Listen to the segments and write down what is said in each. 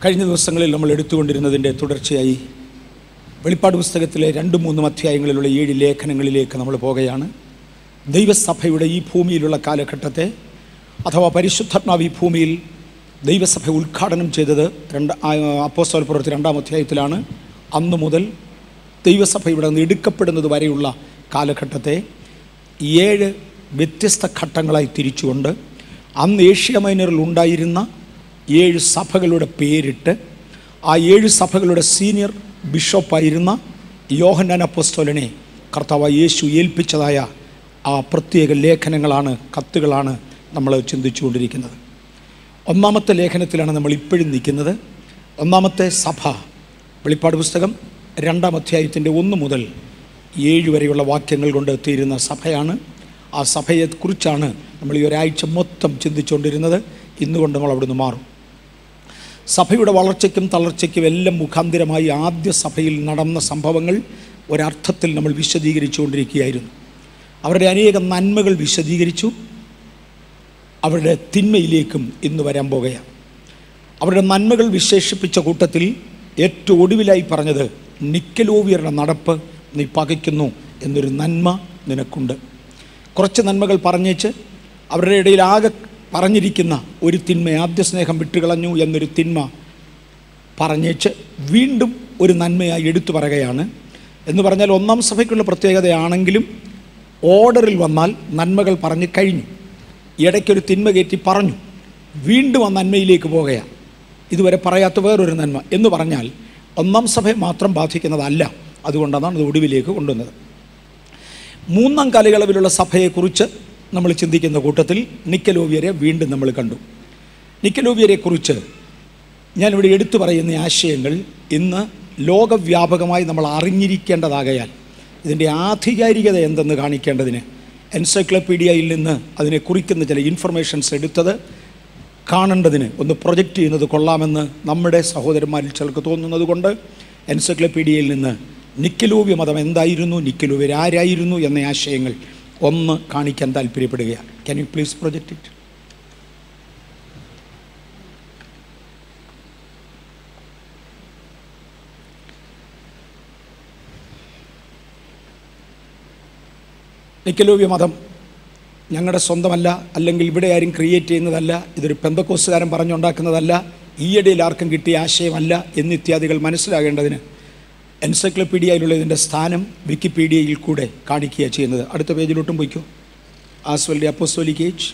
കഴിഞ്ഞ ദിവസങ്ങളിൽ നമ്മൾ എടുത്തുകൊണ്ടിരുന്നതിൻ്റെ തുടർച്ചയായി വെളിപ്പാട് പുസ്തകത്തിലെ രണ്ട് മൂന്നും അധ്യായങ്ങളിലുള്ള ഏഴ് ലേഖനങ്ങളിലേക്ക് നമ്മൾ പോകുകയാണ് ദൈവസഭയുടെ ഈ ഭൂമിയിലുള്ള കാലഘട്ടത്തെ അഥവാ പരിശുദ്ധാത്മാവ് ഈ ഭൂമിയിൽ ദൈവസഭ ഉദ്ഘാടനം ചെയ്തത് രണ്ട് അപ്പോസ്തല പ്രവൃത്തി രണ്ടാം അധ്യായത്തിലാണ് അന്നു മുതൽ ദൈവസഭ ഇവിടെ നിന്ന് എടുക്കപ്പെടുന്നത് വരെയുള്ള കാലഘട്ടത്തെ ഏഴ് വ്യത്യസ്ത ഘട്ടങ്ങളായി തിരിച്ചുകൊണ്ട് അന്ന് ഏഷ്യ മൈനറിൽ ഉണ്ടായിരുന്ന ഏഴ് സഭകളുടെ പേരിട്ട് ആ ഏഴ് സഭകളുടെ സീനിയർ ബിഷപ്പായിരുന്ന യോഹന്നാൻ അപ്പോസ്തോലനെ കർത്താവ് യേശു ഏൽപ്പിച്ചതായ ആ പ്രത്യേക ലേഖനങ്ങളാണ് കത്തുകളാണ് നമ്മൾ ചിന്തിച്ചുകൊണ്ടിരിക്കുന്നത് ഒന്നാമത്തെ ലേഖനത്തിലാണ് നമ്മൾ ഇപ്പോഴും നിൽക്കുന്നത് ഒന്നാമത്തെ സഭ വെളിപ്പാട് പുസ്തകം രണ്ടാം അധ്യായത്തിൻ്റെ ഒന്ന് മുതൽ ഏഴ് വരെയുള്ള വാക്യങ്ങൾ കൊണ്ട് തീരുന്ന സഭയാണ് ആ സഭയെക്കുറിച്ചാണ് നമ്മൾ ഈ ഒരാഴ്ച മൊത്തം ചിന്തിച്ചുകൊണ്ടിരുന്നത് ഇന്നുകൊണ്ട് നമ്മൾ അവിടുന്ന് മാറും സഭയുടെ വളർച്ചയ്ക്കും തളർച്ചയ്ക്കും എല്ലാം മുഖാന്തിരമായി ആദ്യ സഭയിൽ നടന്ന സംഭവങ്ങൾ ഒരർത്ഥത്തിൽ നമ്മൾ വിശദീകരിച്ചുകൊണ്ടിരിക്കുകയായിരുന്നു അവരുടെ അനേകം നന്മകൾ വിശദീകരിച്ചു അവരുടെ തിന്മയിലേക്കും ഇന്ന് വരാൻ പോകുകയാണ് അവരുടെ നന്മകൾ വിശേഷിപ്പിച്ച കൂട്ടത്തിൽ ഏറ്റവും ഒടുവിലായി പറഞ്ഞത് നിക്കലോവിയറുടെ നടപ്പ് നീ പകയ്ക്കുന്നു എന്നൊരു നന്മ നിനക്കുണ്ട് കുറച്ച് നന്മകൾ പറഞ്ഞേച്ച് അവരുടെ ഇടയിൽ ആകെ പറഞ്ഞിരിക്കുന്ന ഒരു തിന്മ ആദ്യ സ്നേഹം വിട്ടുകളഞ്ഞു എന്നൊരു തിന്മ പറഞ്ഞേച്ച് വീണ്ടും ഒരു നന്മയായി എടുത്തു പറയുകയാണ് എന്ന് പറഞ്ഞാൽ ഒന്നാം സഭയ്ക്കുള്ള പ്രത്യേകതയാണെങ്കിലും ഓർഡറിൽ വന്നാൽ നന്മകൾ പറഞ്ഞ് കഴിഞ്ഞു ഇടയ്ക്കൊരു തിന്മ കയറ്റി പറഞ്ഞു വീണ്ടും ആ നന്മയിലേക്ക് പോകുകയാണ് ഇതുവരെ പറയാത്ത വേറൊരു നന്മ എന്ന് പറഞ്ഞാൽ ഒന്നാം സഭയെ മാത്രം ബാധിക്കുന്നതല്ല അതുകൊണ്ടാണ് അത് ഒടുവിലേക്ക് കൊണ്ടുവന്നത് മൂന്നാം കാലയളവിലുള്ള സഭയെക്കുറിച്ച് നമ്മൾ ചിന്തിക്കുന്ന കൂട്ടത്തിൽ നിക്കലോവിയരെ വീണ്ടും നമ്മൾ കണ്ടു നിക്കലോവിയരെക്കുറിച്ച് ഞാനിവിടെ എടുത്തു പറയുന്ന ആശയങ്ങൾ ഇന്ന് ലോകവ്യാപകമായി നമ്മൾ അറിഞ്ഞിരിക്കേണ്ടതാകയാൽ ഇതിൻ്റെ ആധികാരികത എന്തെന്ന് കാണിക്കേണ്ടതിന് എൻസൈക്ലോപീഡിയയിൽ നിന്ന് അതിനെ കുറിക്കുന്ന ചില ഇൻഫർമേഷൻസ് എടുത്തത് കാണേണ്ടതിന് ഒന്ന് പ്രൊജക്റ്റ് ചെയ്യുന്നത് കൊള്ളാമെന്ന് നമ്മുടെ സഹോദരന്മാരിൽ ചിലർക്ക് തോന്നുന്നത് കൊണ്ട് എൻസൈക്ലോപീഡിയയിൽ നിന്ന് നിക്കലോവ്യ മതം എന്തായിരുന്നു നിക്കലോവ്യർ ആരായിരുന്നു എന്ന ആശയങ്ങൾ ഒന്ന് കാണിക്കാൻ താല്പര്യപ്പെടുകയാണ് can you please project it നിക്കലോവ്യ മതം ഞങ്ങളുടെ സ്വന്തമല്ല അല്ലെങ്കിൽ ഇവിടെ ആരും ക്രിയേറ്റ് ചെയ്യുന്നതല്ല ഇതൊരു പെന്തക്കോസുകാരൻ പറഞ്ഞുണ്ടാക്കുന്നതല്ല ഈയിടയിൽ ആർക്കും കിട്ടിയ ആശയമല്ല എന്നിത്യാദികൾ മനസ്സിലാകേണ്ടതിന് എൻസൈക്ലോപീഡിയയിലുള്ള ഇതിൻ്റെ സ്ഥാനം വിക്കിപീഡിയയിൽ കൂടെ കാണിക്കുക ചെയ്യുന്നത് അടുത്ത പേജിലോട്ടും പോയിക്കോ as well the apostolic age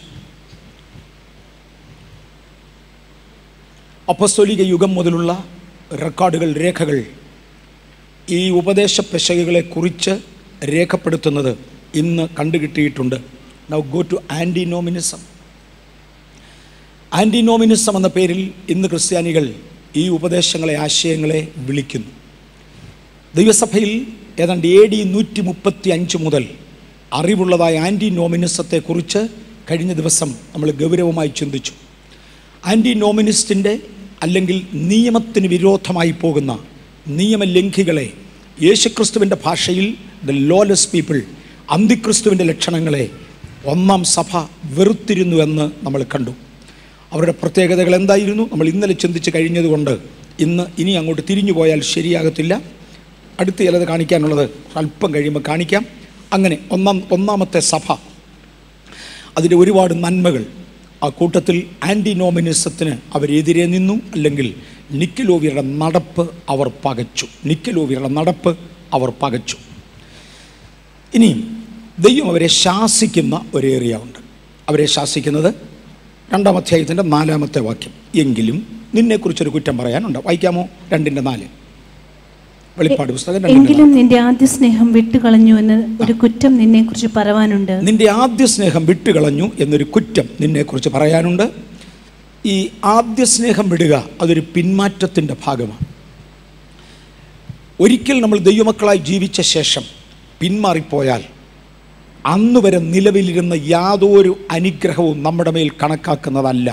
അപ്പസ്തോലിക യുഗം മുതലുള്ള റെക്കോർഡുകൾ രേഖകൾ ഈ ഉപദേശ പെശകുകളെ കുറിച്ച് രേഖപ്പെടുത്തുന്നത് ഇന്ന് കണ്ടുകിട്ടിയിട്ടുണ്ട് now go to antinomianism antinomianism എന്ന പേരിൽ ഇന്ന് ക്രിസ്ത്യാനികൾ ഈ ഉപദേശങ്ങളെ ആശയങ്ങളെ വിളിക്കുന്നു ദൈവസഭയിൽ ഏതാണ്ട് എ ഡി നൂറ്റി മുപ്പത്തി അഞ്ച് മുതൽ അറിവുള്ളതായ ആൻറ്റിനോമിനിസത്തെക്കുറിച്ച് കഴിഞ്ഞ ദിവസം നമ്മൾ ഗൗരവമായി ചിന്തിച്ചു ആൻറ്റിനോമിനിസ്റ്റിൻ്റെ അല്ലെങ്കിൽ നിയമത്തിന് വിരോധമായി പോകുന്ന നിയമലംഘികളെ യേശുക്രിസ്തുവിൻ്റെ ഭാഷയിൽ ദ ലോലെസ് പീപ്പിൾ അന്തിക്രിസ്തുവിൻ്റെ ലക്ഷണങ്ങളെ ഒന്നാം സഭ വെറുത്തിരുന്നുവെന്ന് നമ്മൾ കണ്ടു അവരുടെ പ്രത്യേകതകൾ എന്തായിരുന്നു നമ്മൾ ഇന്നലെ ചിന്തിച്ച് കഴിഞ്ഞതുകൊണ്ട് ഇന്ന് ഇനി അങ്ങോട്ട് തിരിഞ്ഞു പോയാൽ ശരിയാകത്തില്ല അടുത്ത് ചിലത് കാണിക്കാനുള്ളത് അല്പം കഴിയുമ്പോൾ കാണിക്കാം അങ്ങനെ ഒന്നാം ഒന്നാമത്തെ സഭ അതിൻ്റെ ഒരുപാട് നന്മകൾ ആ കൂട്ടത്തിൽ ആൻറ്റിനോമിനിസത്തിന് അവരെതിരെ നിന്നു അല്ലെങ്കിൽ നിക്കലോവിയറുടെ നടപ്പ് അവർ പകച്ചു നിക്കലോവിയറുടെ നടപ്പ് അവർ പകച്ചു ഇനിയും ദൈവം അവരെ ശാസിക്കുന്ന ഒരു ഏരിയ ഉണ്ട് അവരെ ശാസിക്കുന്നത് രണ്ടാം അധ്യായത്തിൻ്റെ നാലാമത്തെ വാക്യം എങ്കിലും നിന്നെക്കുറിച്ചൊരു കുറ്റം പറയാനുണ്ട് വായിക്കാമോ രണ്ടിൻ്റെ നാല് വെളിപ്പാട് പുസ്തകം രണ്ടിൻ്റെ നാല്. എങ്കിലും നിന്റെ ആദ്യ സ്നേഹം വിട്ടുകളഞ്ഞു എന്ന് ഒരു കുറ്റം നിന്നെ കുറിച്ച് പറവാനുണ്ട് നിന്റെ ആദ്യ സ്നേഹം വിട്ടുകളഞ്ഞു എന്നൊരു കുറ്റം നിന്നെക്കുറിച്ച് പറയാനുണ്ട് ഈ ആദ്യ സ്നേഹം വിടുക അതൊരു പിന്മാറ്റത്തിൻ്റെ ഭാഗമാണ് ഒരിക്കൽ നമ്മൾ ദൈവമക്കളായി ജീവിച്ച ശേഷം പിന്മാറിപ്പോയാൽ അന്ന് വരെ നിലവിലിരുന്ന യാതൊരു അനുഗ്രഹവും നമ്മുടെ മേൽ കണക്കാക്കുന്നതല്ല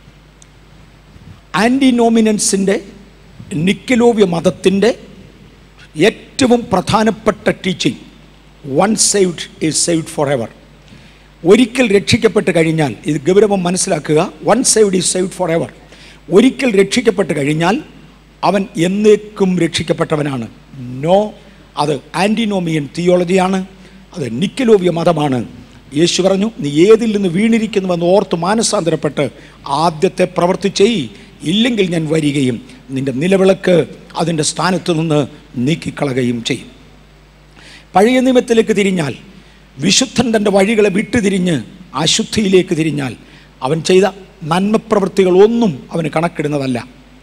ആൻറ്റിനോമിനൻസിൻ്റെ നിക്കലോവ്യ മതത്തിൻ്റെ ഏറ്റവും പ്രധാനപ്പെട്ട teaching one saved is saved forever ഒരിക്കൽ രക്ഷിക്കപ്പെട്ട് കഴിഞ്ഞാൽ ഇത് ഗൗരവം മനസ്സിലാക്കുക one saved is saved forever ഒരിക്കൽ രക്ഷിക്കപ്പെട്ട് കഴിഞ്ഞാൽ അവൻ എന്നേക്കും രക്ഷിക്കപ്പെട്ടവനാണ് നോ അത് ആൻറ്റിനോമിയൻ തിയോളജിയാണ് അത് നിക്കലോവിയ മതമാണ് യേശു പറഞ്ഞു നീ ഏതിൽ നിന്ന് വീണിരിക്കുന്നുവെന്ന് ഓർത്ത് മാനസാന്തരപ്പെട്ട് ആദ്യത്തെ പ്രവൃത്തി ചെയ് ഇല്ലെങ്കിൽ ഞാൻ വരികയും നിന്റെ നിലവിളക്ക് അതിൻ്റെ സ്ഥാനത്ത് നിന്ന് നീക്കിക്കളയുകയും ചെയ്യും പഴയ നിയമത്തിലേക്ക് തിരിഞ്ഞാൽ വിശുദ്ധൻ തൻ്റെ വഴികളെ വിട്ടുതിരിഞ്ഞ് അശുദ്ധിയിലേക്ക് തിരിഞ്ഞാൽ അവൻ ചെയ്ത നന്മപ്രവൃത്തികൾ ഒന്നും അവന് കണക്കിടുന്നതല്ല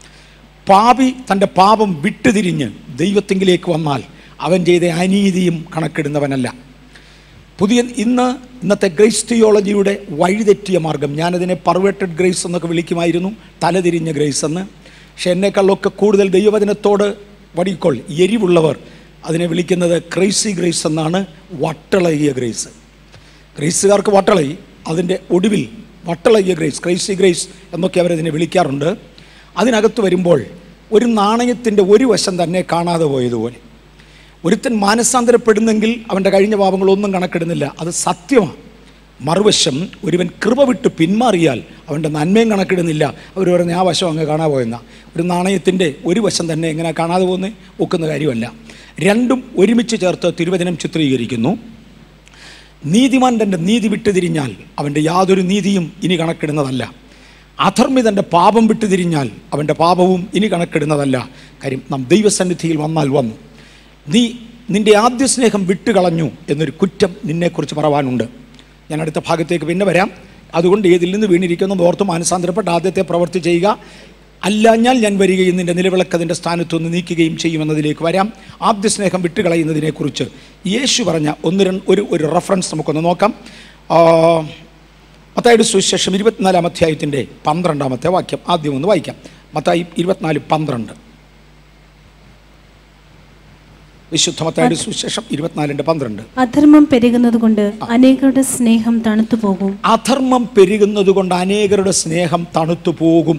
പാപി തൻ്റെ പാപം വിട്ടുതിരിഞ്ഞ് ദൈവത്തിങ്കിലേക്ക് വന്നാൽ അവൻ ചെയ്ത അനീതിയും കണക്കിടുന്നവനല്ല പുതിയ ഇന്ന് ഇന്നത്തെ ഗ്രേസ് തിയോളജിയുടെ വഴിതെറ്റിയ മാർഗം ഞാനതിനെ പർവേറ്റഡ് ഗ്രേസ് എന്നൊക്കെ വിളിക്കുമായിരുന്നു തലതിരിഞ്ഞ ഗ്രേസ് എന്ന് പക്ഷെ എന്നെക്കാളൊക്കെ കൂടുതൽ ദൈവവചനത്തോട് വടിക്കോൾ എരിവുള്ളവർ അതിനെ വിളിക്കുന്നത് ക്രൈസി ഗ്രേസ് എന്നാണ് വട്ടളകിയ ഗ്രേസ് ഗ്രേസുകാർക്ക് വട്ടളയി അതിൻ്റെ ഒടുവിൽ വട്ടളകിയ ഗ്രേസ് ക്രൈസി ഗ്രേസ് എന്നൊക്കെ അവരതിനെ വിളിക്കാറുണ്ട് അതിനകത്ത് വരുമ്പോൾ ഒരു നാണയത്തിൻ്റെ ഒരു വശം തന്നെ കാണാതെ പോയതുപോലെ ഒരുത്തൻ മാനസാന്തരപ്പെടുന്നെങ്കിൽ അവൻ്റെ കഴിഞ്ഞ പാപങ്ങളൊന്നും കണക്കിടുന്നില്ല അത് സത്യമാണ് മറുവശം ഒരുവൻ കൃപ വിട്ട് പിന്മാറിയാൽ അവൻ്റെ നന്മയും കണക്കിടുന്നില്ല അവർ പറഞ്ഞ ആ വശം അങ്ങ് കാണാൻ പോയെന്ന ഒരു നാണയത്തിൻ്റെ ഒരു വശം തന്നെ എങ്ങനെ കാണാതെ പോകുന്നത് ഒക്കുന്ന കാര്യമല്ല രണ്ടും ഒരുമിച്ച് ചേർത്ത് തിരുവചനം ചിത്രീകരിക്കുന്നു നീതിമാൻ തൻ്റെ നീതി വിട്ടുതിരിഞ്ഞാൽ അവൻ്റെ യാതൊരു നീതിയും ഇനി കണക്കിടുന്നതല്ല അധർമ്മി തൻ്റെ പാപം വിട്ടുതിരിഞ്ഞാൽ അവൻ്റെ പാപവും ഇനി കണക്കിടുന്നതല്ല കാര്യം നാം ദൈവസന്നിധിയിൽ വന്നാൽ വന്നു നീ നിന്റെ ആദ്യ സ്നേഹം വിട്ടുകളഞ്ഞു എന്നൊരു കുറ്റം നിന്നെക്കുറിച്ച് പറവാനുണ്ട് ഞാൻ അടുത്ത ഭാഗത്തേക്ക് പിന്നെ വരാം അതുകൊണ്ട് ഏതിൽ നിന്ന് വീണിരിക്കുന്നു ഓർത്ത് മാനസാന്തരപ്പെട്ട് ആദ്യത്തെ പ്രവൃത്തി ചെയ്യുക അല്ലാഞ്ഞാൽ ഞാൻ വരികയും നിന്റെ നിലവിളക്കതിൻ്റെ സ്ഥാനത്തുനിന്ന് നീക്കുകയും ചെയ്യുമെന്നതിലേക്ക് വരാം ആദ്യ സ്നേഹം വിട്ടുകളയുന്നതിനെക്കുറിച്ച് യേശു പറഞ്ഞ ഒന്ന് രണ്ട് ഒരു ഒരു റെഫറൻസ് നമുക്കൊന്ന് നോക്കാം ആ, മത്തായിയുടെ സുവിശേഷം ഇരുപത്തിനാലാം അധ്യായത്തിൻ്റെ പന്ത്രണ്ടാമത്തെ വാക്യം ആദ്യം ഒന്ന് വായിക്കാം മത്തായി ഇരുപത്തിനാല് പന്ത്രണ്ട് വിശുദ്ധ മത്തായിയുടെ സുവിശേഷം ഇരുപത്തിനാലിൻ്റെ പന്ത്രണ്ട് അധർമ്മം പെരുകുന്നതുകൊണ്ട് അനേകരുടെ സ്നേഹം തണുത്തു പോകും അധർമ്മം പെരുകുന്നത് കൊണ്ട് അനേകരുടെ സ്നേഹം തണുത്തു പോകും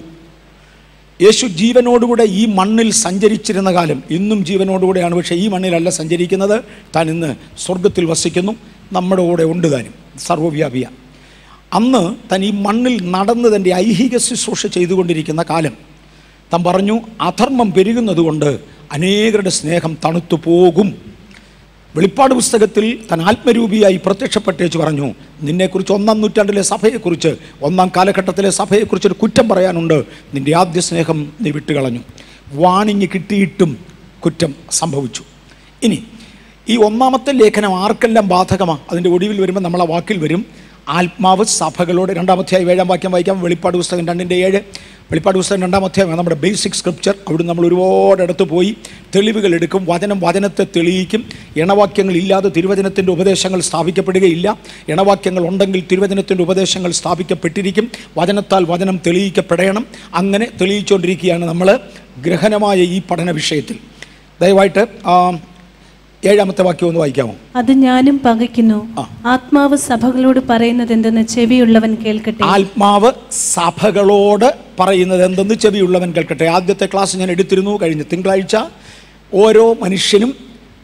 യേശു ജീവനോടുകൂടെ ഈ മണ്ണിൽ സഞ്ചരിച്ചിരുന്ന കാലം ഇന്നും ജീവനോടുകൂടെയാണ് പക്ഷേ ഈ മണ്ണിലല്ല സഞ്ചരിക്കുന്നത് താൻ ഇന്ന് സ്വർഗത്തിൽ വസിക്കുന്നു നമ്മുടെ കൂടെ ഉണ്ട് താനും സർവ്വവ്യാപിയ അന്ന് താൻ ഈ മണ്ണിൽ നടന്ന് തൻ്റെ ഐഹിക ശുശ്രൂഷ ചെയ്തുകൊണ്ടിരിക്കുന്ന കാലം താൻ പറഞ്ഞു അധർമ്മം പെരുകുന്നതുകൊണ്ട് അനേകരുടെ സ്നേഹം തണുത്തു പോകും വെളിപ്പാട് പുസ്തകത്തിൽ താൻ ആത്മരൂപിയായി പ്രത്യക്ഷപ്പെട്ടേച്ച് പറഞ്ഞു നിന്നെക്കുറിച്ച് ഒന്നാം നൂറ്റാണ്ടിലെ സഭയെക്കുറിച്ച് ഒന്നാം കാലഘട്ടത്തിലെ സഭയെക്കുറിച്ച് ഒരു കുറ്റം പറയാനുണ്ട് നിന്റെ ആദ്യ സ്നേഹം നീ വിട്ടുകളഞ്ഞു വാണിങ് കിട്ടിയിട്ടും കുറ്റം സംഭവിച്ചു ഇനി ഈ ഒന്നാമത്തെ ലേഖനം ആർക്കെല്ലാം ബാധകമാണ് അതിൻ്റെ ഒടുവിൽ വരുമ്പോൾ നമ്മൾ ആ വാക്കിൽ വരും ആത്മാവ് സഭകളോട് രണ്ടാമധ്യായം ഏഴാം വാക്യം വായിക്കാം വെളിപ്പാട് പുസ്തകം രണ്ടിൻ്റെ ഏഴ് വെളിപ്പാട് പുസ്തകം രണ്ടാം അധ്യായം നമ്മുടെ ബേസിക് സ്ക്രിപ്ചർ അവിടെ നമ്മൾ ഒരുപാട് അടുത്ത് പോയി തെളിവുകൾ എടുക്കും വചനം വചനത്തെ തെളിയിക്കും ഇണവാക്യങ്ങൾ ഇല്ലാതെ തിരുവചനത്തിൻ്റെ ഉപദേശങ്ങൾ സ്ഥാപിക്കപ്പെടുകയില്ല ഇണവാക്യങ്ങൾ ഉണ്ടെങ്കിൽ തിരുവചനത്തിൻ്റെ ഉപദേശങ്ങൾ സ്ഥാപിക്കപ്പെട്ടിരിക്കും വചനത്താൽ വചനം തെളിയിക്കപ്പെടണം അങ്ങനെ തെളിയിച്ചുകൊണ്ടിരിക്കുകയാണ് നമ്മൾ ഗ്രഹണമായ ഈ പഠന വിഷയത്തിൽ ദയവായിട്ട് ആ, ഏഴാമത്തെ വാക്യം ഒന്ന് വായിക്കാമോ അത് ഞാനും പകയ്ക്കുന്നു ആത്മാവ് സഭകളോട് പറയുന്നത് എന്തെന്ന് ചെവിയുള്ളവൻ കേൾക്കട്ടെ ആത്മാവ് സഭകളോട് പറയുന്നത് എന്തെന്ന് ചെവിയുള്ളവൻ കേൾക്കട്ടെ ആദ്യത്തെ ക്ലാസ് ഞാൻ എടുത്തിരുന്നു കഴിഞ്ഞ തിങ്കളാഴ്ച ഓരോ മനുഷ്യനും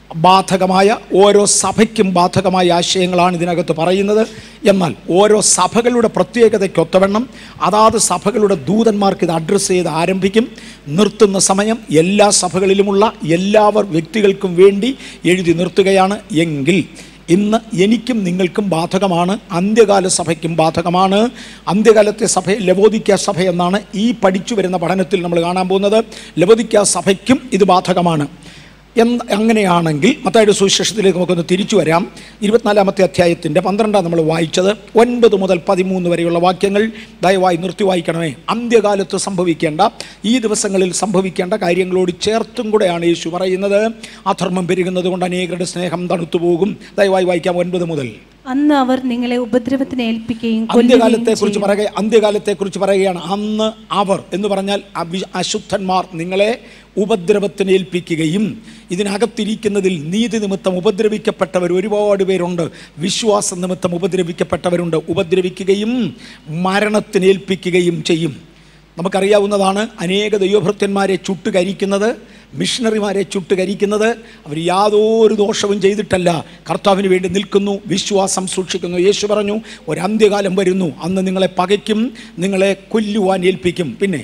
ബാധകമായ ഓരോ സഭയ്ക്കും ബാധകമായ ആശയങ്ങളാണ് ഇതിനകത്ത് പറയുന്നത് എന്നാൽ ഓരോ സഭകളുടെ പ്രത്യേകതയ്ക്കൊത്തവണ്ണം അതാത് സഭകളുടെ ദൂതന്മാർക്ക് ഇത് അഡ്രസ്സ് ചെയ്ത് ആരംഭിക്കും നിർത്തുന്ന സമയം എല്ലാ സഭകളിലുമുള്ള എല്ലാവർ വ്യക്തികൾക്കും വേണ്ടി എഴുതി നിർത്തുകയാണ് എങ്കിൽ ഇന്ന് എനിക്കും നിങ്ങൾക്കും ബാധകമാണ് അന്ത്യകാല സഭയ്ക്കും ബാധകമാണ് അന്ത്യകാലത്തെ സഭ ലവോദിക്ക സഭ എന്നാണ് ഈ പഠിച്ചു വരുന്ന പഠനത്തിൽ നമ്മൾ കാണാൻ പോകുന്നത് ലവോദിക്ക സഭയ്ക്കും ഇത് ബാധകമാണ് എന്ന് അങ്ങനെയാണെങ്കിൽ മത്തായുടെ സുവിശേഷത്തിലേക്ക് നമുക്കൊന്ന് തിരിച്ചു വരാം ഇരുപത്തിനാലാമത്തെ അധ്യായത്തിൻ്റെ പന്ത്രണ്ടാം നമ്മൾ വായിച്ചത് ഒൻപത് മുതൽ പതിമൂന്ന് വരെയുള്ള വാക്യങ്ങൾ ദയവായി നിർത്തി വായിക്കണമേ അന്ത്യകാലത്ത് സംഭവിക്കേണ്ട ഈ ദിവസങ്ങളിൽ സംഭവിക്കേണ്ട കാര്യങ്ങളോട് ചേർത്തും കൂടെയാണ് യേശു പറയുന്നത് അധർമ്മം പെരുകുന്നത് കൊണ്ട് അനേകരുടെ സ്നേഹം തണുത്തു പോകും ദയവായി വായിക്കാം ഒൻപത് മുതൽ അന്ന് അവർ നിങ്ങളെ ഉപദ്രവത്തിന് ഏൽപ്പിക്കുകയും അന്ത്യകാലത്തെ കൊല്ലുകയും കുറിച്ച് ചെയ്യും. പറയുക അന്ത്യകാലത്തെ കുറിച്ച് പറയുകയാണ് അന്ന് അവർ എന്ന് പറഞ്ഞാൽ അവി- അശുദ്ധന്മാർ നിങ്ങളെ ഉപദ്രവത്തിന് ഏൽപ്പിക്കുകയും ഇതിനകത്തിരിക്കുന്നതിൽ നീതി നിമിത്തം ഉപദ്രവിക്കപ്പെട്ടവർ ഒരുപാട് പേരുണ്ട് വിശ്വാസ നിമിത്തം ഉപദ്രവിക്കപ്പെട്ടവരുണ്ട് ഉപദ്രവിക്കുകയും മരണത്തിന് ഏൽപ്പിക്കുകയും ചെയ്യും നമുക്കറിയാവുന്നതാണ് അനേക ദൈവഭൃത്യന്മാരെ ചുട്ടുകരിക്കുന്നത് മിഷണറിമാരെ ചുട്ടുകരിക്കുന്നത് അവർ യാതൊരു ദോഷവും ചെയ്തിട്ടല്ല കർത്താവിന് വേണ്ടി നിൽക്കുന്നു വിശ്വാസം സൂക്ഷിക്കുന്നു യേശു പറഞ്ഞു ഒരു അന്ത്യകാലം വരുന്നു അന്ന് നിങ്ങളെ പകയ്ക്കും നിങ്ങളെ കൊല്ലുവാൻ ഏൽപ്പിക്കും പിന്നെ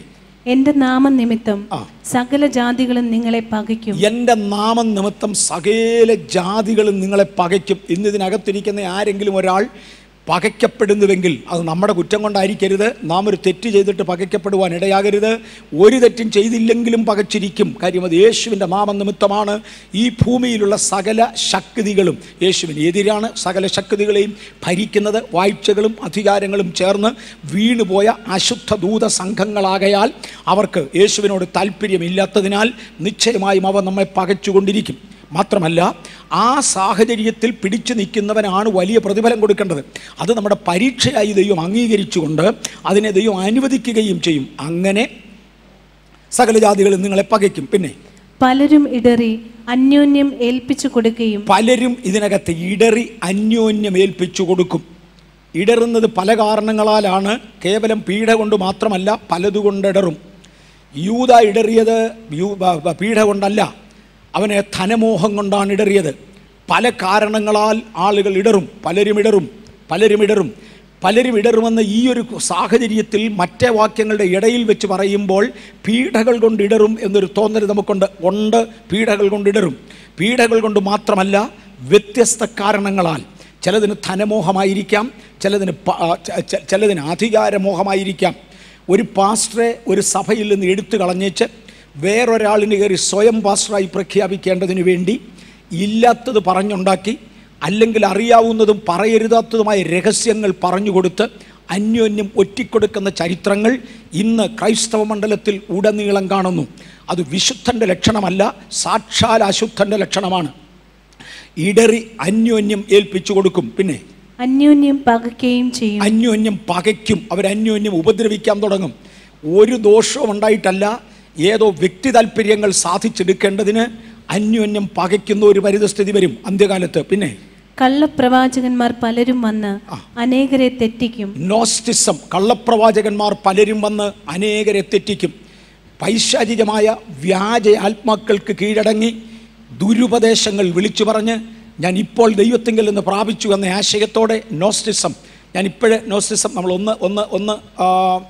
എന്റെ നാമനിമിത്തം ആ. സകല ജാതികളും നിങ്ങളെ പകയ്ക്കും എൻ്റെ നാമം നിമിത്തം സകല ജാതികളും നിങ്ങളെ പകയ്ക്കും ഇന്ന് ഇതിനകത്തിരിക്കുന്ന ആരെങ്കിലും ഒരാൾ പകയ്ക്കപ്പെടുന്നുവെങ്കിൽ അത് നമ്മുടെ കുറ്റം കൊണ്ടായിരിക്കരുത് നാം ഒരു തെറ്റ് ചെയ്തിട്ട് പകയ്ക്കപ്പെടുവാൻ ഇടയാകരുത് ഒരു തെറ്റും ചെയ്തില്ലെങ്കിലും പകച്ചിരിക്കും കാര്യം അത് യേശുവിൻ്റെ നാമം നിമിത്തമാണ് ഈ ഭൂമിയിലുള്ള സകല ശക്തികളും യേശുവിന് എതിരാണ് സകല ശക്തികളെയും ഭരിക്കുന്നത് വാഴ്ചകളും അധികാരങ്ങളും ചേർന്ന് വീണുപോയ അശുദ്ധ ദൂത സംഘങ്ങളാകയാൽ അവർക്ക് യേശുവിനോട് താല്പര്യമില്ലാത്തതിനാൽ നിശ്ചയമായും അവ നമ്മെ പകച്ചുകൊണ്ടിരിക്കും മാത്രമല്ല ആ സാഹചര്യത്തിൽ പിടിച്ചു നിൽക്കുന്നവനാണ് വലിയ പ്രതിഫലം കൊടുക്കേണ്ടത് അത് നമ്മുടെ പരീക്ഷയായി ദൈവം അംഗീകരിച്ചുകൊണ്ട് അതിനെ ദൈവം അനുവദിക്കുകയും ചെയ്യും അങ്ങനെ സകല ജാതികളും നിങ്ങളെ പകയ്ക്കും പിന്നെ പലരും ഇടറി അന്യോന്യം ഏൽപ്പിച്ചു കൊടുക്കുകയും പലരും ഇതിനകത്ത് ഇടറി അന്യോന്യം ഏൽപ്പിച്ചു കൊടുക്കും ഇടറുന്നത് പല കാരണങ്ങളാലാണ് കേവലം പീഡ കൊണ്ട് മാത്രമല്ല പലതുകൊണ്ട് ഇടറും യൂത ഇടറിയത് യൂ- ബ- ബ- പീഡ കൊണ്ടല്ല അവനെ ധനമോഹം കൊണ്ടാണ് ഇടറിയത് പല കാരണങ്ങളാൽ ആളുകൾ ഇടറും പലരും ഇടറും പലരും ഇടറും പലരും ഇടറുമെന്ന ഈ ഒരു സാഹചര്യത്തിൽ മറ്റേ വാക്യങ്ങളുടെ ഇടയിൽ വെച്ച് പറയുമ്പോൾ പീഡകൾ കൊണ്ട് ഇടറും എന്നൊരു തോന്നൽ നമുക്കുണ്ട് ഉണ്ട് പീഡകൾ കൊണ്ട് ഇടറും പീഡകൾ കൊണ്ട് മാത്രമല്ല വ്യത്യസ്ത കാരണങ്ങളാൽ ചിലതിന് ധനമോഹമായിരിക്കാം ചിലതിന് പ- ആ, ച- ച- ചിലതിന് അധികാരമോഹമായിരിക്കാം ഒരു പാസ്റ്ററെ ഒരു സഭയിൽ നിന്ന് എടുത്തു കളഞ്ഞേച്ച് വേറൊരാളിന് കയറി സ്വയം പാസ്റ്ററായി പ്രഖ്യാപിക്കേണ്ടതിന് വേണ്ടി ഇല്ലാത്തത് പറഞ്ഞുണ്ടാക്കി അല്ലെങ്കിൽ അറിയാവുന്നതും പറയരുതാത്തതുമായ രഹസ്യങ്ങൾ പറഞ്ഞുകൊടുത്ത് അന്യോന്യം ഒറ്റിക്കൊടുക്കുന്ന ചരിത്രങ്ങൾ ഇന്ന് ക്രൈസ്തവ മണ്ഡലത്തിൽ ഉടനീളം കാണുന്നു അത് വിശുദ്ധൻ്റെ ലക്ഷണമല്ല സാക്ഷാൽ അശുദ്ധൻ്റെ ലക്ഷണമാണ് ഇടറി അന്യോന്യം ഏൽപ്പിച്ചു കൊടുക്കും പിന്നെ അന്യോന്യം പകയ്ക്കുകയും ചെയ്യും അന്യോന്യം പകയ്ക്കും അവർ അന്യോന്യം ഉപദ്രവിക്കാൻ തുടങ്ങും ഒരു ദോഷവും ഉണ്ടായിട്ടല്ല ഏതോ വ്യക്തി താല്പര്യങ്ങൾ സാധിച്ചെടുക്കേണ്ടതിന് അന്യോന്യം പകയ്ക്കുന്ന ഒരു പരിതസ്ഥിതി വരും അന്ത്യകാലത്ത് പിന്നെ കള്ളപ്രവാചകന്മാർ പലരും വന്ന് അനേകരെ തെറ്റിക്കും നോസ്റ്റിസം കള്ളപ്രവാചകന്മാർ പലരും വന്ന് അനേകരെ തെറ്റിക്കും പൈശാചികമായ വ്യാജ ആത്മാക്കൾക്ക് കീഴടങ്ങി ദുരുപദേശങ്ങൾ വിളിച്ചു പറഞ്ഞ് ഞാൻ ഇപ്പോൾ ദൈവത്തിങ്കിൽ നിന്ന് പ്രാപിച്ചു എന്ന ആശയത്തോടെ നോസ്റ്റിസം ഞാൻ ഇപ്പോഴേ നോസ്റ്റിസം നമ്മൾ ഒന്ന് ഒന്ന് ഒന്ന് ആ,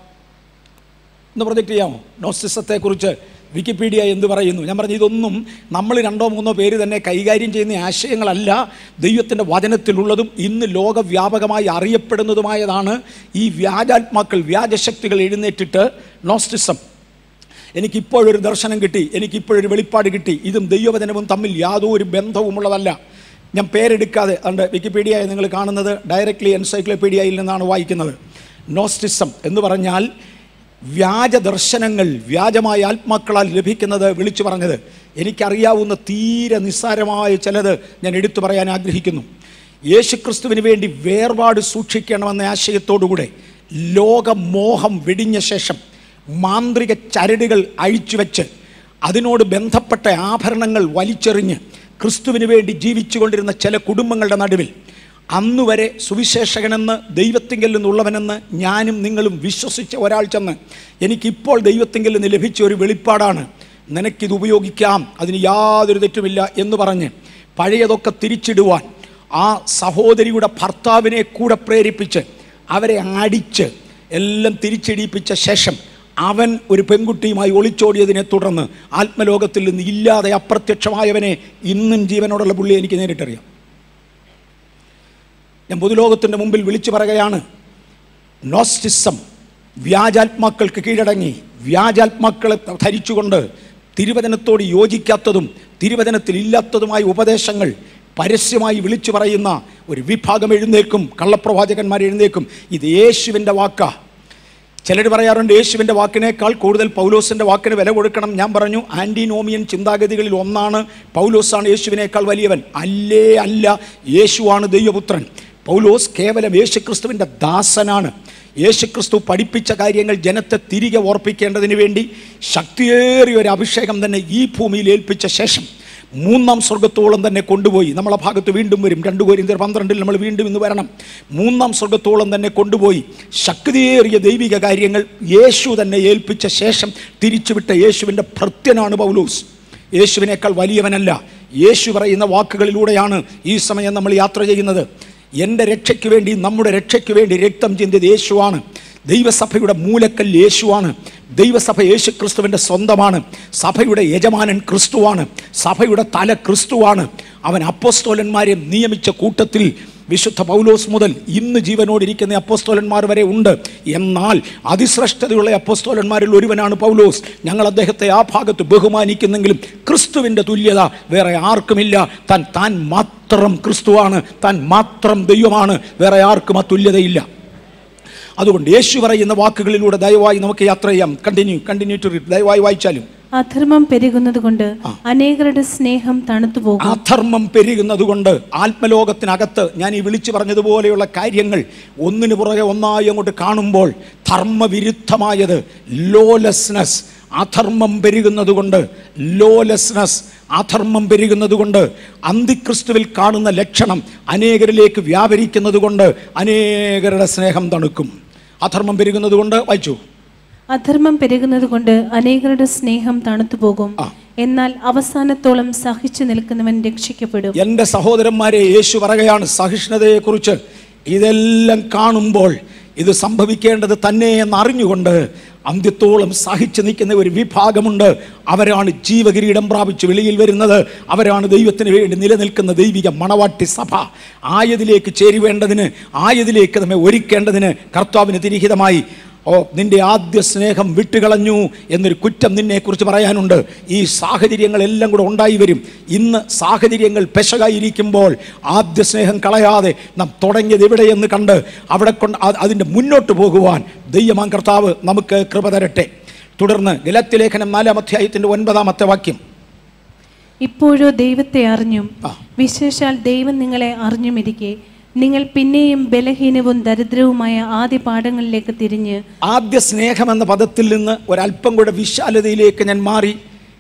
ഒന്ന് പ്രൊജക്റ്റ് ചെയ്യാമോ നോസ്റ്റിസത്തെക്കുറിച്ച് വിക്കിപീഡിയ എന്ത് പറയുന്നു ഞാൻ പറഞ്ഞു ഇതൊന്നും നമ്മൾ രണ്ടോ മൂന്നോ പേര് തന്നെ കൈകാര്യം ചെയ്യുന്ന ആശയങ്ങളല്ല ദൈവത്തിൻ്റെ വചനത്തിലുള്ളതും ഇന്ന് ലോകവ്യാപകമായി അറിയപ്പെടുന്നതുമായതാണ് ഈ വ്യാജാത്മാക്കൾ വ്യാജശക്തികൾ എഴുന്നേറ്റിട്ട് നോസ്റ്റിസം എനിക്കിപ്പോഴൊരു ദർശനം കിട്ടി എനിക്കിപ്പോഴൊരു വെളിപ്പാട് കിട്ടി ഇതും ദൈവവചനവും തമ്മിൽ യാതൊരു ബന്ധവുമുള്ളതല്ല ഞാൻ പേരെടുക്കാതെ അതുകൊണ്ട് വിക്കിപീഡിയയിൽ നിങ്ങൾ കാണുന്നത് ഡയറക്റ്റ്ലി എൻസൈക്ലോപീഡിയയിൽ നിന്നാണ് വായിക്കുന്നത് നോസ്റ്റിസം എന്ന് പറഞ്ഞാൽ വ്യാജ ദർശനങ്ങൾ വ്യാജമായ ആത്മാക്കളാൽ ലഭിക്കുന്നത് വിളിച്ചു പറഞ്ഞത് എനിക്കറിയാവുന്ന തീരെ നിസ്സാരമായ ചിലത് ഞാൻ എടുത്തു പറയാൻ ആഗ്രഹിക്കുന്നു യേശുക്രിസ്തുവിന് വേണ്ടി വേർപാട് സൂക്ഷിക്കണമെന്ന ആശയത്തോടുകൂടെ ലോകമോഹം വെടിഞ്ഞ ശേഷം മാന്ത്രിക ചരടുകൾ അഴിച്ചുവെച്ച് അതിനോട് ബന്ധപ്പെട്ട ആഭരണങ്ങൾ വലിച്ചെറിഞ്ഞ് ക്രിസ്തുവിന് വേണ്ടി ജീവിച്ചുകൊണ്ടിരുന്ന ചില കുടുംബങ്ങളുടെ നടുവിൽ അന്നുവരെ സുവിശേഷകനെന്ന് ദൈവത്തിങ്കിൽ നിന്നുള്ളവനെന്ന് ഞാനും നിങ്ങളും വിശ്വസിച്ച ഒരാൾ ചെന്ന് എനിക്കിപ്പോൾ ദൈവത്തിങ്കിൽ നിന്ന് ലഭിച്ച ഒരു വെളിപ്പാടാണ് നിനക്കിത് ഉപയോഗിക്കാം അതിന് യാതൊരു തെറ്റുമില്ല എന്ന് പറഞ്ഞ് പഴയതൊക്കെ തിരിച്ചിടുവാൻ ആ സഹോദരിയുടെ ഭർത്താവിനെ കൂടെ പ്രേരിപ്പിച്ച് അവരെ അടിച്ച് എല്ലാം തിരിച്ചിടിപ്പിച്ച ശേഷം അവൻ ഒരു പെൺകുട്ടിയുമായി ഒളിച്ചോടിയതിനെ തുടർന്ന് ആത്മലോകത്തിൽ നിന്ന് ഇല്ലാതെ അപ്രത്യക്ഷമായവനെ ഇന്നും ജീവനോടുള്ള പുള്ളി എനിക്ക് നേരിട്ടറിയാം ഞാൻ പൊതുലോകത്തിൻ്റെ മുമ്പിൽ വിളിച്ചു പറയുകയാണ് നോസ്റ്റിസം വ്യാജാത്മാക്കൾക്ക് കീഴടങ്ങി വ്യാജാത്മാക്കളെ ധരിച്ചുകൊണ്ട് തിരുവചനത്തോട് യോജിക്കാത്തതും തിരുവചനത്തിൽ ഇല്ലാത്തതുമായ ഉപദേശങ്ങൾ പരസ്യമായി വിളിച്ചു പറയുന്ന ഒരു വിഭാഗം എഴുന്നേൽക്കും കള്ളപ്രവാചകന്മാർ എഴുന്നേൽക്കും ഇത് യേശുവിൻ്റെ വാക്കാ ചിലർ പറയാറുണ്ട് യേശുവിൻ്റെ വാക്കിനേക്കാൾ കൂടുതൽ പൗലോസിൻ്റെ വാക്കിന് വില കൊടുക്കണം ഞാൻ പറഞ്ഞു ആൻറ്റിനോമിയൻ ചിന്താഗതികളിൽ ഒന്നാണ് പൗലോസാണ് യേശുവിനേക്കാൾ വലിയവൻ അല്ലേ അല്ല യേശുവാണ് ദൈവപുത്രൻ പൗലോസ് കേവലം യേശുക്രിസ്തുവിൻ്റെ ദാസനാണ് യേശുക്രിസ്തു പഠിപ്പിച്ച കാര്യങ്ങൾ ജനത്തെ തിരികെ ഓർപ്പിക്കേണ്ടതിന് വേണ്ടി ശക്തിയേറിയ ഒരു അഭിഷേകം തന്നെ ഈ ഭൂമിയിൽ ഏൽപ്പിച്ച ശേഷം മൂന്നാം സ്വർഗത്തോളം തന്നെ കൊണ്ടുപോയി നമ്മളെ ഭാഗത്ത് വീണ്ടും വരും രണ്ട് കോരിന്തർ പന്ത്രണ്ടിൽ നമ്മൾ വീണ്ടും ഇന്ന് വരണം മൂന്നാം സ്വർഗത്തോളം തന്നെ കൊണ്ടുപോയി ശക്തിയേറിയ ദൈവിക കാര്യങ്ങൾ യേശു തന്നെ ഏൽപ്പിച്ച ശേഷം തിരിച്ചുവിട്ട യേശുവിൻ്റെ ഭൃത്യനാണ് പൗലൂസ് യേശുവിനേക്കാൾ വലിയവനല്ല യേശു പറയുന്ന വാക്കുകളിലൂടെയാണ് ഈ സമയം നമ്മൾ യാത്ര ചെയ്യുന്നത് എൻ്റെ രക്ഷയ്ക്ക് വേണ്ടി നമ്മുടെ രക്ഷയ്ക്ക് വേണ്ടി രക്തം ചിന്തിയത് യേശുവാണ് ദൈവസഭയുടെ മൂലക്കൽ യേശുവാണ് ദൈവസഭ യേശു ക്രിസ്തുവിൻ്റെ സ്വന്തമാണ് സഭയുടെ യജമാനൻ ക്രിസ്തുവാണ് സഭയുടെ തല ക്രിസ്തുവാണ് അവൻ അപ്പോസ്തോലന്മാരെ നിയമിച്ച കൂട്ടത്തിൽ വിശുദ്ധ പൗലോസ് മുതൽ ഇന്ന് ജീവനോടിരിക്കുന്ന അപ്പോസ്തോലന്മാർ വരെ ഉണ്ട് എന്നാൽ അതിശ്രേഷ്ഠതയുള്ള അപ്പോസ്തോലന്മാരിൽ ഒരുവനാണ് പൗലോസ് ഞങ്ങൾ അദ്ദേഹത്തെ ആ ഭാഗത്ത് ബഹുമാനിക്കുന്നെങ്കിലും ക്രിസ്തുവിൻ്റെ തുല്യത വേറെ ആർക്കുമില്ല താൻ താൻ മാത്രം ക്രിസ്തുവാണ് താൻ മാത്രം ദൈവമാണ് വേറെ ആർക്കും ആ തുല്യതയില്ല അതുകൊണ്ട് യേശു പറയുന്ന വാക്കുകളിലൂടെ ദയവായി നമുക്ക് യാത്ര ചെയ്യാം കണ്ടിന്യൂ കണ്ടിന്യൂ ടു റീഡ് ദയവായി വായിച്ചാലും അധർമ്മം പെരുകുന്നത് കൊണ്ട് അനേകരുടെ സ്നേഹം തണുത്തുപോകും അധർമ്മം പെരുകുന്നത് കൊണ്ട് ആത്മലോകത്തിനകത്ത് ഞാൻ ഈ വിളിച്ചു പറഞ്ഞതുപോലെയുള്ള കാര്യങ്ങൾ ഒന്നിനു പുറകെ ഒന്നായി അങ്ങോട്ട് കാണുമ്പോൾ ധർമ്മവിരുദ്ധമായത് ലോലെസ്നെസ് അധർമ്മം പെരുകുന്നത് കൊണ്ട് ലോലെസ്നെസ് അധർമ്മം പെരുകുന്നത് കൊണ്ട് അന്തിക്രിസ്തുവിൽ കാണുന്ന ലക്ഷണം അനേകരിലേക്ക് വ്യാപരിക്കുന്നത് കൊണ്ട് അനേകരുടെ സ്നേഹം തണുക്കും അധർമ്മം പെരുകുന്നത് കൊണ്ട് വായിച്ചു അധർമ്മം പെരുകുന്നത് കൊണ്ട് അനേകരുടെ സ്നേഹം തണുത്തുപോകും ആ. എന്നാൽ അവസാനത്തോളം സഹിച്ചു നിൽക്കുന്നവൻ രക്ഷിക്കപ്പെടും എൻ്റെ സഹോദരന്മാരെ യേശു പറയുകയാണ് സഹിഷ്ണുതയെക്കുറിച്ച് ഇതെല്ലാം കാണുമ്പോൾ ഇത് സംഭവിക്കേണ്ടത് തന്നെ എന്നറിഞ്ഞുകൊണ്ട് അന്ത്യത്തോളം സഹിച്ചു നിൽക്കുന്ന ഒരു വിഭാഗമുണ്ട് അവരാണ് ജീവകിരീടം പ്രാപിച്ച് വെളിയിൽ വരുന്നത് അവരാണ് ദൈവത്തിന് വേണ്ടി നിലനിൽക്കുന്ന ദൈവിക മണവാട്ടി സഭ ആയതിലേക്ക് ചേരുവേണ്ടതിന് ആയതിലേക്ക് നമ്മെ ഒരുക്കേണ്ടതിന് കർത്താവിന് തിരിഹിതമായി ഓ നിന്റെ ആദ്യ സ്നേഹം വിട്ടുകളഞ്ഞു എന്നൊരു കുറ്റം നിന്നെക്കുറിച്ച് പറയാനുണ്ട് ഈ സാഹചര്യങ്ങളെല്ലാം കൂടെ ഉണ്ടായി വരും ഇന്ന് സാഹചര്യങ്ങൾ പെശകായിരിക്കുമ്പോൾ ആദ്യ സ്നേഹം കളയാതെ നാം തുടങ്ങിയത് എവിടെയെന്ന് കണ്ട് അവിടെ കൊണ്ട് അ- അതിൻ്റെ മുന്നോട്ട് പോകുവാൻ ദൈവമാൻ കർത്താവ് നമുക്ക് കൃപ തരട്ടെ തുടർന്ന് ഗലത്തി ലേഖനം നാലാം അധ്യായത്തിൻ്റെ ഒൻപതാമത്തെ വാക്യം ഇപ്പോഴോ ദൈവത്തെ അറിഞ്ഞും ആ. വിശേഷാൽ ദൈവം നിങ്ങളെ അറിഞ്ഞുമിരിക്കെ നിങ്ങൾ പിന്നെയും ബലഹീനവും ദരിദ്രവുമായ ആദ്യ പാഠങ്ങളിലേക്ക് തിരിഞ്ഞ് ആദ്യ സ്നേഹം എന്ന പദത്തിൽ നിന്ന് ഒരല്പം കൂടെ വിശാലതയിലേക്ക് ഞാൻ മാറി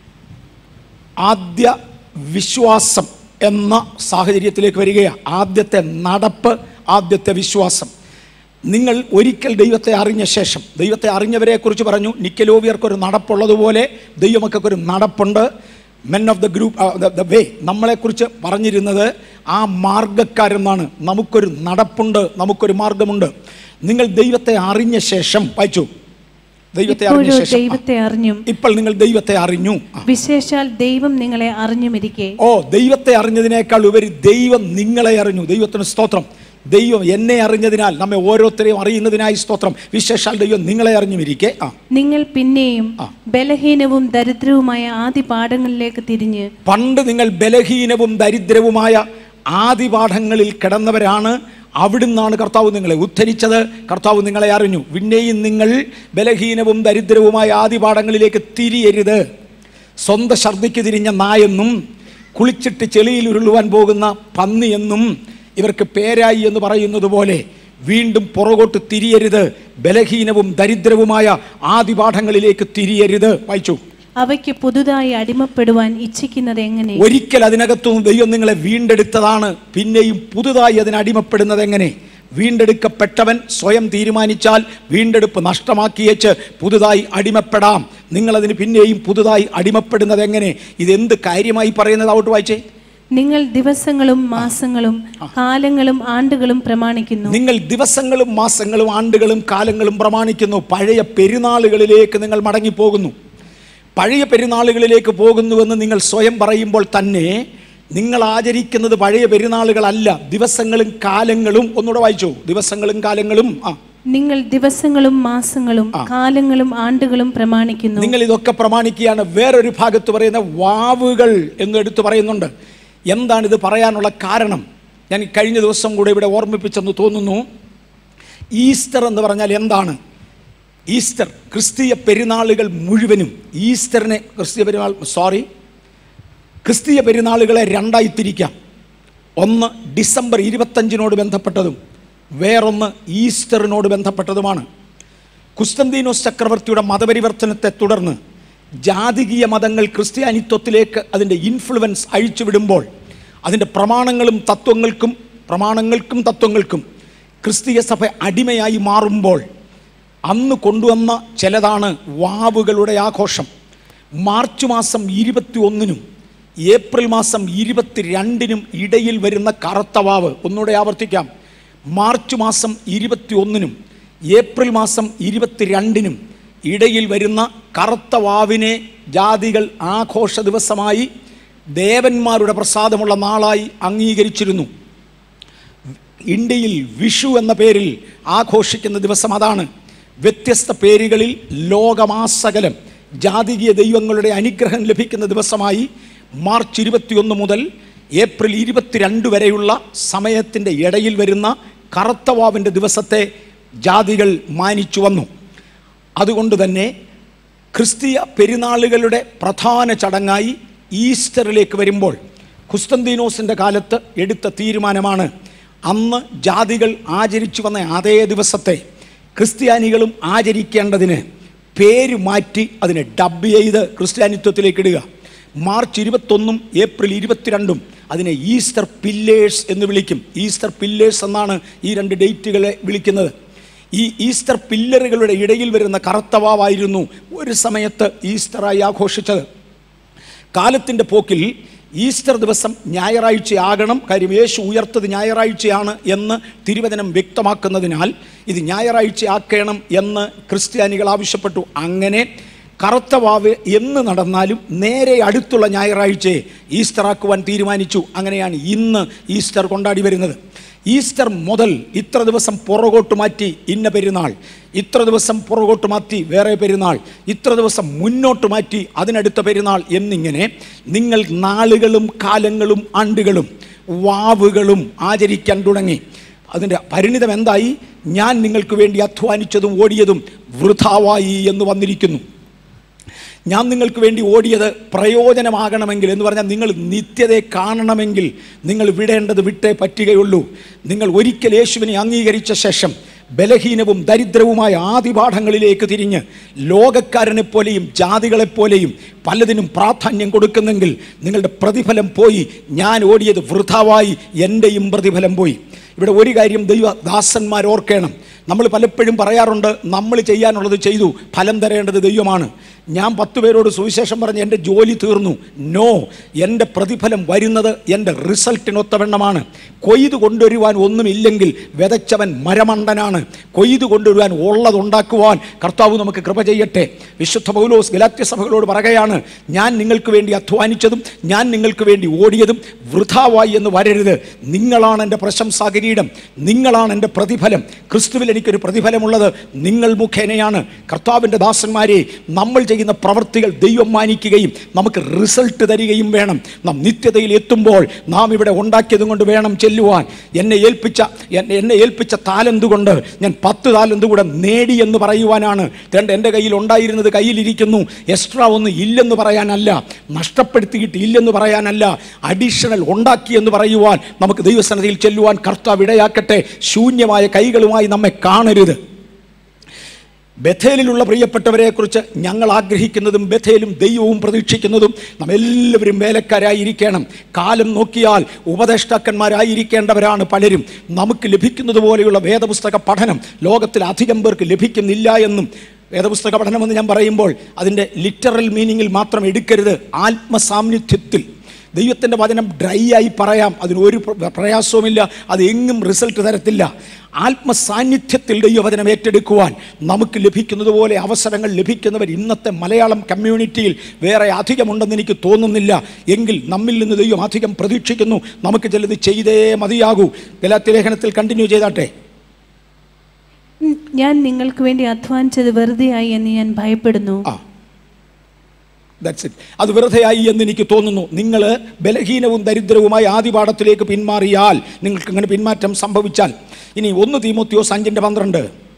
ആദ്യ വിശ്വാസം എന്ന സാഹചര്യത്തിലേക്ക് വരികയാണ് ആദ്യത്തെ നടപ്പ് ആദ്യത്തെ വിശ്വാസം നിങ്ങൾ ഒരിക്കൽ ദൈവത്തെ അറിഞ്ഞ ശേഷം ദൈവത്തെ അറിഞ്ഞവരെ കുറിച്ച് പറഞ്ഞു നിക്കലോവിയർക്കൊരു നടപ്പുള്ളതുപോലെ ദൈവമക്കൊരു നടപ്പുണ്ട് men of the group the way നമ്മളെക്കുറിച്ച് പറഞ്ഞിരുന്നത് ആ മാർഗക്കാരെന്നാണ് നമുക്കൊരു നടപ്പുണ്ട് നമുക്കൊരു മാർഗമുണ്ട് നിങ്ങൾ ദൈവത്തെ അറിഞ്ഞ ശേഷം വായിച്ചു ദൈവത്തെ അറിഞ്ഞ ഇപ്പോഴോ ശേഷം ദൈവത്തെ അറിഞ്ഞും ഇപ്പോൾ നിങ്ങൾ ദൈവത്തെ അറിഞ്ഞു വിശേഷാൽ ദൈവം നിങ്ങളെ അറിഞ്ഞുമിരിക്കെ ഓ ദൈവത്തെ അറിഞ്ഞതിനേക്കാൾ ഉപരി ദൈവം നിങ്ങളെ അറിഞ്ഞു ദൈവത്തിന് സ്തോത്രം ദൈവം എന്നെ അറിഞ്ഞതിനാൽ നമ്മെ ഓരോരുത്തരെയും അറിയുന്നതിനായി സ്തോത്രം വിശേഷാൽ ദൈവം നിങ്ങളെ അറിഞ്ഞുമിരിക്കെ ആ നിങ്ങൾ പിന്നെയും ബലഹീനവും ദരിദ്രവുമായ ആദ്യ പാഠങ്ങളിലേക്ക് തിരിഞ്ഞ് പണ്ട് നിങ്ങൾ ബലഹീനവും ദരിദ്രവുമായ ആദിപാഠങ്ങളിൽ കിടന്നവരാണ് അവിടുന്നാണ് കർത്താവ് നിങ്ങളെ ഉദ്ധരിച്ചത് കർത്താവ് നിങ്ങളെ അറിഞ്ഞു പിന്നെയും നിങ്ങൾ ബലഹീനവും ദരിദ്രവുമായ ആദിപാഠങ്ങളിലേക്ക് തിരിയരുത് സ്വന്തം ഛർദ്ദിക്ക് തിരിഞ്ഞ നായെന്നും കുളിച്ചിട്ട് ചെളിയിൽ ഉരുളുവാൻ പോകുന്ന പന്നിയെന്നും ഇവർക്ക് പേരായി എന്ന് പറയുന്നത് പോലെ വീണ്ടും പുറകോട്ട് തിരിയരുത് ബലഹീനവും ദരിദ്രവുമായ ആദിപാഠങ്ങളിലേക്ക് തിരിയരുത് വായിച്ചു അവയ്ക്ക് പുതുതായി അടിമപ്പെടുവാൻ ഇച്ഛിക്കുന്നത് എങ്ങനെ ഒരിക്കൽ അതിനകത്തും ദൈവം നിങ്ങളെ വീണ്ടെടുത്തതാണ് പിന്നെയും പുതുതായി അതിന് അടിമപ്പെടുന്നത് എങ്ങനെ വീണ്ടെടുക്കപ്പെട്ടവൻ സ്വയം തീരുമാനിച്ചാൽ വീണ്ടെടുപ്പ് നഷ്ടമാക്കിയേച്ച് പുതുതായി അടിമപ്പെടാം നിങ്ങളതിന് പിന്നെയും പുതുതായി അടിമപ്പെടുന്നത് എങ്ങനെ ഇതെന്ത് കാര്യമായി പറയുന്നത് ഔട്ട് വായിച്ചേ നിങ്ങൾ ദിവസങ്ങളും മാസങ്ങളും കാലങ്ങളും ആണ്ടുകളും പ്രമാണിക്കുന്നു നിങ്ങൾ ദിവസങ്ങളും മാസങ്ങളും ആണ്ടുകളും കാലങ്ങളും പ്രമാണിക്കുന്നു പഴയ പെരുന്നാളുകളിലേക്ക് നിങ്ങൾ മടങ്ങിപ്പോകുന്നു പഴയ പെരുന്നാളുകളിലേക്ക് പോകുന്നുവെന്ന് നിങ്ങൾ സ്വയം പറയുമ്പോൾ തന്നെ നിങ്ങൾ ആചരിക്കുന്നത് പഴയ പെരുന്നാളുകളല്ല ദിവസങ്ങളും കാലങ്ങളും ഒന്നുകൂടെ വായിച്ചു ദിവസങ്ങളും കാലങ്ങളും ആ നിങ്ങൾ ദിവസങ്ങളും മാസങ്ങളും കാലങ്ങളും ആണ്ടുകളും പ്രമാണിക്കുന്നു നിങ്ങൾ ഇതൊക്കെ പ്രമാണിക്കുകയാണ് വേറൊരു ഭാഗത്ത് പറയുന്ന വാവുകൾ എന്ന് എടുത്തു പറയുന്നുണ്ട് എന്താണ് ഇത് പറയാനുള്ള കാരണം ഞാൻ ഈ കഴിഞ്ഞ ദിവസം കൂടെ ഇവിടെ ഓർമ്മിപ്പിച്ചെന്ന് തോന്നുന്നു ഈസ്റ്റർ എന്ന് പറഞ്ഞാൽ എന്താണ് ഈസ്റ്റർ ക്രിസ്തീയ പെരുന്നാളുകൾ മുഴുവനും ഈസ്റ്ററിനെ ക്രിസ്തീയ പെരുന്നാൾ സോറി ക്രിസ്തീയ പെരുന്നാളുകളെ രണ്ടായി തിരിക്കാം ഒന്ന് ഡിസംബർ ഇരുപത്തഞ്ചിനോട് ബന്ധപ്പെട്ടതും വേറൊന്ന് ഈസ്റ്ററിനോട് ബന്ധപ്പെട്ടതുമാണ് കുസ്തന്തീനോസ് ചക്രവർത്തിയുടെ മതപരിവർത്തനത്തെ തുടർന്ന് ജാതികീയ മതങ്ങൾ ക്രിസ്ത്യാനിത്വത്തിലേക്ക് അതിൻ്റെ ഇൻഫ്ലുവൻസ് അഴിച്ചുവിടുമ്പോൾ അതിൻ്റെ പ്രമാണങ്ങളും തത്വങ്ങൾക്കും പ്രമാണങ്ങൾക്കും തത്വങ്ങൾക്കും ക്രിസ്തീയ സഭ അടിമയായി മാറുമ്പോൾ അന്ന് കൊണ്ടുവന്ന ചിലതാണ് വാവുകളുടെ ആഘോഷം മാർച്ച് മാസം ഇരുപത്തി ഒന്നിനും ഏപ്രിൽ മാസം ഇരുപത്തിരണ്ടിനും ഇടയിൽ വരുന്ന കറുത്ത വാവ് ഒന്നുകൂടെ ആവർത്തിക്കാം മാർച്ച് മാസം ഇരുപത്തി ഒന്നിനും ഏപ്രിൽ മാസം ഇരുപത്തിരണ്ടിനും ഇടയിൽ വരുന്ന കറുത്ത വാവിനെ ജാതികൾ ആഘോഷ ദിവസമായി ദേവന്മാരുടെ പ്രസാദമുള്ള നാളായി അംഗീകരിച്ചിരുന്നു ഇന്ത്യയിൽ വിഷു എന്ന പേരിൽ ആഘോഷിക്കുന്ന ദിവസം അതാണ് വ്യത്യസ്ത പേരുകളിൽ ലോകമാസകലം ജാതീയ ദൈവങ്ങളുടെ അനുഗ്രഹം ലഭിക്കുന്ന ദിവസമായി മാർച്ച് ഇരുപത്തിയൊന്ന് മുതൽ ഏപ്രിൽ ഇരുപത്തിരണ്ട് വരെയുള്ള സമയത്തിൻ്റെ ഇടയിൽ വരുന്ന കറുത്തവാവിൻ്റെ ദിവസത്തെ ജാതികൾ മാനിച്ചു വന്നു അതുകൊണ്ട് തന്നെ ക്രിസ്തീയ പെരുന്നാളുകളുടെ പ്രധാന ചടങ്ങായി ഈസ്റ്ററിലേക്ക് വരുമ്പോൾ കുസ്തന്തീനോസിൻ്റെ കാലത്ത് എടുത്ത തീരുമാനമാണ് അന്ന് ജാതികൾ ആചരിച്ചു വന്ന അതേ ദിവസത്തെ ക്രിസ്ത്യാനികളും ആചരിക്കേണ്ടതിന് പേര് മാറ്റി അതിനെ ഡബ് ചെയ്ത് ക്രിസ്ത്യാനിത്വത്തിലേക്ക് ഇടുക മാർച്ച് ഇരുപത്തൊന്നും ഏപ്രിൽ ഇരുപത്തിരണ്ടും അതിനെ ഈസ്റ്റർ പില്ലേഴ്സ് എന്ന് വിളിക്കും ഈസ്റ്റർ പില്ലേഴ്സ് എന്നാണ് ഈ രണ്ട് ഡേറ്റുകളെ വിളിക്കുന്നത് ഈ ഈസ്റ്റർ പില്ലറുകളുടെ ഇടയിൽ വരുന്ന കറുത്തവാവായിരുന്നു ഒരു സമയത്ത് ഈസ്റ്ററായി ആഘോഷിച്ചത് കാലത്തിൻ്റെ പോക്കിൽ ഈസ്റ്റർ ദിവസം ഞായറാഴ്ചയാകണം കാര്യം യേശു ഉയർത്തത് ഞായറാഴ്ചയാണ് എന്ന് തിരുവചനം വ്യക്തമാക്കുന്നതിനാൽ ഇത് ഞായറാഴ്ചയാക്കണം എന്ന് ക്രിസ്ത്യാനികൾ ആവശ്യപ്പെട്ടു അങ്ങനെ കറുത്ത വാവ് എന്ന് നടന്നാലും നേരെ അടുത്തുള്ള ഞായറാഴ്ചയെ ഈസ്റ്റർ ആക്കുവാൻ തീരുമാനിച്ചു അങ്ങനെയാണ് ഇന്ന് ഈസ്റ്റർ കൊണ്ടാടി വരുന്നത് ഈസ്റ്റർ മുതൽ ഇത്ര ദിവസം പുറകോട്ട് മാറ്റി ഇന്ന പെരുന്നാൾ ഇത്ര ദിവസം പുറകോട്ട് മാറ്റി വേറെ പെരുന്നാൾ ഇത്ര ദിവസം മുന്നോട്ട് മാറ്റി അതിനടുത്ത പെരുന്നാൾ എന്നിങ്ങനെ നിങ്ങൾ നാളുകളും കാലങ്ങളും ആണ്ടുകളും വാവുകളും ആചരിക്കാൻ തുടങ്ങി അതിൻ്റെ പരിണിതം എന്തായി ഞാൻ നിങ്ങൾക്ക് വേണ്ടി അധ്വാനിച്ചതും ഓടിയതും വൃഥാവായി എന്ന് വന്നിരിക്കുന്നു ഞാൻ നിങ്ങൾക്ക് വേണ്ടി ഓടിയത് പ്രയോജനമാകണമെങ്കിൽ എന്ന് പറഞ്ഞാൽ നിങ്ങൾ നിത്യതയെ കാണണമെങ്കിൽ നിങ്ങൾ വിടേണ്ടത് വിട്ടേ പറ്റുകയുള്ളൂ നിങ്ങൾ ഒരിക്കൽ യേശുവിനെ അംഗീകരിച്ച ശേഷം ബലഹീനവും ദരിദ്രവുമായ ആദിപാഠങ്ങളിലേക്ക് തിരിഞ്ഞ് ലോകക്കാരനെപ്പോലെയും ജാതികളെപ്പോലെയും പലതിനും പ്രാധാന്യം കൊടുക്കുന്നെങ്കിൽ നിങ്ങളുടെ പ്രതിഫലം പോയി ഞാൻ ഓടിയത് വൃഥാവായി എൻ്റെയും പ്രതിഫലം പോയി ഇവിടെ ഒരു കാര്യം ദൈവ ദാസന്മാർ ഓർക്കണം നമ്മൾ പലപ്പോഴും പറയാറുണ്ട് നമ്മൾ ചെയ്യാനുള്ളത് ചെയ്തു ഫലം തരേണ്ടത് ദൈവമാണ് ഞാൻ പത്ത് പേരോട് സുവിശേഷം പറഞ്ഞ് എൻ്റെ ജോലി തീർന്നു നോ എൻ്റെ പ്രതിഫലം വരുന്നത് എൻ്റെ റിസൾട്ടിനൊത്തവണ്ണമാണ് കൊയ്ത് കൊണ്ടുവരുവാൻ ഒന്നുമില്ലെങ്കിൽ വിതച്ചവൻ മരമണ്ടനാണ് കൊയ്ത് കൊണ്ടുവരുവാൻ ഉള്ളതുണ്ടാക്കുവാൻ കർത്താവ് നമുക്ക് കൃപ ചെയ്യട്ടെ വിശുദ്ധ പൗലോസ് ഗലാത്യ സഭകളോട് പറയുകയാണ് ഞാൻ നിങ്ങൾക്ക് വേണ്ടി അധ്വാനിച്ചതും ഞാൻ നിങ്ങൾക്ക് വേണ്ടി ഓടിയതും വൃഥാവായി എന്ന് വരരുത് നിങ്ങളാണ് എൻ്റെ പ്രശംസാകിരീടം നിങ്ങളാണ് എൻ്റെ പ്രതിഫലം ക്രിസ്തുവിൽ എനിക്കൊരു പ്രതിഫലമുള്ളത് നിങ്ങൾ മുഖേനയാണ് കർത്താവിൻ്റെ ദാസന്മാരെ നമ്മൾ ചെയ്യുന്ന പ്രവൃത്തികൾ ദൈവം മാനിക്കുകയും നമുക്ക് റിസൾട്ട് തരികയും വേണം നാം നിത്യതയിൽ എത്തുമ്പോൾ നാം ഇവിടെ ഉണ്ടാക്കിയതും കൊണ്ട് വേണം ചെല്ലുവാൻ എന്നെ ഏൽപ്പിച്ച എന്നെ എന്നെ ഏൽപ്പിച്ച താലന്ത് കൊണ്ട് ഞാൻ പത്ത് താലന്ത് കൂടെ നേടി എന്ന് പറയുവാനാണ് രണ്ട് എൻ്റെ കയ്യിൽ ഉണ്ടായിരുന്നത് കയ്യിലിരിക്കുന്നു എക്സ്ട്രാ ഒന്നും ഇല്ലെന്ന് പറയാനല്ല നഷ്ടപ്പെടുത്തിയിട്ട് ഇല്ലെന്ന് പറയാനല്ല അഡീഷണൽ ഉണ്ടാക്കി എന്ന് പറയുവാൻ നമുക്ക് ദൈവസന്നിധിയിൽ ചെല്ലുവാൻ കർത്താവ് ഇടയാക്കട്ടെ ശൂന്യമായ കൈകളുമായി നമ്മെ കാണരുത് ബഥേലിലുള്ള പ്രിയപ്പെട്ടവരെക്കുറിച്ച് ഞങ്ങൾ ആഗ്രഹിക്കുന്നതും ബഥേലും ദൈവവും പ്രതീക്ഷിക്കുന്നതും നാം എല്ലാവരും വേലക്കാരായിരിക്കണം കാലം നോക്കിയാൽ ഉപദേഷ്ടാക്കന്മാരായിരിക്കേണ്ടവരാണ് പലരും നമുക്ക് ലഭിക്കുന്നത് പോലെയുള്ള വേദപുസ്തക പഠനം ലോകത്തിൽ അധികം പേർക്ക് ലഭിക്കുന്നില്ല എന്നും വേദപുസ്തക പഠനമെന്ന് ഞാൻ പറയുമ്പോൾ അതിൻ്റെ ലിറ്ററൽ മീനിങ്ങിൽ മാത്രം എടുക്കരുത് ആത്മസാന്നിധ്യത്തിൽ ദൈവത്തിൻ്റെ വചനം ഡ്രൈ ആയി പറയാം അതിനൊരു പ്ര- പ്രയാസവുമില്ല അത് എങ്ങും റിസൾട്ട് തരത്തില്ല ആത്മസാന്നിധ്യത്തിൽ ദൈവവചനം ഏറ്റെടുക്കുവാൻ നമുക്ക് ലഭിക്കുന്നത് പോലെ അവസരങ്ങൾ ലഭിക്കുന്നവർ ഇന്നത്തെ മലയാളം കമ്മ്യൂണിറ്റിയിൽ വേറെ അധികമുണ്ടെന്ന് എനിക്ക് തോന്നുന്നില്ല എങ്കിൽ നമ്മിൽ നിന്ന് ദൈവം അധികം പ്രതീക്ഷിക്കുന്നു നമുക്ക് ചിലത് ചെയ്തേ മതിയാകൂ ഗലാത്യ ലേഖനത്തിൽ കണ്ടിന്യൂ ചെയ്താട്ടെ ഉം, ഞാൻ നിങ്ങൾക്ക് വേണ്ടി അധ്വാനിച്ചത് വെറുതെയായി എന്ന് ഞാൻ ഭയപ്പെടുന്നു ആ ദാറ്റ്സ് ഇറ്റ് അത് വെറുതെയായി എന്ന് എനിക്ക് തോന്നുന്നു നിങ്ങൾ ബലഹീനവും ദരിദ്രവുമായ ആദിപാഠത്തിലേക്ക് പിന്മാറിയാൽ നിങ്ങൾക്ക് ഇങ്ങനെ പിന്മാറ്റം സംഭവിച്ചാൽ ഇനി ഒന്ന് തീമോത്യോസ് അഞ്ചിൻ്റെ പന്ത്രണ്ട്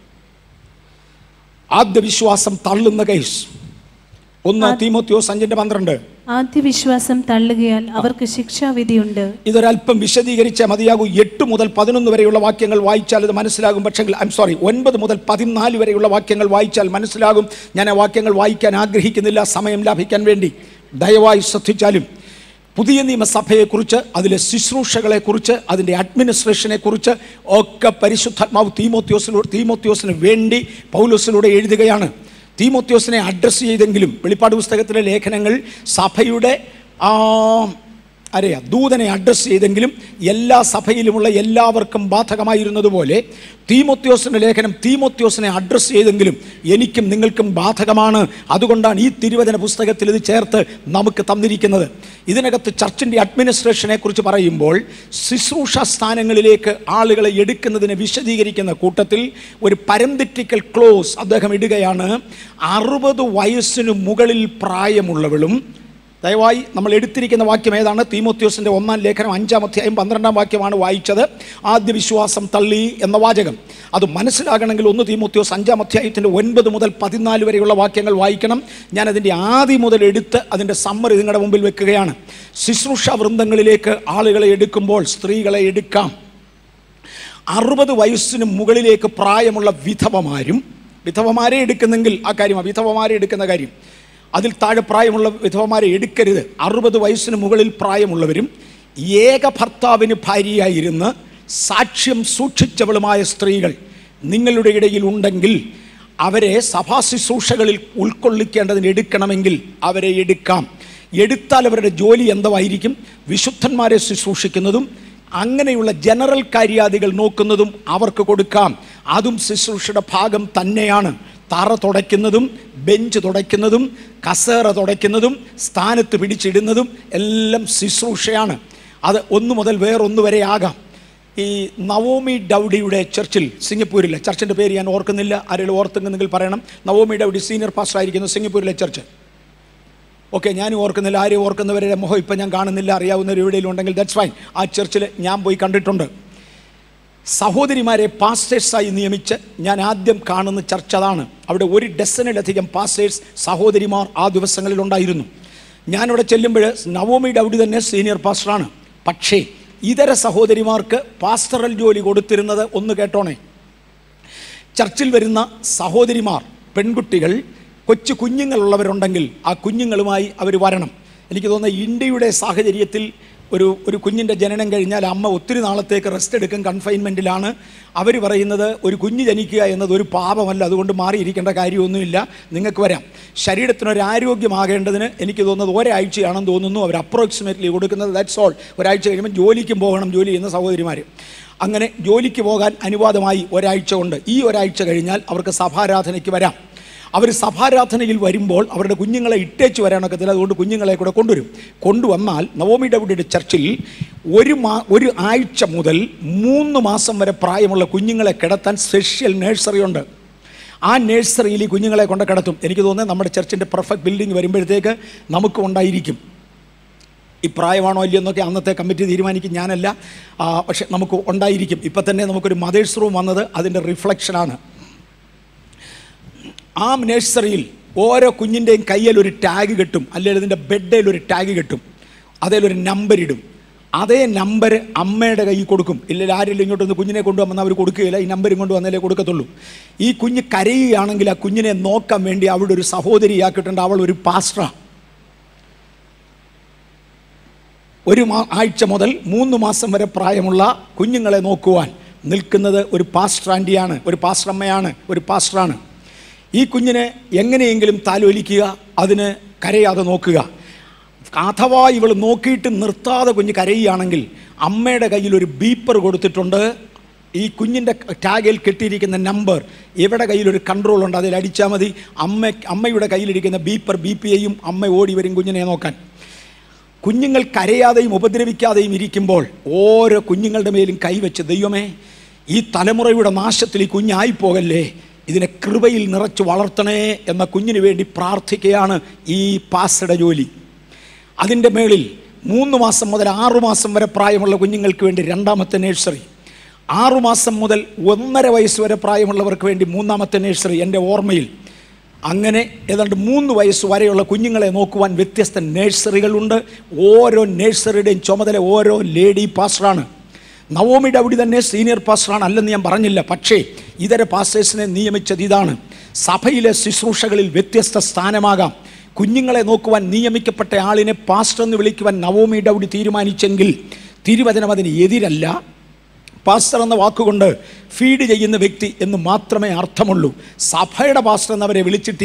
ആദ്യ വിശ്വാസം തള്ളുന്ന കേസ് ഒന്ന് തീമോത്യോസ് അഞ്ചിൻ്റെ പന്ത്രണ്ട് ആദ്യ വിശ്വാസം തള്ളുകയാൽ അവർക്ക് ശിക്ഷാവിധിയുണ്ട് ഇതൊരല്പം വിശദീകരിച്ചാൽ മതിയാകൂ എട്ട് മുതൽ പതിനൊന്ന് വരെയുള്ള വാക്യങ്ങൾ വായിച്ചാൽ ഇത് മനസ്സിലാകും പക്ഷേ ഐം സോറി ഒൻപത് മുതൽ പതിനാല് വരെയുള്ള വാക്യങ്ങൾ വായിച്ചാൽ മനസ്സിലാകും ഞാൻ ആ വാക്യങ്ങൾ വായിക്കാൻ ആഗ്രഹിക്കുന്നില്ല സമയം ലാഭിക്കാൻ വേണ്ടി ദയവായി ശ്രദ്ധിച്ചാലും പുതിയ നിയമസഭയെക്കുറിച്ച് അതിലെ ശുശ്രൂഷകളെക്കുറിച്ച് അതിൻ്റെ അഡ്മിനിസ്ട്രേഷനെക്കുറിച്ച് ഒക്കെ പരിശുദ്ധാത്മാവ് തീമോത്യോസിലൂടെ തീമോത്യോസിന് വേണ്ടി പൗലോസിലൂടെ എഴുതുകയാണ് തീമോത്യോസിനെ അഡ്രസ്സ് ചെയ്തെങ്കിലും വെളിപ്പാട് പുസ്തകത്തിലെ ലേഖനങ്ങൾ സഭയുടെ ആ അറിയാം ദൂതനെ അഡ്രസ്സ് ചെയ്തെങ്കിലും എല്ലാ സഭയിലുമുള്ള എല്ലാവർക്കും ബാധകമായിരുന്നതുപോലെ തീമൊത്യോസിൻ്റെ ലേഖനം തീമൊത്യോസിനെ അഡ്രസ്സ് ചെയ്തെങ്കിലും എനിക്കും നിങ്ങൾക്കും ബാധകമാണ് അതുകൊണ്ടാണ് ഈ തിരുവചന പുസ്തകത്തിൽ ഇത് ചേർത്ത് നമുക്ക് തന്നിരിക്കുന്നത് ഇതിനകത്ത് ചർച്ചിൻ്റെ അഡ്മിനിസ്ട്രേഷനെ കുറിച്ച് പറയുമ്പോൾ ശുശ്രൂഷ സ്ഥാനങ്ങളിലേക്ക് ആളുകളെ എടുക്കുന്നതിനെ വിശദീകരിക്കുന്ന കൂട്ടത്തിൽ ഒരു പരന്തിറ്റിക്കൽ ക്ലോസ് അദ്ദേഹം ഇടുകയാണ് അറുപത് വയസ്സിന് മുകളിൽ പ്രായമുള്ളവളും ദയവായി നമ്മൾ എടുത്തിരിക്കുന്ന വാക്യം ഏതാണ് തീമോത്യോസിൻ്റെ ഒന്നാം ലേഖനം അഞ്ചാം അധ്യായം പന്ത്രണ്ടാം വാക്യമാണ് വായിച്ചത് ആദ്യ വിശ്വാസം തള്ളി എന്ന വാചകം അത് മനസ്സിലാകണമെങ്കിൽ ഒന്ന് തീമോത്യോസ് അഞ്ചാം അധ്യായത്തിൻ്റെ ഒൻപത് മുതൽ പതിനാല് വരെയുള്ള വാക്യങ്ങൾ വായിക്കണം ഞാൻ അതിൻ്റെ ആദ്യം മുതൽ എടുത്ത് അതിൻ്റെ സമ്മറി നിങ്ങളുടെ മുമ്പിൽ വെക്കുകയാണ് ശുശ്രൂഷ വൃന്ദങ്ങളിലേക്ക് ആളുകളെ എടുക്കുമ്പോൾ സ്ത്രീകളെ എടുക്കാം അറുപത് വയസ്സിന് മുകളിലേക്ക് പ്രായമുള്ള വിധവമാരും വിധവമാരെ എടുക്കുന്നെങ്കിൽ ആ കാര്യമാണ് വിധവമാരെ എടുക്കുന്ന കാര്യം അതിൽ താഴെ പ്രായമുള്ള വിധവമാരെ എടുക്കരുത് അറുപത് വയസ്സിന് മുകളിൽ പ്രായമുള്ളവരും ഏക ഭർത്താവിന് ഭാര്യയായിരുന്ന് സാക്ഷ്യം സൂക്ഷിച്ചവളുമായ സ്ത്രീകൾ നിങ്ങളുടെ ഇടയിൽ ഉണ്ടെങ്കിൽ അവരെ സഭാ ശുശ്രൂഷകളിൽ ഉൾക്കൊള്ളിക്കേണ്ടതിന് എടുക്കണമെങ്കിൽ അവരെ എടുക്കാം എടുത്താൽ അവരുടെ ജോലി എന്തായിരിക്കും വിശുദ്ധന്മാരെ ശുശ്രൂഷിക്കുന്നതും അങ്ങനെയുള്ള ജനറൽ കാര്യാദികൾ നോക്കുന്നതും അവർക്ക് കൊടുക്കാം അതും ശുശ്രൂഷയുടെ ഭാഗം തന്നെയാണ് തറ തുടയ്ക്കുന്നതും ബെഞ്ച് തുടയ്ക്കുന്നതും കസേറ തുടയ്ക്കുന്നതും സ്ഥാനത്ത് പിടിച്ചിടുന്നതും എല്ലാം ശുശ്രൂഷയാണ് അത് ഒന്ന് മുതൽ വേറൊന്ന് വരെ ആകാം ഈ നവോമി ഡൗഡിയുടെ ചർച്ചിൽ സിംഗപ്പൂരിലെ ചർച്ചിൻ്റെ പേര് ഞാൻ ഓർക്കുന്നില്ല ആരെങ്കിലും ഓർത്തെങ്കിൽ പറയണം നവോമി ഡൗഡി സീനിയർ പാസ്റ്റർ ആയിരിക്കുന്നു സിംഗപ്പൂരിലെ ചർച്ച് ഓക്കെ ഞാനും ഓർക്കുന്നില്ല ആരും ഓർക്കുന്നവരുടെ മുഖം ഇപ്പം ഞാൻ കാണുന്നില്ല അറിയാവുന്നവർ എവിടെയെങ്കിലും ഉണ്ടെങ്കിൽ ദാറ്റ്സ് ഫൈൻ ആ ചർച്ചിൽ ഞാൻ പോയി കണ്ടിട്ടുണ്ട് സഹോദരിമാരെ പാസ്റ്റേഴ്സായി നിയമിച്ച് ഞാൻ ആദ്യം കാണുന്ന ചർച്ച അതാണ് അവിടെ ഒരു ഡസനിലധികം പാസ്റ്റേഴ്സ് സഹോദരിമാർ ആ ദിവസങ്ങളിൽ ഉണ്ടായിരുന്നു ഞാനവിടെ ചെല്ലുമ്പോൾ നവോമി ഡൗഡി തന്നെ സീനിയർ പാസ്റ്ററാണ് പക്ഷേ ഇതര സഹോദരിമാർക്ക് പാസ്റ്ററൽ ജോലി കൊടുത്തിരുന്നത് ഒന്ന് കേട്ടോണേ ചർച്ചിൽ വരുന്ന സഹോദരിമാർ പെൺകുട്ടികൾ കൊച്ചു കുഞ്ഞുങ്ങളുള്ളവരുണ്ടെങ്കിൽ ആ കുഞ്ഞുങ്ങളുമായി അവർ വരണം എനിക്ക് തോന്നുന്നത് ഇന്ത്യയുടെ സാഹചര്യത്തിൽ ഒരു ഒരു കുഞ്ഞിൻ്റെ ജനനം കഴിഞ്ഞാൽ അമ്മ ഒത്തിരി നാളത്തേക്ക് റെസ്റ്റ് എടുക്കും കൺഫൈൻമെൻറ്റിലാണ് അവർ പറയുന്നത് ഒരു കുഞ്ഞ് ജനിക്കുക എന്നത് ഒരു പാപമല്ല അതുകൊണ്ട് മാറിയിരിക്കേണ്ട കാര്യമൊന്നുമില്ല നിങ്ങൾക്ക് വരാം ശരീരത്തിനൊരു ആരോഗ്യമാകേണ്ടതിന് എനിക്ക് തോന്നുന്നത് ഒരാഴ്ചയാണെന്ന് തോന്നുന്നു അവർ അപ്രോക്സിമേറ്റ്ലി കൊടുക്കുന്നത് ദാറ്റ്സ് ഓൾ ഒരാഴ്ച കഴിയുമ്പോൾ ജോലിക്കും പോകണം ജോലി ചെയ്യുന്ന സഹോദരിമാർ അങ്ങനെ ജോലിക്ക് പോകാൻ അനുവാദമായി ഒരാഴ്ച കൊണ്ട് ഈ ഒരാഴ്ച കഴിഞ്ഞാൽ അവർക്ക് സഭാരാധനയ്ക്ക് വരാം അവർ സഭാരാധനയിൽ വരുമ്പോൾ അവരുടെ കുഞ്ഞുങ്ങളെ ഇട്ടേച്ച് വരാനൊക്കത്തില്ല അതുകൊണ്ട് കുഞ്ഞുങ്ങളെ കൂടെ കൊണ്ടുവരും കൊണ്ടുവന്നാൽ നവോമി ഡൗഡിയുടെ ചർച്ചിൽ ഒരു മാ ഒരു ആഴ്ച മുതൽ മൂന്ന് മാസം വരെ പ്രായമുള്ള കുഞ്ഞുങ്ങളെ കിടത്താൻ സ്പെഷ്യൽ നഴ്സറി ഉണ്ട് ആ നഴ്സറിയിൽ ഈ കുഞ്ഞുങ്ങളെ കൊണ്ട് കിടത്തും എനിക്ക് തോന്നുന്നത് നമ്മുടെ ചർച്ചിൻ്റെ പെർഫെക്റ്റ് ബിൽഡിംഗ് വരുമ്പോഴത്തേക്ക് നമുക്ക് ഉണ്ടായിരിക്കും ഈ പ്രായമാണോ അല്ലയോ എന്നൊക്കെ അന്നത്തെ കമ്മിറ്റി തീരുമാനിക്കും ഞാനല്ല ആ, പക്ഷെ നമുക്ക് ഉണ്ടായിരിക്കും ഇപ്പം തന്നെ നമുക്കൊരു മദേഴ്സ് റൂം വന്നത് അതിൻ്റെ റിഫ്ലക്ഷനാണ് ആ നഴ്സറിയിൽ ഓരോ കുഞ്ഞിൻ്റെയും കയ്യിൽ ഒരു ടാഗ് കെട്ടും അല്ലെങ്കിൽ അതിൻ്റെ ബെഡിൽ ഒരു ടാഗ് കെട്ടും അതിലൊരു നമ്പർ ഇടും അതേ നമ്പർ അമ്മയുടെ കയ്യിൽ കൊടുക്കും ഇല്ലെങ്കിൽ ആരെങ്കിലും ഇങ്ങോട്ടൊന്ന് കുഞ്ഞിനെ കൊണ്ടുവന്നാൽ അവർ കൊടുക്കുകയില്ല ഈ നമ്പർ ഇങ്ങോട്ട് വന്നാലേ കൊടുക്കത്തുള്ളൂ ഈ കുഞ്ഞ് കരയുകയാണെങ്കിൽ ആ കുഞ്ഞിനെ നോക്കാൻ വേണ്ടി അവിടെ ഒരു സഹോദരിയാക്കിയിട്ടുണ്ട് അവൾ ഒരു പാസ്റ്ററാണ് ഒരു മാ ആഴ്ച മുതൽ മൂന്ന് മാസം വരെ പ്രായമുള്ള കുഞ്ഞുങ്ങളെ നോക്കുവാൻ നിൽക്കുന്നത് ഒരു പാസ്റ്റർ ആൻറ്റിയാണ് ഒരു പാസ്റ്റർ അമ്മയാണ് ഒരു പാസ്റ്ററാണ് ഈ കുഞ്ഞിനെ എങ്ങനെയെങ്കിലും താലോലിക്കുക അതിന് കരയാതെ നോക്കുക അഥവാ ഇവൾ നോക്കിയിട്ട് നിർത്താതെ കുഞ്ഞ് കരയുകയാണെങ്കിൽ അമ്മയുടെ കയ്യിൽ ഒരു ബീപ്പർ കൊടുത്തിട്ടുണ്ട് ഈ കുഞ്ഞിൻ്റെ ടാഗിൽ കെട്ടിയിരിക്കുന്ന നമ്പർ ഇവരുടെ കയ്യിലൊരു കൺട്രോൾ ഉണ്ട് അതിൽ അടിച്ചാൽ മതി അമ്മ അമ്മയുടെ കയ്യിലിരിക്കുന്ന ബീപ്പർ ബി പി ഐയും അമ്മ ഓടി വരും കുഞ്ഞിനെ നോക്കാൻ കുഞ്ഞുങ്ങൾ കരയാതെയും ഉപദ്രവിക്കാതെയും ഇരിക്കുമ്പോൾ ഓരോ കുഞ്ഞുങ്ങളുടെ മേലും കൈവച്ച് ദൈവമേ ഈ തലമുറയുടെ നാശത്തിൽ ഈ കുഞ്ഞായി പോകല്ലേ ഇതിനെ കൃപയിൽ നിറച്ച് വളർത്തണേ എന്ന കുഞ്ഞിന് വേണ്ടി പ്രാർത്ഥിക്കുകയാണ് ഈ പാസയുടെ ജോലി അതിൻ്റെ മേളിൽ മൂന്ന് മാസം മുതൽ ആറു മാസം വരെ പ്രായമുള്ള കുഞ്ഞുങ്ങൾക്ക് വേണ്ടി രണ്ടാമത്തെ നഴ്സറി ആറുമാസം മുതൽ ഒന്നര വയസ്സ് വരെ പ്രായമുള്ളവർക്ക് വേണ്ടി മൂന്നാമത്തെ നഴ്സറി എൻ്റെ ഓർമ്മയിൽ അങ്ങനെ ഏതാണ്ട് മൂന്ന് വയസ്സ് വരെയുള്ള കുഞ്ഞുങ്ങളെ നോക്കുവാൻ വ്യത്യസ്ത നഴ്സറികളുണ്ട് ഓരോ നഴ്സറിയുടെയും ചുമതല ഓരോ ലേഡി പാസ്റ്ററാണ് നവോമി ഡൗഡി തന്നെ സീനിയർ പാസ്റ്ററാണ് അല്ലെന്ന് ഞാൻ പറഞ്ഞില്ല പക്ഷേ ഇതര പാസ്റ്റേഴ്സിനെ നിയമിച്ചത് ഇതാണ് സഭയിലെ ശുശ്രൂഷകളിൽ വ്യത്യസ്ത സ്ഥാനമാകാം കുഞ്ഞുങ്ങളെ നോക്കുവാൻ നിയമിക്കപ്പെട്ട ആളിനെ പാസ്റ്റർ എന്ന് വിളിക്കുവാൻ നവോമി ഡൗഡി തീരുമാനിച്ചെങ്കിൽ തിരുവചനം അതിന് എതിരല്ല പാസ്റ്റർ എന്ന വാക്കുകൊണ്ട് ഫീഡ് ചെയ്യുന്ന വ്യക്തി എന്ന് മാത്രമേ അർത്ഥമുള്ളൂ സഭയുടെ പാസ്റ്റർ എന്നവരെ വിളിച്ചിട്ടില്ല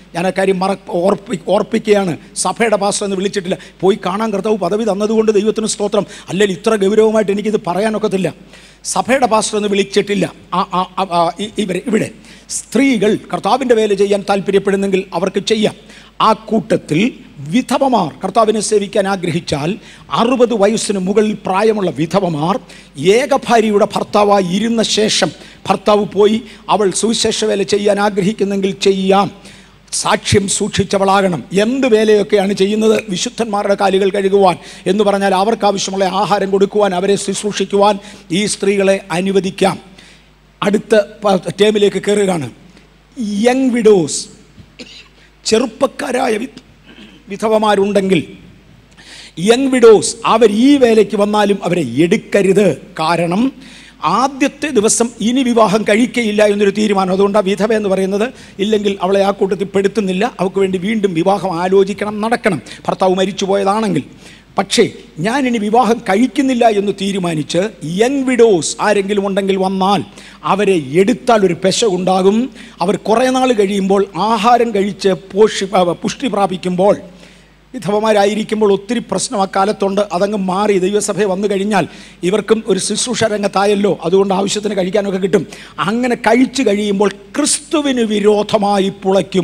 ഞാൻ ആ കാര്യം മറ ഓർപ്പി ഓർപ്പിക്കുകയാണ് സഭയുടെ പാസ്റ്റർ എന്ന് വിളിച്ചിട്ടില്ല പോയി കാണാൻ കർത്താവ് പദവി തന്നതുകൊണ്ട് ദൈവത്തിന് സ്തോത്രം അല്ലെങ്കിൽ ഇത്ര ഗൗരവമായിട്ട് എനിക്കിത് പറയാനൊക്കത്തില്ല സഭയുടെ പാസ്റ്റർ എന്ന് വിളിച്ചിട്ടില്ല ആ ആ ആ, ആ, ഇ- ഇവരെ ഇവിടെ സ്ത്രീകൾ കർത്താവിൻ്റെ വേല ചെയ്യാൻ താല്പര്യപ്പെടുന്നെങ്കിൽ അവർക്ക് ചെയ്യാം ആ കൂട്ടത്തിൽ വിധവമാർ കർത്താവിനെ സേവിക്കാൻ ആഗ്രഹിച്ചാൽ അറുപത് വയസ്സിന് മുകളിൽ പ്രായമുള്ള വിധവമാർ ഏകഭാര്യയുടെ ഭർത്താവായി ഇരുന്ന ശേഷം ഭർത്താവ് പോയി അവൾ സുവിശേഷ വേല ചെയ്യാൻ ആഗ്രഹിക്കുന്നെങ്കിൽ ചെയ്യാം സാക്ഷ്യം സൂക്ഷിച്ചവളാകണം എന്ത് വേലയൊക്കെയാണ് ചെയ്യുന്നത് വിശുദ്ധന്മാരുടെ കാലുകൾ കഴുകുവാൻ എന്ന് പറഞ്ഞാൽ അവർക്ക് ആവശ്യമുള്ള ആഹാരം കൊടുക്കുവാൻ അവരെ ശുശ്രൂഷിക്കുവാൻ ഈ സ്ത്രീകളെ അനുവദിക്കാം അടുത്ത പ- ടേമിലേക്ക് കയറുകയാണ് യങ് വിഡോസ് ചെറുപ്പക്കാരായ വി- വിധവമാരുണ്ടെങ്കിൽ യങ് വിഡോസ് അവർ ഈ വേലയ്ക്ക് വന്നാലും അവരെ എടുക്കരുത് കാരണം ആദ്യത്തെ ദിവസം ഇനി വിവാഹം കഴിക്കയില്ല എന്നൊരു തീരുമാനം അതുകൊണ്ട് ആ വിധവ എന്ന് പറയുന്നത് ഇല്ലെങ്കിൽ അവളെ ആ കൂട്ടത്തിൽ പെടുത്തുന്നില്ല അവൾക്ക് വേണ്ടി വീണ്ടും വിവാഹം ആലോചിക്കണം നടക്കണം ഭർത്താവ് മരിച്ചു പോയതാണെങ്കിൽ പക്ഷേ ഞാൻ ഇനി വിവാഹം കഴിക്കുന്നില്ല എന്ന് തീരുമാനിച്ച് യങ് വിഡോസ് ആരെങ്കിലും ഉണ്ടെങ്കിൽ വന്നാൽ അവരെ എടുത്താൽ ഒരു പെശ ഉണ്ടാകും അവർ കുറേ നാൾ കഴിയുമ്പോൾ ആഹാരം കഴിച്ച് പോഷി പുഷ്ടി പ്രാപിക്കുമ്പോൾ വിധവമാരായിരിക്കുമ്പോൾ ഒത്തിരി പ്രശ്നം അക്കാലത്തുണ്ട് അതങ്ങ് മാറി ദൈവസഭയെ വന്നു കഴിഞ്ഞാൽ ഇവർക്കും ഒരു ശുശ്രൂഷ രംഗത്തായല്ലോ അതുകൊണ്ട് ആവശ്യത്തിന് കഴിക്കാനൊക്കെ കിട്ടും അങ്ങനെ കഴിച്ചു കഴിയുമ്പോൾ ക്രിസ്തുവിന് വിരോധമായി പുളയ്ക്കും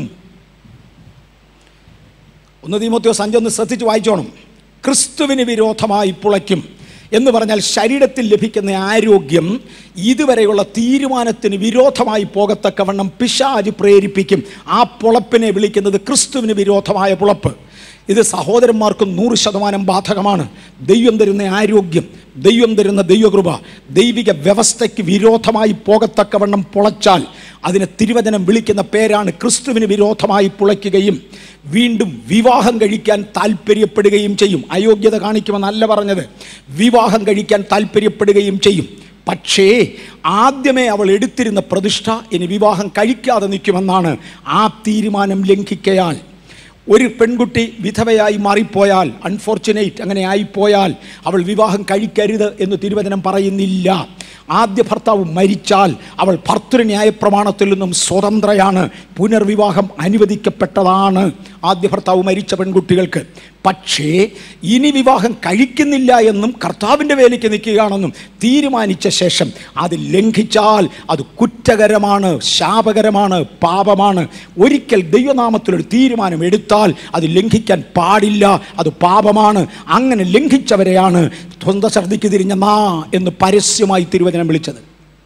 ഒന്ന് തീമോത്യോസ് അഞ്ചൊന്ന് ശ്രദ്ധിച്ച് വായിച്ചോണം ക്രിസ്തുവിന് വിരോധമായി പുളയ്ക്കും എന്ന് പറഞ്ഞാൽ ശരീരത്തിൽ ലഭിക്കുന്ന ആരോഗ്യം ഇതുവരെയുള്ള തീരുമാനത്തിന് വിരോധമായി പോകത്തക്കവണ്ണം പിശാജ് പ്രേരിപ്പിക്കും ആ പുളപ്പിനെ വിളിക്കുന്നത് ക്രിസ്തുവിന് വിരോധമായ പുളപ്പ് ഇത് സഹോദരന്മാർക്കും നൂറ് ശതമാനം ബാധകമാണ് ദൈവം തരുന്ന ആരോഗ്യം ദൈവം തരുന്ന ദൈവകൃപ ദൈവിക വ്യവസ്ഥയ്ക്ക് വിരോധമായി പോകത്തക്കവണ്ണം പുളച്ചാൽ അതിനെ തിരുവചനം വിളിക്കുന്ന പേരാണ് ക്രിസ്തുവിന് വിരോധമായി പുളയ്ക്കുകയും വീണ്ടും വിവാഹം കഴിക്കാൻ താല്പര്യപ്പെടുകയും ചെയ്യും അയോഗ്യത കാണിക്കുമെന്നല്ല പറഞ്ഞത് വിവാഹം കഴിക്കാൻ താല്പര്യപ്പെടുകയും ചെയ്യും പക്ഷേ ആദ്യമേ അവൾ എടുത്തിരുന്ന പ്രതിഷ്ഠ ഇനി വിവാഹം കഴിക്കാതെ നിൽക്കുമെന്നാണ് ആ തീരുമാനം ലംഘിക്കയാൽ ഒരു പെൺകുട്ടി വിധവയായി മാറിപ്പോയാൽ അൺഫോർച്ചുനേറ്റ് അങ്ങനെ ആയിപ്പോയാൽ അവൾ വിവാഹം കഴിക്കരുത് എന്ന് തിരുവചനം പറയുന്നില്ല ആദ്യ ഭർത്താവ് മരിച്ചാൽ അവൾ ഭർത്തൃന്യായ പ്രമാണത്തിൽ നിന്നും സ്വതന്ത്രയാണ് പുനർവിവാഹം അനുവദിക്കപ്പെട്ടതാണ് ആദ്യ ഭർത്താവ് മരിച്ച പെൺകുട്ടികൾക്ക് പക്ഷേ ഇനി വിവാഹം കഴിക്കുന്നില്ല എന്നും കർത്താവിൻ്റെ വേലയ്ക്ക് നിൽക്കുകയാണെന്നും തീരുമാനിച്ച ശേഷം അത് ലംഘിച്ചാൽ അത് കുറ്റകരമാണ് ശാപകരമാണ് പാപമാണ് ഒരിക്കൽ ദൈവനാമത്തിലൊരു തീരുമാനം എടുത്താൽ അത് ലംഘിക്കാൻ പാടില്ല അത് പാപമാണ് അങ്ങനെ ലംഘിച്ചവരെയാണ് സ്വന്തം ഛർദിക്ക് തിരിഞ്ഞ നാ എന്ന് പരസ്യമായി തിരുവചനം വിളിച്ചത്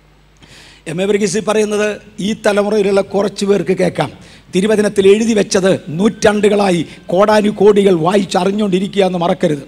എം എ വർഗീസ് പറയുന്നത് ഈ തലമുറയിലുള്ള കുറച്ച് പേർക്ക് കേൾക്കാം തിരുവചനത്തിൽ എഴുതി വെച്ചത് നൂറ്റാണ്ടുകളായി കോടാനുകോടികൾ വായിച്ചറിഞ്ഞുകൊണ്ടിരിക്കുക എന്ന് മറക്കരുത്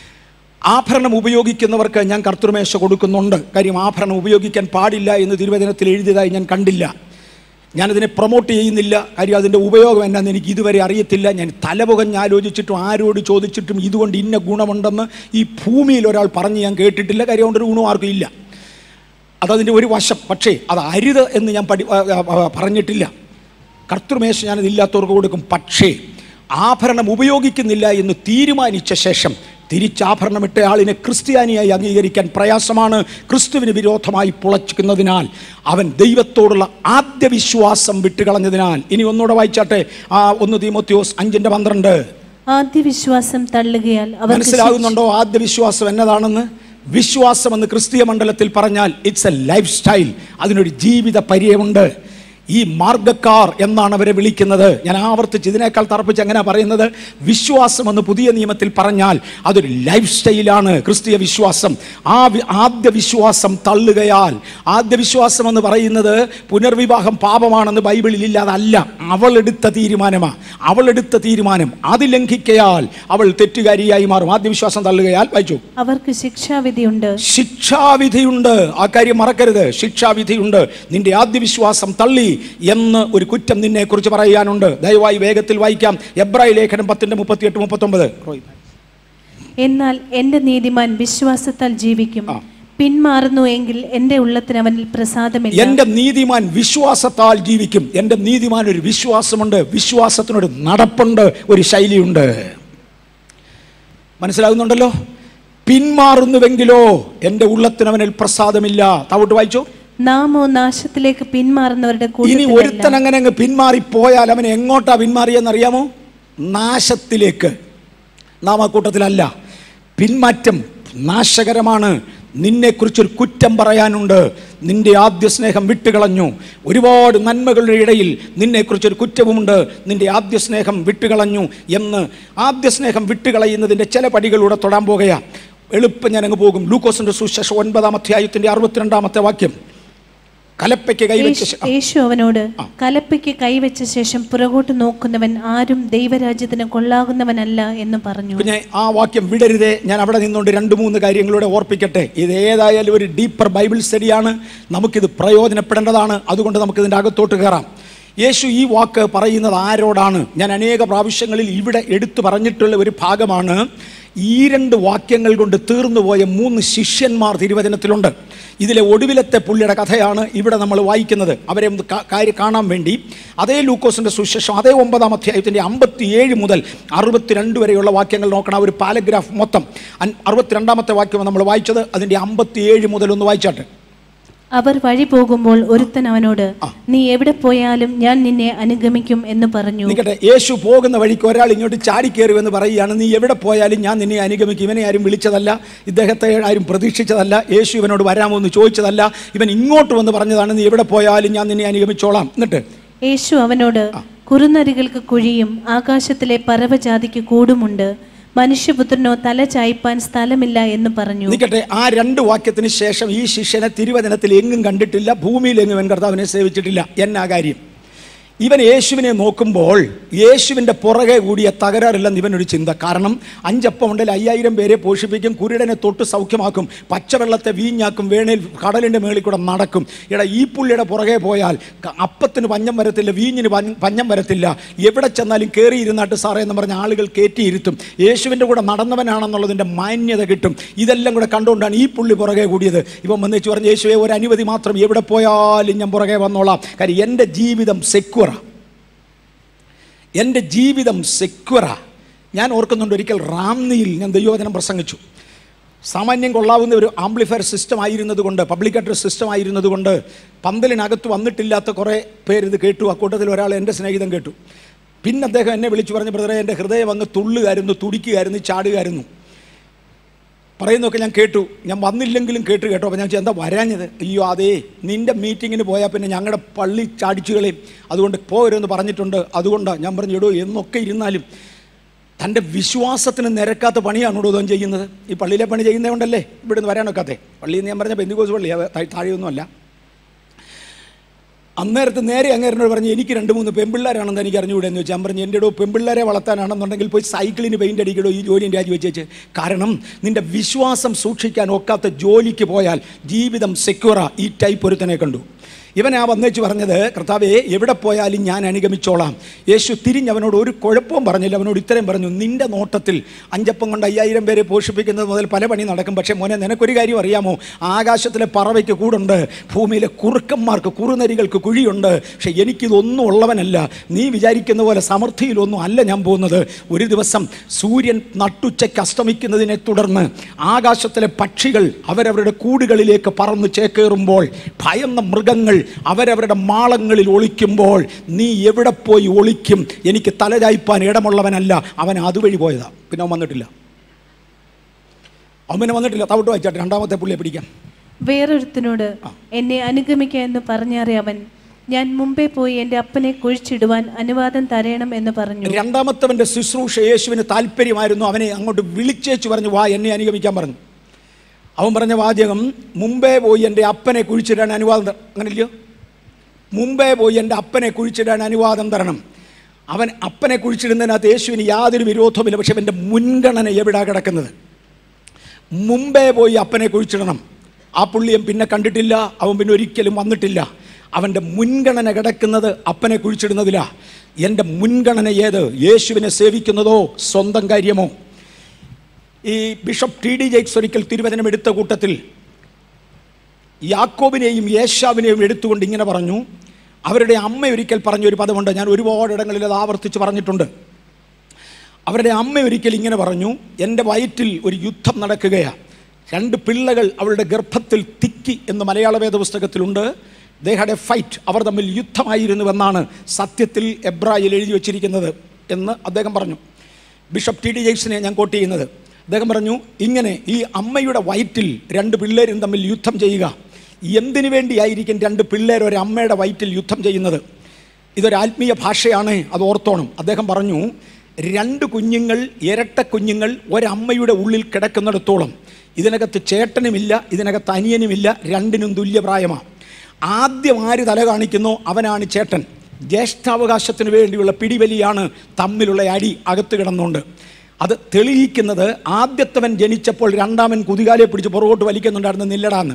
ആഭരണം ഉപയോഗിക്കുന്നവർക്ക് ഞാൻ കർത്തൃമേശ കൊടുക്കുന്നുണ്ട് കാര്യം ആഭരണം ഉപയോഗിക്കാൻ പാടില്ല എന്ന് തിരുവചനത്തിൽ എഴുതിയതായി ഞാൻ കണ്ടില്ല ഞാനതിനെ പ്രൊമോട്ട് ചെയ്യുന്നില്ല കാര്യം അതിൻ്റെ ഉപയോഗം എന്നാന്ന് എനിക്ക് ഇതുവരെ അറിയത്തില്ല ഞാൻ തലപുകഞ്ഞ് ആലോചിച്ചിട്ടും ആരോട് ചോദിച്ചിട്ടും ഇതുകൊണ്ട് ഇന്ന ഗുണമുണ്ടെന്ന് ഈ ഭൂമിയിൽ ഒരാൾ പറഞ്ഞ് ഞാൻ കേട്ടിട്ടില്ല കാര്യം അതുകൊണ്ടൊരു ഗുണം ആർക്കും ഇല്ല അതതിൻ്റെ ഒരു വശം പക്ഷേ അത് അരുത് എന്ന് ഞാൻ പഠി ആ, ആ, ആ, പറഞ്ഞിട്ടില്ല കർത്തൃമേശ ഞാനതില്ലാത്തവർക്ക് കൊടുക്കും പക്ഷേ ആഭരണം ഉപയോഗിക്കുന്നില്ല എന്ന് തീരുമാനിച്ച ശേഷം തിരിച്ചാഭരണമിട്ട ആളിനെ ക്രിസ്ത്യാനിയായി അംഗീകരിക്കാൻ പ്രയാസമാണ് ക്രിസ്തുവിന് വിരോധമായി പുളച്ചിക്കുന്നതിനാൽ അവൻ ദൈവത്തോടുള്ള ആദ്യ വിശ്വാസം വിട്ടുകളഞ്ഞതിനാൽ ഇനി ഒന്നുകൂടെ വായിച്ചാട്ടെ ആ ഒന്ന് തീമോത്യോസ് അഞ്ചിൻ്റെ പന്ത്രണ്ട് ആദ്യ വിശ്വാസം തള്ളുകയാൽ അവർക്ക് മനസ്സിലാകുന്നുണ്ടോ ആദ്യ വിശ്വാസം എന്നതാണെന്ന് വിശ്വാസം എന്ന് ക്രിസ്തീയ മണ്ഡലത്തിൽ പറഞ്ഞാൽ ഇറ്റ്സ് എ ലൈഫ് സ്റ്റൈൽ അതിനൊരു ജീവിത പര്യമുണ്ട് ഈ മാർഗക്കാർ എന്നാണ് അവരെ വിളിക്കുന്നത് ഞാൻ ആവർത്തിച്ച് ഇതിനേക്കാൾ തറപ്പിച്ച് എങ്ങനെ പറയുന്നത് വിശ്വാസം എന്ന് പുതിയ നിയമത്തിൽ പറഞ്ഞാൽ അതൊരു ലൈഫ് സ്റ്റൈലാണ് ക്രിസ്തീയ വിശ്വാസം ആ വി- ആദ്യ വിശ്വാസം തള്ളുകയാൽ ആദ്യ വിശ്വാസം എന്ന് പറയുന്നത് പുനർവിവാഹം പാപമാണെന്ന് ബൈബിളിൽ ഇല്ല അതല്ല അവൾ എടുത്ത തീരുമാനമാണ് അവൾ എടുത്ത തീരുമാനം അത് ലംഘിക്കയാൽ അവൾ തെറ്റുകാരിയായി മാറും ആദ്യ വിശ്വാസം തള്ളുകയാൽ വായിച്ചു അവർക്ക് ശിക്ഷാവിധിയുണ്ട് ശിക്ഷാവിധിയുണ്ട് ആ കാര്യം മറക്കരുത് ശിക്ഷാവിധിയുണ്ട് നിന്റെ ആദ്യ വിശ്വാസം തള്ളി എന്ന് ഒരു കുറ്റം നിന്നെ കുറിച്ച് പറയാനുണ്ട് ദയവായി വേഗത്തിൽ വായിക്കാം എബ്രായി ലേഖനം പത്തിന്റെ മുപ്പത്തിയെട്ട് മുപ്പത്തൊമ്പത് എന്നാൽ എന്റെ നീതിമാൻ വിശ്വാസത്താൽ ജീവിക്കും ആ. പിന്മാറുന്നു എങ്കിൽ എന്റെ ഉള്ളത്തിന് അവനിൽ പ്രസാദമില്ല എന്റെ നീതിമാൻ വിശ്വാസത്താൽ ജീവിക്കും എന്റെ നീതിമാൻ ഒരു വിശ്വാസമുണ്ട് വിശ്വാസത്തിനൊരു നടപ്പുണ്ട് ഒരു ശൈലിയുണ്ട് മനസ്സിലാകുന്നുണ്ടല്ലോ പിന്മാറുന്നുവെങ്കിലോ എൻ്റെ ഉള്ളത്തിന് അവനിൽ പ്രസാദമില്ല താവോട്ട് വായിച്ചോ നാമോ നാശത്തിലേക്ക് പിന്മാറുന്നവരുടെ ഇനി കൂട്ടത്തിലല്ല ഒരുത്തൻ അങ്ങനെ അങ്ങ് പിന്മാറിപ്പോയാൽ അവൻ എങ്ങോട്ടാ പിന്മാറിയെന്നറിയാമോ നാശത്തിലേക്ക് നാം ആ കൂട്ടത്തിലല്ല പിന്മാറ്റം നാശകരമാണ് നിന്നെക്കുറിച്ചൊരു കുറ്റം പറയാനുണ്ട് നിന്റെ ആദ്യ സ്നേഹം വിട്ടുകളഞ്ഞു ഒരുപാട് നന്മകളുടെ ഇടയിൽ നിന്നെക്കുറിച്ചൊരു കുറ്റവുമുണ്ട് നിന്റെ ആദ്യ സ്നേഹം വിട്ടുകളഞ്ഞു എന്ന് ആദ്യ സ്നേഹം വിട്ടുകളയുന്നതിൻ്റെ ചില പടികളിലൂടെ തൊടാൻ പോകുകയാണ് എളുപ്പം ഞാൻ അങ്ങ് പോകും ലൂക്കോസിന്റെ സുശേഷം ഒൻപതാം അധ്യായത്തിന്റെ അറുപത്തിരണ്ടാമത്തെ വാക്യം കലപ്പയ്ക്ക് കൈവച്ച ശേ- യേശു- യേശു അവനോട് കലപ്പയ്ക്ക് കൈവച്ച ശേഷം പുറകോട്ട് നോക്കുന്നവൻ ആരും ദൈവരാജ്യത്തിന് കൊള്ളാകുന്നവനല്ല എന്ന് പറഞ്ഞു പിന്നെ ആ വാക്യം വിടരുതേ ഞാൻ അവിടെ നിന്നുകൊണ്ട് രണ്ട് മൂന്ന് കാര്യങ്ങളൂടെ ഓർപ്പിക്കട്ടെ ഇത് ഏതായാലും ഒരു ഡീപ്പർ ബൈബിൾ സ്റ്റഡിയാണ് നമുക്കിത് പ്രയോജനപ്പെടേണ്ടതാണ് അതുകൊണ്ട് നമുക്കിതിൻ്റെ അകത്തോട്ട് കയറാം യേശു ഈ വാക്ക് പറയുന്നത് ആരോടാണ് ഞാൻ അനേക പ്രാവശ്യങ്ങളിൽ ഇവിടെ എടുത്തു പറഞ്ഞിട്ടുള്ള ഒരു ഭാഗമാണ് ഈ രണ്ട് വാക്യങ്ങൾ കൊണ്ട് തീർന്നുപോയ മൂന്ന് ശിഷ്യന്മാർ തിരുവചനത്തിലുണ്ട് ഇതിലെ ഒടുവിലത്തെ പുള്ളിയുടെ കഥയാണ് ഇവിടെ നമ്മൾ വായിക്കുന്നത് അവരെ ഒന്ന് കാ- കാര്യം കാണാൻ വേണ്ടി അതേ ലൂക്കോസിന്റെ സുശേഷം അതേ ഒമ്പതാം അധ്യായത്തിന്റെ അമ്പത്തിയേഴ് മുതൽ അറുപത്തിരണ്ട് വരെയുള്ള വാക്യങ്ങൾ നോക്കണം ആ ഒരു പാരഗ്രാഫ് മൊത്തം അൻ- അറുപത്തിരണ്ടാമത്തെ വാക്യം നമ്മൾ വായിച്ചത് അതിന്റെ അമ്പത്തിയേഴ് മുതൽ ഒന്ന് വായിച്ചാട്ടെ അവർ വഴി പോകുമ്പോൾ ഒരുത്തൻ അവനോട് നീ എവിടെ പോയാലും ഞാൻ നിന്നെ അനുഗമിക്കും എന്ന് പറഞ്ഞു നിൽക്കട്ടെ യേശു പോകുന്ന വഴിക്ക് ഒരാൾ ഇങ്ങോട്ട് ചാടിക്കയറുമെന്ന് പറയുകയാണ് നീ എവിടെ പോയാലും ഞാൻ നിന്നെ അനുഗമിക്കും ഇവനെ ആരും വിളിച്ചതല്ല ഇദ്ദേഹത്തെ ആരും പ്രതീക്ഷിച്ചതല്ല യേശു ഇവനോട് വരാമോ എന്ന് ചോദിച്ചതല്ല ഇവൻ ഇങ്ങോട്ട് വന്ന് പറഞ്ഞതാണ് നീ എവിടെ പോയാലും ഞാൻ നിന്നെ അനുഗമിച്ചോളാം എന്നിട്ട് യേശു അവനോട് കുറുനരികൾക്ക് കുഴിയും ആകാശത്തിലെ പറവജാതിക്ക് കൂടുമുണ്ട് മനുഷ്യപുത്രനോ തല ചായ്പാൻ സ്ഥലമില്ല എന്ന് പറഞ്ഞു നിൽക്കട്ടെ ആ രണ്ട് വാക്യത്തിന് ശേഷം ഈ ശിഷ്യനെ തിരുവചനത്തിൽ എങ്ങും കണ്ടിട്ടില്ല ഭൂമിയിൽ എങ്ങും ഇവൻ കർത്താവിനെ സേവിച്ചിട്ടില്ല എന്നാ കാര്യം ഇവൻ യേശുവിനെ നോക്കുമ്പോൾ യേശുവിൻ്റെ പുറകെ കൂടിയ തകരാറില്ലെന്ന് ഇവനൊരു ചിന്ത കാരണം അഞ്ചപ്പം ഉണ്ടെങ്കിൽ അയ്യായിരം പേരെ പോഷിപ്പിക്കും കുരുടനെ തൊട്ട് സൗഖ്യമാക്കും പച്ചവെള്ളത്തെ വീഞ്ഞാക്കും വേണേൽ കടലിൻ്റെ മേളിൽ കൂടെ നടക്കും ഇട ഈ പുള്ളിയുടെ പുറകെ പോയാൽ ക- അപ്പത്തിന് പഞ്ഞം വരത്തില്ല വീഞ്ഞിന് പഞ്ഞ- പഞ്ഞം വരത്തില്ല എവിടെ ചെന്നാലും കയറിയിരുന്നാട്ട് സാറേ എന്ന് പറഞ്ഞ ആളുകൾ കയറ്റിയിരുത്തും യേശുവിൻ്റെ കൂടെ നടന്നവനാണെന്നുള്ളതിൻ്റെ മാന്യത കിട്ടും ഇതെല്ലാം കൂടെ കണ്ടുകൊണ്ടാണ് ഈ പുള്ളി പുറകെ കൂടിയത് ഇവൻ വന്നേച്ച് പറഞ്ഞ് യേശുവെ ഒരു അനുമതി മാത്രം എവിടെ പോയാലും ഞാൻ പുറകെ വന്നോളാം കാര്യം എൻ്റെ ജീവിതം സെക്യൂറാ എൻ്റെ ജീവിതം സെക്യൂറാ ഞാൻ ഓർക്കുന്നുണ്ട് ഒരിക്കൽ റാംനിയിൽ ഞാൻ ദൈവവചനം പ്രസംഗിച്ചു സാമാന്യം കൊള്ളാവുന്ന ഒരു ആംപ്ലിഫയർ സിസ്റ്റം ആയിരുന്നത് കൊണ്ട് പബ്ലിക് അഡ്രസ് സിസ്റ്റം ആയിരുന്നത് കൊണ്ട് പന്തലിനകത്ത് വന്നിട്ടില്ലാത്ത കുറേ പേര് ഇത് കേട്ടു അക്കൂട്ടത്തിൽ ഒരാൾ എൻ്റെ സ്നേഹിതൻ കേട്ടു പിന്നെ അദ്ദേഹം എന്നെ വിളിച്ചു പറഞ്ഞ ബ്രദറെ എൻ്റെ ഹൃദയം അങ്ങ് തുള്ളുകായിരുന്നു തുടിക്കുമായിരുന്നു ചാടുകയായിരുന്നു പറയുന്നതൊക്കെ ഞാൻ കേട്ടു ഞാൻ വന്നില്ലെങ്കിലും കേട്ടു കേട്ടോ അപ്പോൾ ഞാൻ ചോദിച്ചു, എന്താ വരാഞ്ഞത് അയ്യോ അതേ നിൻ്റെ മീറ്റിങ്ങിന് പോയാൽ പിന്നെ ഞങ്ങളുടെ പള്ളി ചാടിച്ചുകളെയും അതുകൊണ്ട് പോകരുതെന്ന് പറഞ്ഞിട്ടുണ്ട് അതുകൊണ്ടാണ് ഞാൻ പറഞ്ഞു എടോ എന്നൊക്കെ ഇരുന്നാലും തൻ്റെ വിശ്വാസത്തിന് നിരക്കാത്ത പണിയാണോ ഇതോ ചെയ്യുന്നത് ഈ പള്ളിയിലെ പണി ചെയ്യുന്നതുകൊണ്ടല്ലേ ഇവിടെ നിന്ന് വരാനൊക്കാത്തെ പള്ളിയിൽ നിന്ന് ഞാൻ പറഞ്ഞ ബന്ധുക്കോസ് പള്ളി താഴെയൊന്നുമല്ല അന്നേരത്ത് നേരെ അങ്ങേരനോട് പറഞ്ഞു എനിക്ക് രണ്ട് മൂന്ന് പെമ്പിള്ളേരാണെന്ന് എനിക്ക് അറിഞ്ഞുകൂടെ എന്ന് വെച്ചാൽ ഞാൻ പറഞ്ഞു എൻ്റെ ഇടോ പെമ്പിള്ളേരെ വളർത്താനാണെന്നുണ്ടെങ്കിൽ പോയി സൈക്കിളിന് പെയിൻ്റ് അടിക്കടോ ഈ ജോലിയും രാജിവെച്ചേച്ച് കാരണം നിൻ്റെ വിശ്വാസം സൂക്ഷിക്കാൻ ഒക്കാത്ത ജോലിക്ക് പോയാൽ ജീവിതം സെക്യൂറാ ഈ ടൈപ്പ് ഒരുത്തനെ കണ്ടു ഇവൻ ആ വന്നേച്ച് പറഞ്ഞത് കർത്താവേ എവിടെ പോയാലും ഞാൻ അനുഗമിച്ചോളാം യേശു തിരിഞ്ഞവനോട് ഒരു കുഴപ്പവും പറഞ്ഞില്ല അവനോട് ഇത്രയും പറഞ്ഞു നിന്റെ നോട്ടത്തിൽ അഞ്ചപ്പം കൊണ്ട് അയ്യായിരം പേരെ പോഷിപ്പിക്കുന്നത് മുതൽ പല പണി നടക്കും പക്ഷേ മോനെ നിനക്കൊരു കാര്യം അറിയാമോ ആകാശത്തിലെ പറവയ്ക്ക് കൂടുണ്ട് ഭൂമിയിലെ കുറുക്കന്മാർക്ക് കുറുനരികൾക്ക് കുഴിയുണ്ട് പക്ഷെ എനിക്കിതൊന്നും ഉള്ളവനല്ല നീ വിചാരിക്കുന്ന പോലെ സമൃദ്ധിയിലൊന്നും അല്ല ഞാൻ പോകുന്നത് ഒരു ദിവസം സൂര്യൻ നട്ടുച്ചയ്ക്ക് അസ്തമിക്കുന്നതിനെ തുടർന്ന് ആകാശത്തിലെ പക്ഷികൾ അവരവരുടെ കൂടുകളിലേക്ക് പറന്ന് ചേക്കേറുമ്പോൾ ഭയന്ന മൃഗങ്ങൾ അവരവരുടെ മാളങ്ങളിൽ ഒളിക്കുമ്പോൾ നീ എവിടെ പോയി ഒളിക്കും എനിക്ക് തലചായ്പാൻ ഇടമുള്ളവനല്ല അവൻ അതുവഴി പോയതാ പിന്നെ അവൻ വന്നിട്ടില്ല അവൻ പിന്നെ വന്നിട്ടില്ല തവിട്ട് വായിച്ചാട്ടെ രണ്ടാമത്തെ പുള്ളിയെ പിടിക്കാം വേറൊരുത്തനോട് എന്നെ അനുഗമിക്ക എന്ന് പറഞ്ഞാറേ അവൻ ഞാൻ മുമ്പേ പോയി എൻ്റെ അപ്പനെ കുഴിച്ചിടുവാൻ അനുവാദം തരയണം എന്ന് പറഞ്ഞു രണ്ടാമത്തവൻ്റെ ശുശ്രൂഷ യേശുവിന് താല്പര്യമായിരുന്നു അവനെ അങ്ങോട്ട് വിളിച്ചേച്ച് പറഞ്ഞു വാ എന്നെ അനുഗമിക്കാൻ പറഞ്ഞു അവൻ പറഞ്ഞ വാചകം മുമ്പേ പോയി എൻ്റെ അപ്പനെ കുഴിച്ചിടാൻ അനുവാദം ത- അങ്ങനെയല്ലയോ മുമ്പേ പോയി എൻ്റെ അപ്പനെ കുഴിച്ചിടാൻ അനുവാദം തരണം അവൻ അപ്പനെ കുഴിച്ചിടുന്നതിനകത്ത് യേശുവിന് യാതൊരു വിരോധവുമില്ല പക്ഷെ അവൻ്റെ മുൻഗണന എവിടാ കിടക്കുന്നത് മുമ്പേ പോയി അപ്പനെ കുഴിച്ചിടണം ആ പുള്ളിയും പിന്നെ കണ്ടിട്ടില്ല അവൻ പിന്നെ ഒരിക്കലും വന്നിട്ടില്ല അവൻ്റെ മുൻഗണന കിടക്കുന്നത് അപ്പനെ കുഴിച്ചിടുന്നതിലാ എൻ്റെ മുൻഗണന ഏത് യേശുവിനെ സേവിക്കുന്നതോ സ്വന്തം കാര്യമോ ഈ ബിഷപ്പ് ടി ഡി ജെയ്ക്സ് ഒരിക്കൽ തിരുവചനം എടുത്ത കൂട്ടത്തിൽ യാക്കോബിനെയും യേശാവിനെയും എടുത്തുകൊണ്ട് ഇങ്ങനെ പറഞ്ഞു അവരുടെ അമ്മ ഒരിക്കൽ പറഞ്ഞൊരു പദമുണ്ട് ഞാൻ ഒരുപാട് ഇടങ്ങളിൽ അത് ആവർത്തിച്ച് പറഞ്ഞിട്ടുണ്ട് അവരുടെ അമ്മ ഒരിക്കൽ ഇങ്ങനെ പറഞ്ഞു എൻ്റെ വയറ്റിൽ ഒരു യുദ്ധം നടക്കുകയാണ് രണ്ട് പിള്ളകൾ അവളുടെ ഗർഭത്തിൽ തിക്കി എന്ന് മലയാള വേദപുസ്തകത്തിലുണ്ട് ദേ ഹാഡ് എ ഫൈറ്റ് അവർ തമ്മിൽ യുദ്ധമായിരുന്നുവെന്നാണ് സത്യത്തിൽ എബ്രായിൽ എഴുതി വച്ചിരിക്കുന്നത് എന്ന് അദ്ദേഹം പറഞ്ഞു ബിഷപ്പ് ടി ഡി ജെയ്സിനെ ഞാൻ കോട്ട് ചെയ്യുന്നത് അദ്ദേഹം പറഞ്ഞു ഇങ്ങനെ ഈ അമ്മയുടെ വയറ്റിൽ രണ്ട് പിള്ളേരും തമ്മിൽ യുദ്ധം ചെയ്യുക എന്തിനു വേണ്ടിയായിരിക്കും രണ്ട് പിള്ളേർ ഒരു അമ്മയുടെ വയറ്റിൽ യുദ്ധം ചെയ്യുന്നത് ഇതൊരു ആത്മീയ ഭാഷയാണ് അത് ഓർത്തോണം അദ്ദേഹം പറഞ്ഞു രണ്ട് കുഞ്ഞുങ്ങൾ ഇരട്ട കുഞ്ഞുങ്ങൾ ഒരമ്മയുടെ ഉള്ളിൽ കിടക്കുന്നിടത്തോളം ഇതിനകത്ത് ചേട്ടനുമില്ല ഇതിനകത്ത് അനിയനുമില്ല രണ്ടിനും തുല്യപ്രായമാണ് ആദ്യം ആര് തല കാണിക്കുന്നോ അവനാണ് ചേട്ടൻ ജ്യേഷ്ഠാവകാശത്തിന് വേണ്ടിയുള്ള പിടിവലിയാണ് തമ്മിലുള്ള അടി അകത്ത് കിടന്നുകൊണ്ട് അത് തെളിയിക്കുന്നത് ആദ്യത്തവൻ ജനിച്ചപ്പോൾ രണ്ടാമൻ കുതികാലെ പിടിച്ച് പുറകോട്ട് വലിക്കുന്നുണ്ടായിരുന്നു നില്ലടാന്ന്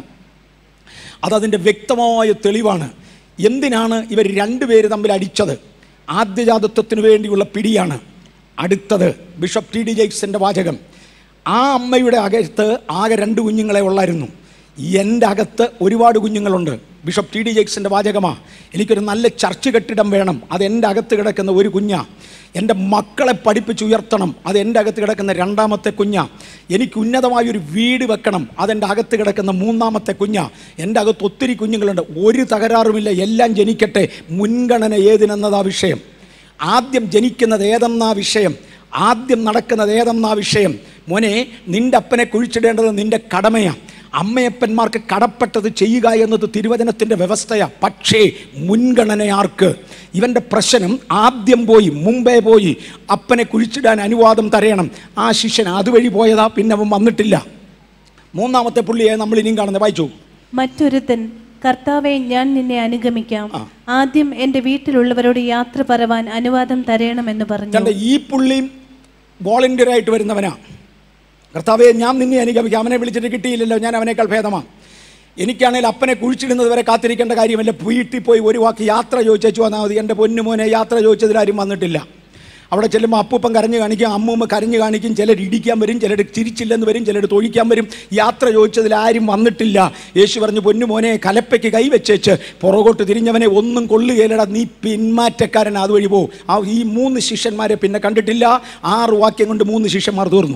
അതതിൻ്റെ വ്യക്തമായ തെളിവാണ് എന്തിനാണ് ഇവർ രണ്ടുപേര് തമ്മിൽ അടിച്ചത് ആദ്യജാതത്വത്തിന് വേണ്ടിയുള്ള പിടിയാണ് അടുത്തത് ബിഷപ്പ് ടി ഡി ജെയ്ക്സിൻ്റെ വാചകം ആ അമ്മയുടെ അകത്ത് ആകെ രണ്ട് കുഞ്ഞുങ്ങളെ ഉള്ളായിരുന്നു എൻ്റെ അകത്ത് ഒരുപാട് കുഞ്ഞുങ്ങളുണ്ട് ബിഷപ്പ് ടി ഡി ജെയ്ക്സിൻ്റെ വാചകമാ എനിക്കൊരു നല്ല ചർച്ച് കെട്ടിടം വേണം അത് എൻ്റെ അകത്ത് കിടക്കുന്ന ഒരു കുഞ്ഞാ എൻ്റെ മക്കളെ പഠിപ്പിച്ചുയർത്തണം അത് എൻ്റെ അകത്ത് കിടക്കുന്ന രണ്ടാമത്തെ കുഞ്ഞാ എനിക്ക് ഉന്നതമായൊരു വീട് വെക്കണം അതെൻ്റെ അകത്ത് കിടക്കുന്ന മൂന്നാമത്തെ കുഞ്ഞാ എൻ്റെ അകത്ത് ഒത്തിരി കുഞ്ഞുങ്ങളുണ്ട് ഒരു തകരാറുമില്ല എല്ലാം ജനിക്കട്ടെ മുൻഗണന ഏതിനെന്നതാ വിഷയം ആദ്യം ജനിക്കുന്നത് ഏതെന്നാ വിഷയം ആദ്യം നടക്കുന്നത് ഏതെന്നാ വിഷയം മോനെ നിൻ്റെ അപ്പനെ കുഴിച്ചിടേണ്ടത് നിൻ്റെ കടമയാണ് അമ്മയപ്പന്മാർക്ക് കടപ്പെട്ടത് ചെയ്യുക എന്നത് തിരുവചനത്തിൻ്റെ വ്യവസ്ഥയാണ് പക്ഷേ മുൻഗണന ആർക്ക് ഇവൻ്റെ പ്രശ്നം ആദ്യം പോയി മുമ്പേ പോയി അപ്പനെ കുഴിച്ചിടാൻ അനുവാദം തരയണം ആ ശിഷ്യൻ അതുവഴി പോയതാ പിന്നെ അവൻ വന്നിട്ടില്ല മൂന്നാമത്തെ പുള്ളിയെ നമ്മൾ ഇനിയും കാണുന്നത് വായിച്ചു മറ്റൊരുത്തൻ കർത്താവെ ഞാൻ നിന്നെ അനുഗമിക്കാം ആദ്യം എൻ്റെ വീട്ടിലുള്ളവരോട് യാത്ര പറവാൻ അനുവാദം തരയണമെന്ന് പറഞ്ഞു കണ്ട ഈ പുള്ളിയും വോളണ്ടിയർ ആയിട്ട് വരുന്നവനാ കർത്താവെ ഞാൻ നിന്നെ അനുഗമിക്കാം അവനെ വിളിച്ചിട്ട് കിട്ടിയില്ലല്ലോ ഞാൻ അവനേക്കാൾ ഭേദമാണ് എനിക്കാണെങ്കിൽ അപ്പനെ കുഴിച്ചിടുന്നത് വരെ കാത്തിരിക്കേണ്ട കാര്യമല്ല വീട്ടിൽ പോയി ഒരു വാക്ക് യാത്ര ചോദിച്ചു വന്നാൽ മതി എൻ്റെ പൊന്നുമോനെ യാത്ര ചോദിച്ചതിലാരും വന്നിട്ടില്ല അവിടെ ചെല്ലുമ്പോൾ അപ്പൂപ്പൻ കരഞ്ഞു കാണിക്കും അമ്മൂമ്മ കരഞ്ഞു കാണിക്കും ചിലർ ഇടിക്കാൻ വരും ചിലർ ചിരിച്ചില്ലെന്ന് വരും ചിലർ തൊഴിക്കാൻ വരും യാത്ര ചോദിച്ചതിൽ ആരും വന്നിട്ടില്ല യേശു പറഞ്ഞു പൊന്നുമോനെ കലപ്പയ്ക്ക് കൈവച്ചേച്ച് പുറകോട്ട് തിരിഞ്ഞവനെ ഒന്നും കൊള്ളുകയില്ലടാ നീ പിന്മാറ്റക്കാരൻ അതുവഴി പോ ആ ഈ മൂന്ന് ശിഷ്യന്മാരെ പിന്നെ കണ്ടിട്ടില്ല ആറ് വാക്യം കൊണ്ട് മൂന്ന് ശിഷ്യന്മാർ തീർന്നു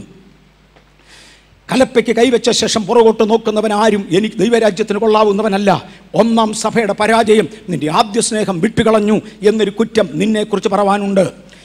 കലപ്പയ്ക്ക് കൈവച്ച ശേഷം പുറകോട്ട് നോക്കുന്നവൻ ആരും എനിക്ക് ദൈവരാജ്യത്തിന് കൊള്ളാവുന്നവനല്ല ഒന്നാം സഭയുടെ പരാജയം നിന്റെ ആദ്യ സ്നേഹം വിട്ടുകളഞ്ഞു എന്നൊരു കുറ്റം നിന്നെക്കുറിച്ച് പറവാനുണ്ട്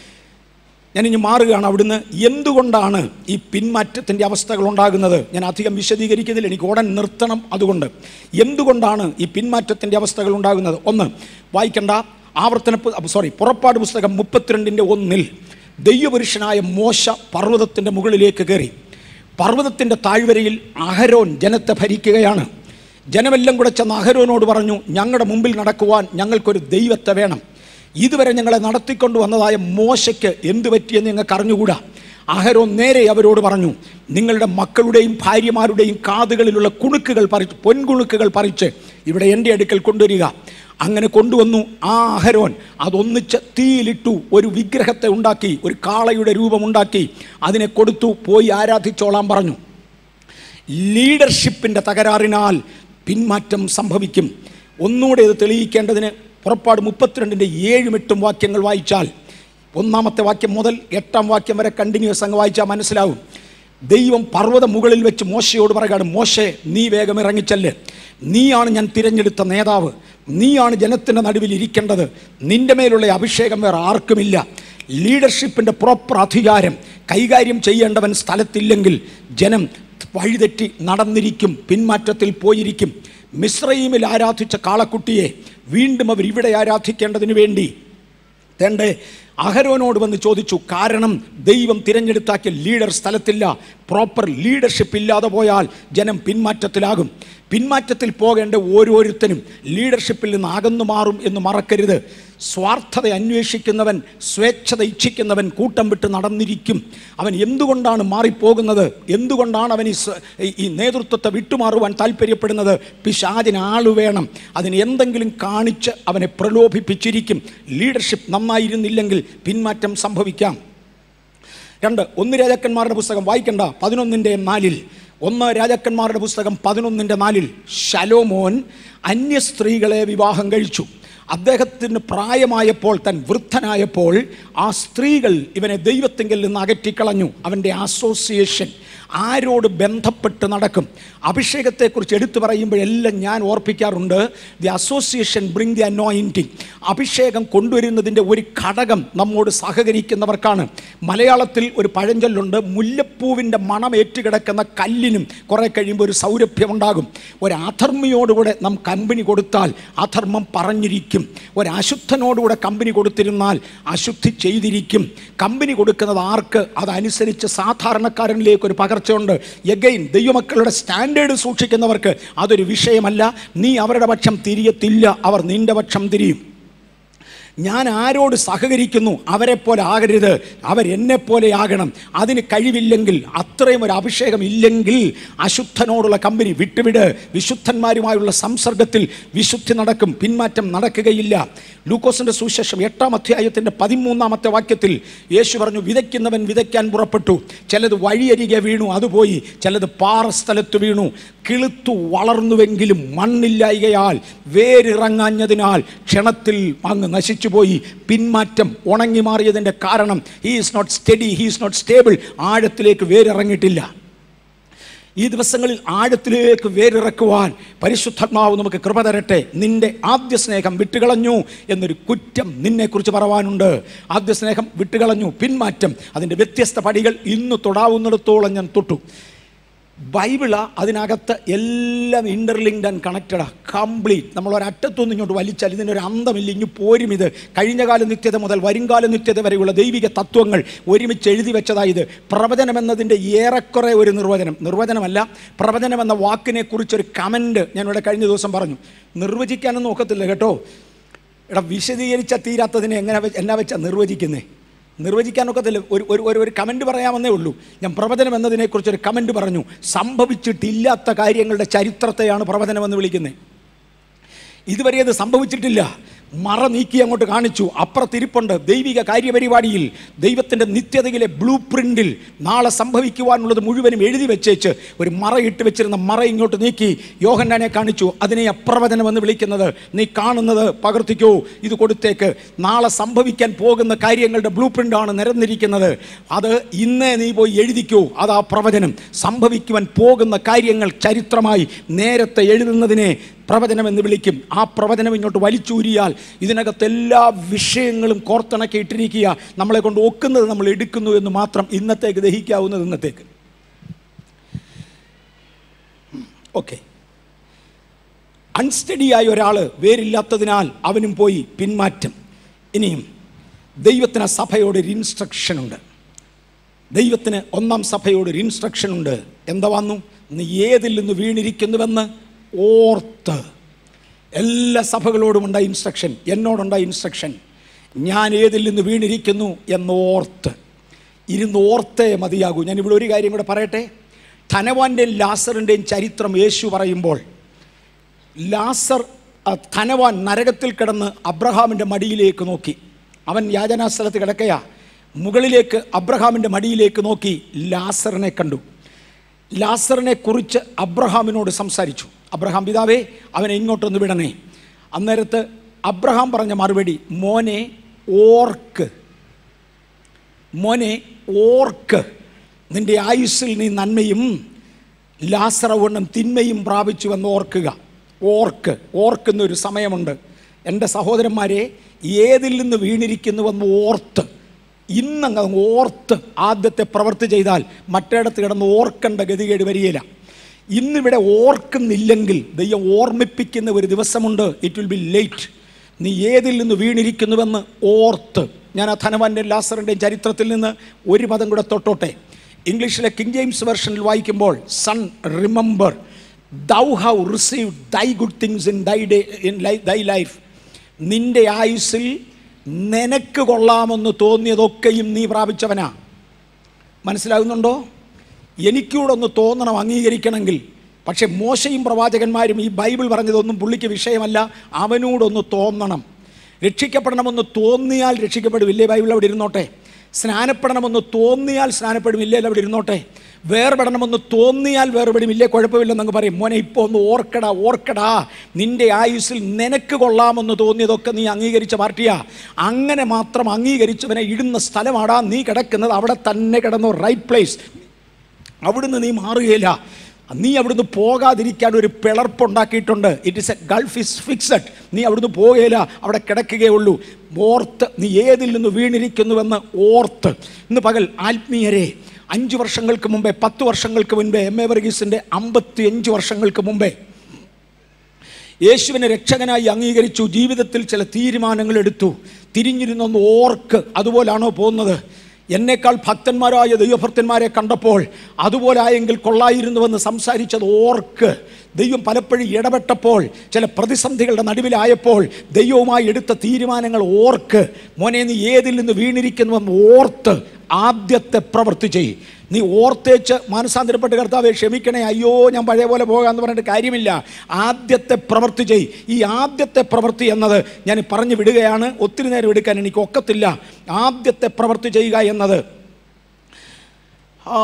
ഞാനിനി മാറുകയാണ് അവിടുന്ന് എന്തുകൊണ്ടാണ് ഈ പിന്മാറ്റത്തിൻ്റെ അവസ്ഥകൾ ഉണ്ടാകുന്നത് ഞാൻ അധികം വിശദീകരിക്കുന്നില്ല എനിക്ക് ഉടൻ നിർത്തണം അതുകൊണ്ട് എന്തുകൊണ്ടാണ് ഈ പിന്മാറ്റത്തിൻ്റെ അവസ്ഥകൾ ഉണ്ടാകുന്നത് ഒന്ന് വായിക്കണ്ട ആവർത്തന സോറി പുറപ്പാട് പുസ്തകം മുപ്പത്തിരണ്ടിൻ്റെ ഒന്നിൽ ദൈവപുരുഷനായ മോശ പർവ്വതത്തിൻ്റെ മുകളിലേക്ക് കയറി പർവ്വതത്തിൻ്റെ താഴ്വരയിൽ അഹരോൻ ജനത്തെ ഭരിക്കുകയാണ് ജനമെല്ലാം കൂടെ ചെന്ന് അഹരോനോട് പറഞ്ഞു ഞങ്ങളുടെ മുമ്പിൽ നടക്കുവാൻ ഞങ്ങൾക്കൊരു ദൈവത്തെ വേണം ഇതുവരെ ഞങ്ങളെ നടത്തിക്കൊണ്ട് വന്നതായ മോശയ്ക്ക് എന്തു പറ്റിയെന്ന് ഞങ്ങൾക്ക് അറിഞ്ഞുകൂടാ അഹരോൻ നേരെ അവരോട് പറഞ്ഞു നിങ്ങളുടെ മക്കളുടെയും ഭാര്യമാരുടെയും കാതുകളിലുള്ള കുണുക്കുകൾ പറിച്ച് പൊൻകുണുക്കുകൾ പറിച്ച് ഇവിടെ എൻ്റെ അടുക്കൽ കൊണ്ടുവരിക അങ്ങനെ കൊണ്ടുവന്നു ആ അഹരോൻ അതൊന്നിച്ച് തീയിലിട്ടു ഒരു വിഗ്രഹത്തെ ഉണ്ടാക്കി ഒരു കാളയുടെ രൂപമുണ്ടാക്കി അതിനെ കൊടുത്തു പോയി ആരാധിച്ചോളാൻ പറഞ്ഞു ലീഡർഷിപ്പിൻ്റെ തകരാറിനാൽ പിന്മാറ്റം സംഭവിക്കും ഒന്നുകൂടെ ഇത് തെളിയിക്കേണ്ടതിന് പുറപ്പാട് മുപ്പത്തിരണ്ടിൻ്റെ ഏഴും എട്ടും വാക്യങ്ങൾ വായിച്ചാൽ ഒന്നാമത്തെ വാക്യം മുതൽ എട്ടാം വാക്യം വരെ കണ്ടിന്യൂസ് അങ്ങ് വായിച്ചാൽ മനസ്സിലാവും ദൈവം പർവ്വത മുകളിൽ വെച്ച് മോശയോട് പറയുകയാണ് മോശെ നീ വേഗം ഇറങ്ങിച്ചല്ല് നീയാണ് ഞാൻ തിരഞ്ഞെടുത്ത നേതാവ് നീയാണ് ജനത്തിൻ്റെ നടുവിൽ ഇരിക്കേണ്ടത് നിന്റെ മേലുള്ള അഭിഷേകം വേറെ ആർക്കുമില്ല ലീഡർഷിപ്പിൻ്റെ പ്രോപ്പർ അധികാരം കൈകാര്യം ചെയ്യേണ്ടവൻ സ്ഥലത്തില്ലെങ്കിൽ ജനം വഴിതെറ്റി നടന്നിരിക്കും പിന്മാറ്റത്തിൽ പോയിരിക്കും മിശ്രൈമിൽ ആരാധിച്ച കാളക്കുട്ടിയെ വീണ്ടും അവർ ഇവിടെ ആരാധിക്കേണ്ടതിന് വേണ്ടി തേണ്ടേ അഹരോനോട് വന്ന് ചോദിച്ചു കാരണം ദൈവം തിരഞ്ഞെടുത്താക്കിയ ലീഡർ സ്ഥലത്തില്ല പ്രോപ്പർ ലീഡർഷിപ്പ് ഇല്ലാതെ പോയാൽ ജനം പിന്മാറ്റത്തിലാകും പിന്മാറ്റത്തിൽ പോകേണ്ട ഓരോരുത്തരും ലീഡർഷിപ്പിൽ നിന്ന് അകന്നു മാറും എന്ന് മറക്കരുത് സ്വാർത്ഥത അന്വേഷിക്കുന്നവൻ സ്വേച്ഛത ഇച്ഛിക്കുന്നവൻ കൂട്ടം വിട്ട് നടന്നിരിക്കും അവൻ എന്തുകൊണ്ടാണ് മാറിപ്പോകുന്നത് എന്തുകൊണ്ടാണ് അവൻ ഈ സ- ഈ- ഈ നേതൃത്വത്തെ വിട്ടുമാറുവാൻ താല്പര്യപ്പെടുന്നത് പിശാചിന് ആള് വേണം അതിന് എന്തെങ്കിലും കാണിച്ച് അവനെ പ്രലോഭിപ്പിച്ചിരിക്കും ലീഡർഷിപ്പ് നന്നായിരുന്നില്ലെങ്കിൽ പിന്മാറ്റം സംഭവിക്കാം രണ്ട് ഒന്ന് രാജാക്കന്മാരുടെ പുസ്തകം വായിക്കണ്ട പതിനൊന്നിൻ്റെ നാലിൽ ഒന്ന് രാജാക്കന്മാരുടെ പുസ്തകം പതിനൊന്നിൻ്റെ നാലിൽ ശലോമോൻ അന്യ സ്ത്രീകളെ വിവാഹം കഴിച്ചു അദ്ദേഹത്തിന് പ്രായമായപ്പോൾ തൻ വൃദ്ധനായപ്പോൾ ആ സ്ത്രീകൾ ഇവനെ ദൈവത്തിങ്കിൽ നിന്ന് അകറ്റിക്കളഞ്ഞു അവൻ്റെ അസോസിയേഷൻ ആരോട് ബന്ധപ്പെട്ട് നടക്കും അഭിഷേകത്തെക്കുറിച്ച് എടുത്തു പറയുമ്പോഴെല്ലാം ഞാൻ ഓർപ്പിക്കാറുണ്ട് the association bring the anointing അഭിഷേകം കൊണ്ടുവരുന്നതിൻ്റെ ഒരു ഘടകം നമ്മോട് സഹകരിക്കുന്നവർക്കാണ് മലയാളത്തിൽ ഒരു പഴഞ്ചൊല്ലുണ്ട് മുല്ലപ്പൂവിൻ്റെ മണം ഏറ്റുകിടക്കുന്ന കല്ലിനും കുറേ കഴിയുമ്പോൾ ഒരു സൗരഭ്യമുണ്ടാകും ഒരു അധർമ്മിയോടുകൂടെ നാം കമ്പനി കൊടുത്താൽ അധർമ്മം പറഞ്ഞിരിക്കും ഒരു അശുദ്ധനോടുകൂടെ കമ്പനി കൊടുത്തിരുന്നാൽ അശുദ്ധി ചെയ്തിരിക്കും കമ്പനി കൊടുക്കുന്നത് ആർക്ക് അതനുസരിച്ച് സാധാരണക്കാരനിലേക്ക് ഒരു പകർച്ചയുണ്ട് എഗൈൻ ദൈവമക്കളുടെ സ്റ്റാൻഡേർഡ് സൂക്ഷിക്കുന്നവർക്ക് അതൊരു വിഷയമല്ല നീ അവരുടെ പക്ഷം തിരിയത്തില്ല അവർ നിന്റെ പക്ഷം തിരിയും ഞാൻ ആരോട് സഹകരിക്കുന്നു അവരെ പോലെ ആകരുത് അവരെന്നെ പോലെ ആകണം അതിന് കഴിവില്ലെങ്കിൽ അത്രയും ഒരു അഭിഷേകം ഇല്ലെങ്കിൽ അശുദ്ധനോടുള്ള കമ്പനി വിട്ടുവിട് വിശുദ്ധന്മാരുമായുള്ള സംസർഗത്തിൽ വിശുദ്ധി നടക്കും പിന്മാറ്റം നടക്കുകയില്ല ലൂക്കോസിന്റെ സുവിശേഷം എട്ടാം അധ്യായത്തിന്റെ പതിമൂന്നാമത്തെ വാക്യത്തിൽ യേശു പറഞ്ഞു വിതയ്ക്കുന്നവൻ വിതയ്ക്കാൻ പുറപ്പെട്ടു ചിലത് വഴിയരികെ വീണു അത് പോയി ചിലത് പാറസ്ഥലത്ത് വീണു കിളുത്തു വളർന്നുവെങ്കിലും മണ്ണില്ലായികയാൽ വേരിറങ്ങാഞ്ഞതിനാൽ ക്ഷണത്തിൽ അങ്ങ് നശിച്ചുപോയി പിന്മാറ്റം ഉണങ്ങി മാറിയതിൻ്റെ കാരണം he is not steady he is not stable ആഴത്തിലേക്ക് വേരിറങ്ങിയിട്ടില്ല ഈ ദിവസങ്ങളിൽ ആഴത്തിലേക്ക് വേരിറക്കുവാൻ പരിശുദ്ധാത്മാവ് നമുക്ക് കൃപ തരട്ടെ നിന്റെ ആദ്യ സ്നേഹം വിട്ടുകളഞ്ഞു എന്നൊരു കുറ്റം നിന്നെക്കുറിച്ച് പറവാനുണ്ട് ആദ്യ സ്നേഹം വിട്ടുകളഞ്ഞു പിന്മാറ്റം അതിൻ്റെ വ്യത്യസ്ത പടികൾ ഇന്ന് തൊടാവുന്നിടത്തോളം ഞാൻ തൊട്ടു ബൈബിള അതിനകത്ത് എല്ലാം ഇൻ്റർലിങ്ക്ഡ് ആൻഡ് കണക്റ്റഡാ കംപ്ലീറ്റ് നമ്മൾ ഒരറ്റത്തൊന്നും ഇങ്ങോട്ട് വലിച്ചാൽ ഇതിനൊരു അന്തമില്ല ഇനി പോരും ഇത് കഴിഞ്ഞകാല നിത്യത മുതൽ വരുംകാല നിത്യത വരെയുള്ള ദൈവിക തത്വങ്ങൾ ഒരുമിച്ച് എഴുതി വെച്ചതായത് പ്രവചനം എന്നതിൻ്റെ ഏറെക്കുറെ ഒരു നിർവചനം നിർവചനമല്ല പ്രവചനം എന്ന വാക്കിനെ കുറിച്ചൊരു കമൻറ്റ് ഞാൻ ഇവിടെ കഴിഞ്ഞ ദിവസം പറഞ്ഞു നിർവചിക്കാനൊന്നും ഒക്കത്തില്ല കേട്ടോ എടാ വിശദീകരിച്ച തീരാത്തതിനെ എങ്ങനെ വെ- എന്നാ വെച്ചാൽ നിർവചിക്കുന്നേ നിർവചിക്കാനൊക്കത്തില്ല ഒരു ഒരു ഒരു ഒരു കമൻറ്റ് പറയാമെന്നേ ഉള്ളൂ ഞാൻ പ്രവചനം എന്നതിനെക്കുറിച്ച് ഒരു കമൻറ്റ് പറഞ്ഞു സംഭവിച്ചിട്ടില്ലാത്ത കാര്യങ്ങളുടെ ചരിത്രത്തെയാണ് പ്രവചനം എന്ന് വിളിക്കുന്നത് ഇതുവരെ അത് സംഭവിച്ചിട്ടില്ല മറ നീക്കി അങ്ങോട്ട് കാണിച്ചു അപ്പുറത്തിരിപ്പുണ്ട് ദൈവിക കാര്യപരിപാടിയിൽ ദൈവത്തിൻ്റെ നിത്യതയിലെ ബ്ലൂ പ്രിൻറ്റിൽ നാളെ സംഭവിക്കുവാനുള്ളത് മുഴുവനും എഴുതി വെച്ചേച്ച് ഒരു മറ ഇട്ട് വെച്ചിരുന്ന മറ ഇങ്ങോട്ട് നീക്കി യോഹന്നാനെ കാണിച്ചു അതിനെ അപ്രവചനം എന്ന് വിളിക്കുന്നത് നീ കാണുന്നത് പകർത്തിക്കോ ഇത് കൊടുത്തേക്ക് നാളെ സംഭവിക്കാൻ പോകുന്ന കാര്യങ്ങളുടെ ബ്ലൂ പ്രിൻ്റാണ് നിരന്നിരിക്കുന്നത് അത് ഇന്നേ നീ പോയി എഴുതിക്കോ അത് ആ പ്രവചനം സംഭവിക്കുവാൻ പോകുന്ന കാര്യങ്ങൾ ചരിത്രമായി നേരത്തെ എഴുതുന്നതിനെ പ്രവചനം എന്ന് വിളിക്കും ആ പ്രവചനം ഇങ്ങോട്ട് വലിച്ചൂരിയാൽ ഇതിനകത്ത് എല്ലാ വിഷയങ്ങളും കോർത്തിണക്കി ഇട്ടിരിക്കുക നമ്മളെ കൊണ്ട് ഒക്കുന്നത് നമ്മൾ എടുക്കുന്നു എന്ന് മാത്രം ഇന്നത്തേക്ക് ദഹിക്കാവുന്നത് ഇന്നത്തേക്ക് ഓക്കെ അൺസ്റ്റഡിയായ ഒരാൾ വേരില്ലാത്തതിനാൽ അവനും പോയി പിന്മാറ്റം ഇനിയും ദൈവത്തിന് ആ സഭയോട് ഒരു ഇൻസ്ട്രക്ഷൻ ഉണ്ട് ദൈവത്തിന് ഒന്നാം സഭയോട് ഒരു ഇൻസ്ട്രക്ഷൻ ഉണ്ട് എന്താ വന്നു നീ ഏതിൽ നിന്ന് വീണിരിക്കുന്നുവെന്ന് ഓർത്ത് എല്ലാ സഭകളോടും ഉണ്ടായ ഇൻസ്ട്രക്ഷൻ എന്നോടുണ്ടായ ഇൻസ്ട്രക്ഷൻ ഞാൻ ഏതിൽ നിന്ന് വീണിരിക്കുന്നു എന്ന് ഓർത്ത് ഇരുന്ന് ഓർത്തേ മതിയാകൂ ഞാൻ ഇവിടെ ഒരു കാര്യം കൂടെ പറയട്ടെ ധനവാൻ്റെയും ലാസറിൻ്റെയും ചരിത്രം യേശു പറയുമ്പോൾ ലാസർ ആ ധനവാൻ നരകത്തിൽ കിടന്ന് അബ്രഹാമിൻ്റെ മടിയിലേക്ക് നോക്കി അവൻ യാചനാസ്ഥലത്ത് കിടക്കയാ മുകളിലേക്ക് അബ്രഹാമിൻ്റെ മടിയിലേക്ക് നോക്കി ലാസറിനെ കണ്ടു ലാസറിനെ കുറിച്ച് അബ്രഹാമിനോട് സംസാരിച്ചു അബ്രഹാം പിതാവേ അവനെ ഇങ്ങോട്ടൊന്ന് വിടണേ അന്നേരത്ത് അബ്രഹാം പറഞ്ഞ മറുപടി മോനെ ഓർക്ക് മോനെ ഓർക്ക് നിന്റെ ആയുസ്സിൽ നീ നന്മയും ലാസറവണ്ണം തിന്മയും പ്രാപിച്ചുവെന്ന് ഓർക്കുക ഓർക്ക് ഓർക്കുന്നൊരു സമയമുണ്ട് എൻ്റെ സഹോദരന്മാരെ ഏതിൽ നിന്ന് വീണിരിക്കുന്നുവെന്ന് ഓർത്ത് ഇന്നങ്ങ് ഓർത്ത് ആദ്യത്തെ പ്രവൃത്തി ചെയ്താൽ മറ്റേടത്ത് കിടന്ന് ഓർക്കേണ്ട ഗതികേട് വരികയില്ല ഇന്നിവിടെ ഓർക്കുന്നില്ലെങ്കിൽ ദൈവം ഓർമ്മിപ്പിക്കുന്ന ഒരു ദിവസമുണ്ട് ഇറ്റ് വിൽ ബി ലേറ്റ് നീ ഏതിൽ നിന്ന് വീണിരിക്കുന്നുവെന്ന് ഓർത്ത് ഞാൻ ആ ധനവാൻ്റെ ലാസറിൻ്റെയും ചരിത്രത്തിൽ നിന്ന് ഒരു പദം കൂടെ തൊട്ടോട്ടെ ഇംഗ്ലീഷിലെ കിങ് ജെയിംസ് വെർഷനിൽ വായിക്കുമ്പോൾ son remember thou how receive thy good things in thy day in lie thy life നിന്റെ ആയുസ്സിൽ നിനക്ക് കൊള്ളാമെന്ന് തോന്നിയതൊക്കെയും നീ പ്രാപിച്ചവനാ മനസ്സിലാകുന്നുണ്ടോ എനിക്കൂടെ ഒന്ന് തോന്നണം അംഗീകരിക്കണമെങ്കിൽ പക്ഷെ മോശയും പ്രവാചകന്മാരും ഈ ബൈബിൾ പറഞ്ഞതൊന്നും പുള്ളിക്ക് വിഷയമല്ല അവനോടൊന്ന് തോന്നണം രക്ഷിക്കപ്പെടണമെന്ന് തോന്നിയാൽ രക്ഷിക്കപ്പെടുമില്ലേ ബൈബിൾ അവിടെ ഇരുന്നോട്ടെ സ്നാനപ്പെടണമെന്ന് തോന്നിയാൽ സ്നാനപ്പെടുമില്ലേ അവിടെ ഇരുന്നോട്ടെ വേർപെടണമെന്ന് തോന്നിയാൽ വേർപെടുമില്ലേ കുഴപ്പമില്ലെന്നങ്ങ് പറയും മോനെ ഇപ്പോൾ ഒന്ന് ഓർക്കടാ ഓർക്കടാ നിന്റെ ആയുസ്സിൽ നിനക്ക് കൊള്ളാമെന്ന് തോന്നിയതൊക്കെ നീ അംഗീകരിച്ച പാർട്ടിയാ അങ്ങനെ മാത്രം അംഗീകരിച്ചവനെ ഇടുന്ന സ്ഥലമാടാ നീ കിടക്കുന്നത് അവിടെ തന്നെ കിടന്നു റൈറ്റ് പ്ലേസ് അവിടുന്ന് നീ മാറുകയില്ല നീ അവിടുന്ന് പോകാതിരിക്കാൻ ഒരു പിളർപ്പുണ്ടാക്കിയിട്ടുണ്ട് it is a gulf is fixed നീ അവിടുന്ന് പോകുകയില്ല അവിടെ കിടക്കുകയുള്ളൂ ഓർത്ത് നീ ഏതിൽ നിന്ന് വീണിരിക്കുന്നുവെന്ന് ഓർത്ത് ഇന്ന് പകൽ ആത്മീയരെ അഞ്ച് വർഷങ്ങൾക്ക് മുമ്പേ പത്ത് വർഷങ്ങൾക്ക് മുമ്പേ എം എ വർഗീസിൻ്റെ അമ്പത്തി അഞ്ച് വർഷങ്ങൾക്ക് മുമ്പേ യേശുവിനെ രക്ഷകനായി അംഗീകരിച്ചു ജീവിതത്തിൽ ചില തീരുമാനങ്ങൾ എടുത്തു തിരിഞ്ഞിരുന്നൊന്ന് ഓർക്ക് അതുപോലാണോ പോകുന്നത് എന്നേക്കാൾ ഭക്തന്മാരായ ദൈവഭക്തന്മാരെ കണ്ടപ്പോൾ അതുപോലെ ആയെങ്കിൽ കൊള്ളായിരുന്നുവെന്ന് സംസാരിച്ചത് ഓർക്ക് ദൈവം പലപ്പോഴും ഇടപെട്ടപ്പോൾ ചില പ്രതിസന്ധികളുടെ നടുവിലായപ്പോൾ ദൈവവുമായി എടുത്ത തീരുമാനങ്ങൾ ഓർക്ക് മോനെ നീ ഏതിൽ നിന്ന് വീണിരിക്കുന്നുവെന്ന് ഓർത്ത് ആദ്യത്തെ പ്രവൃത്തി ചെയ്യും നീ ഓർത്തേച്ച് മാനസാന്തരപ്പെട്ട് കർത്താവെ ക്ഷമിക്കണേ അയ്യോ ഞാൻ പഴയ പോലെ പോകാമെന്ന് പറഞ്ഞിട്ട് കാര്യമില്ല ആദ്യത്തെ പ്രവൃത്തി ചെയ് ഈ ആദ്യത്തെ പ്രവൃത്തി എന്നത് ഞാൻ പറഞ്ഞു വിടുകയാണ് ഒത്തിരി നേരം എടുക്കാൻ എനിക്ക് ഒക്കത്തില്ല ആദ്യത്തെ പ്രവൃത്തി ചെയ്യുക എന്നത് ആ,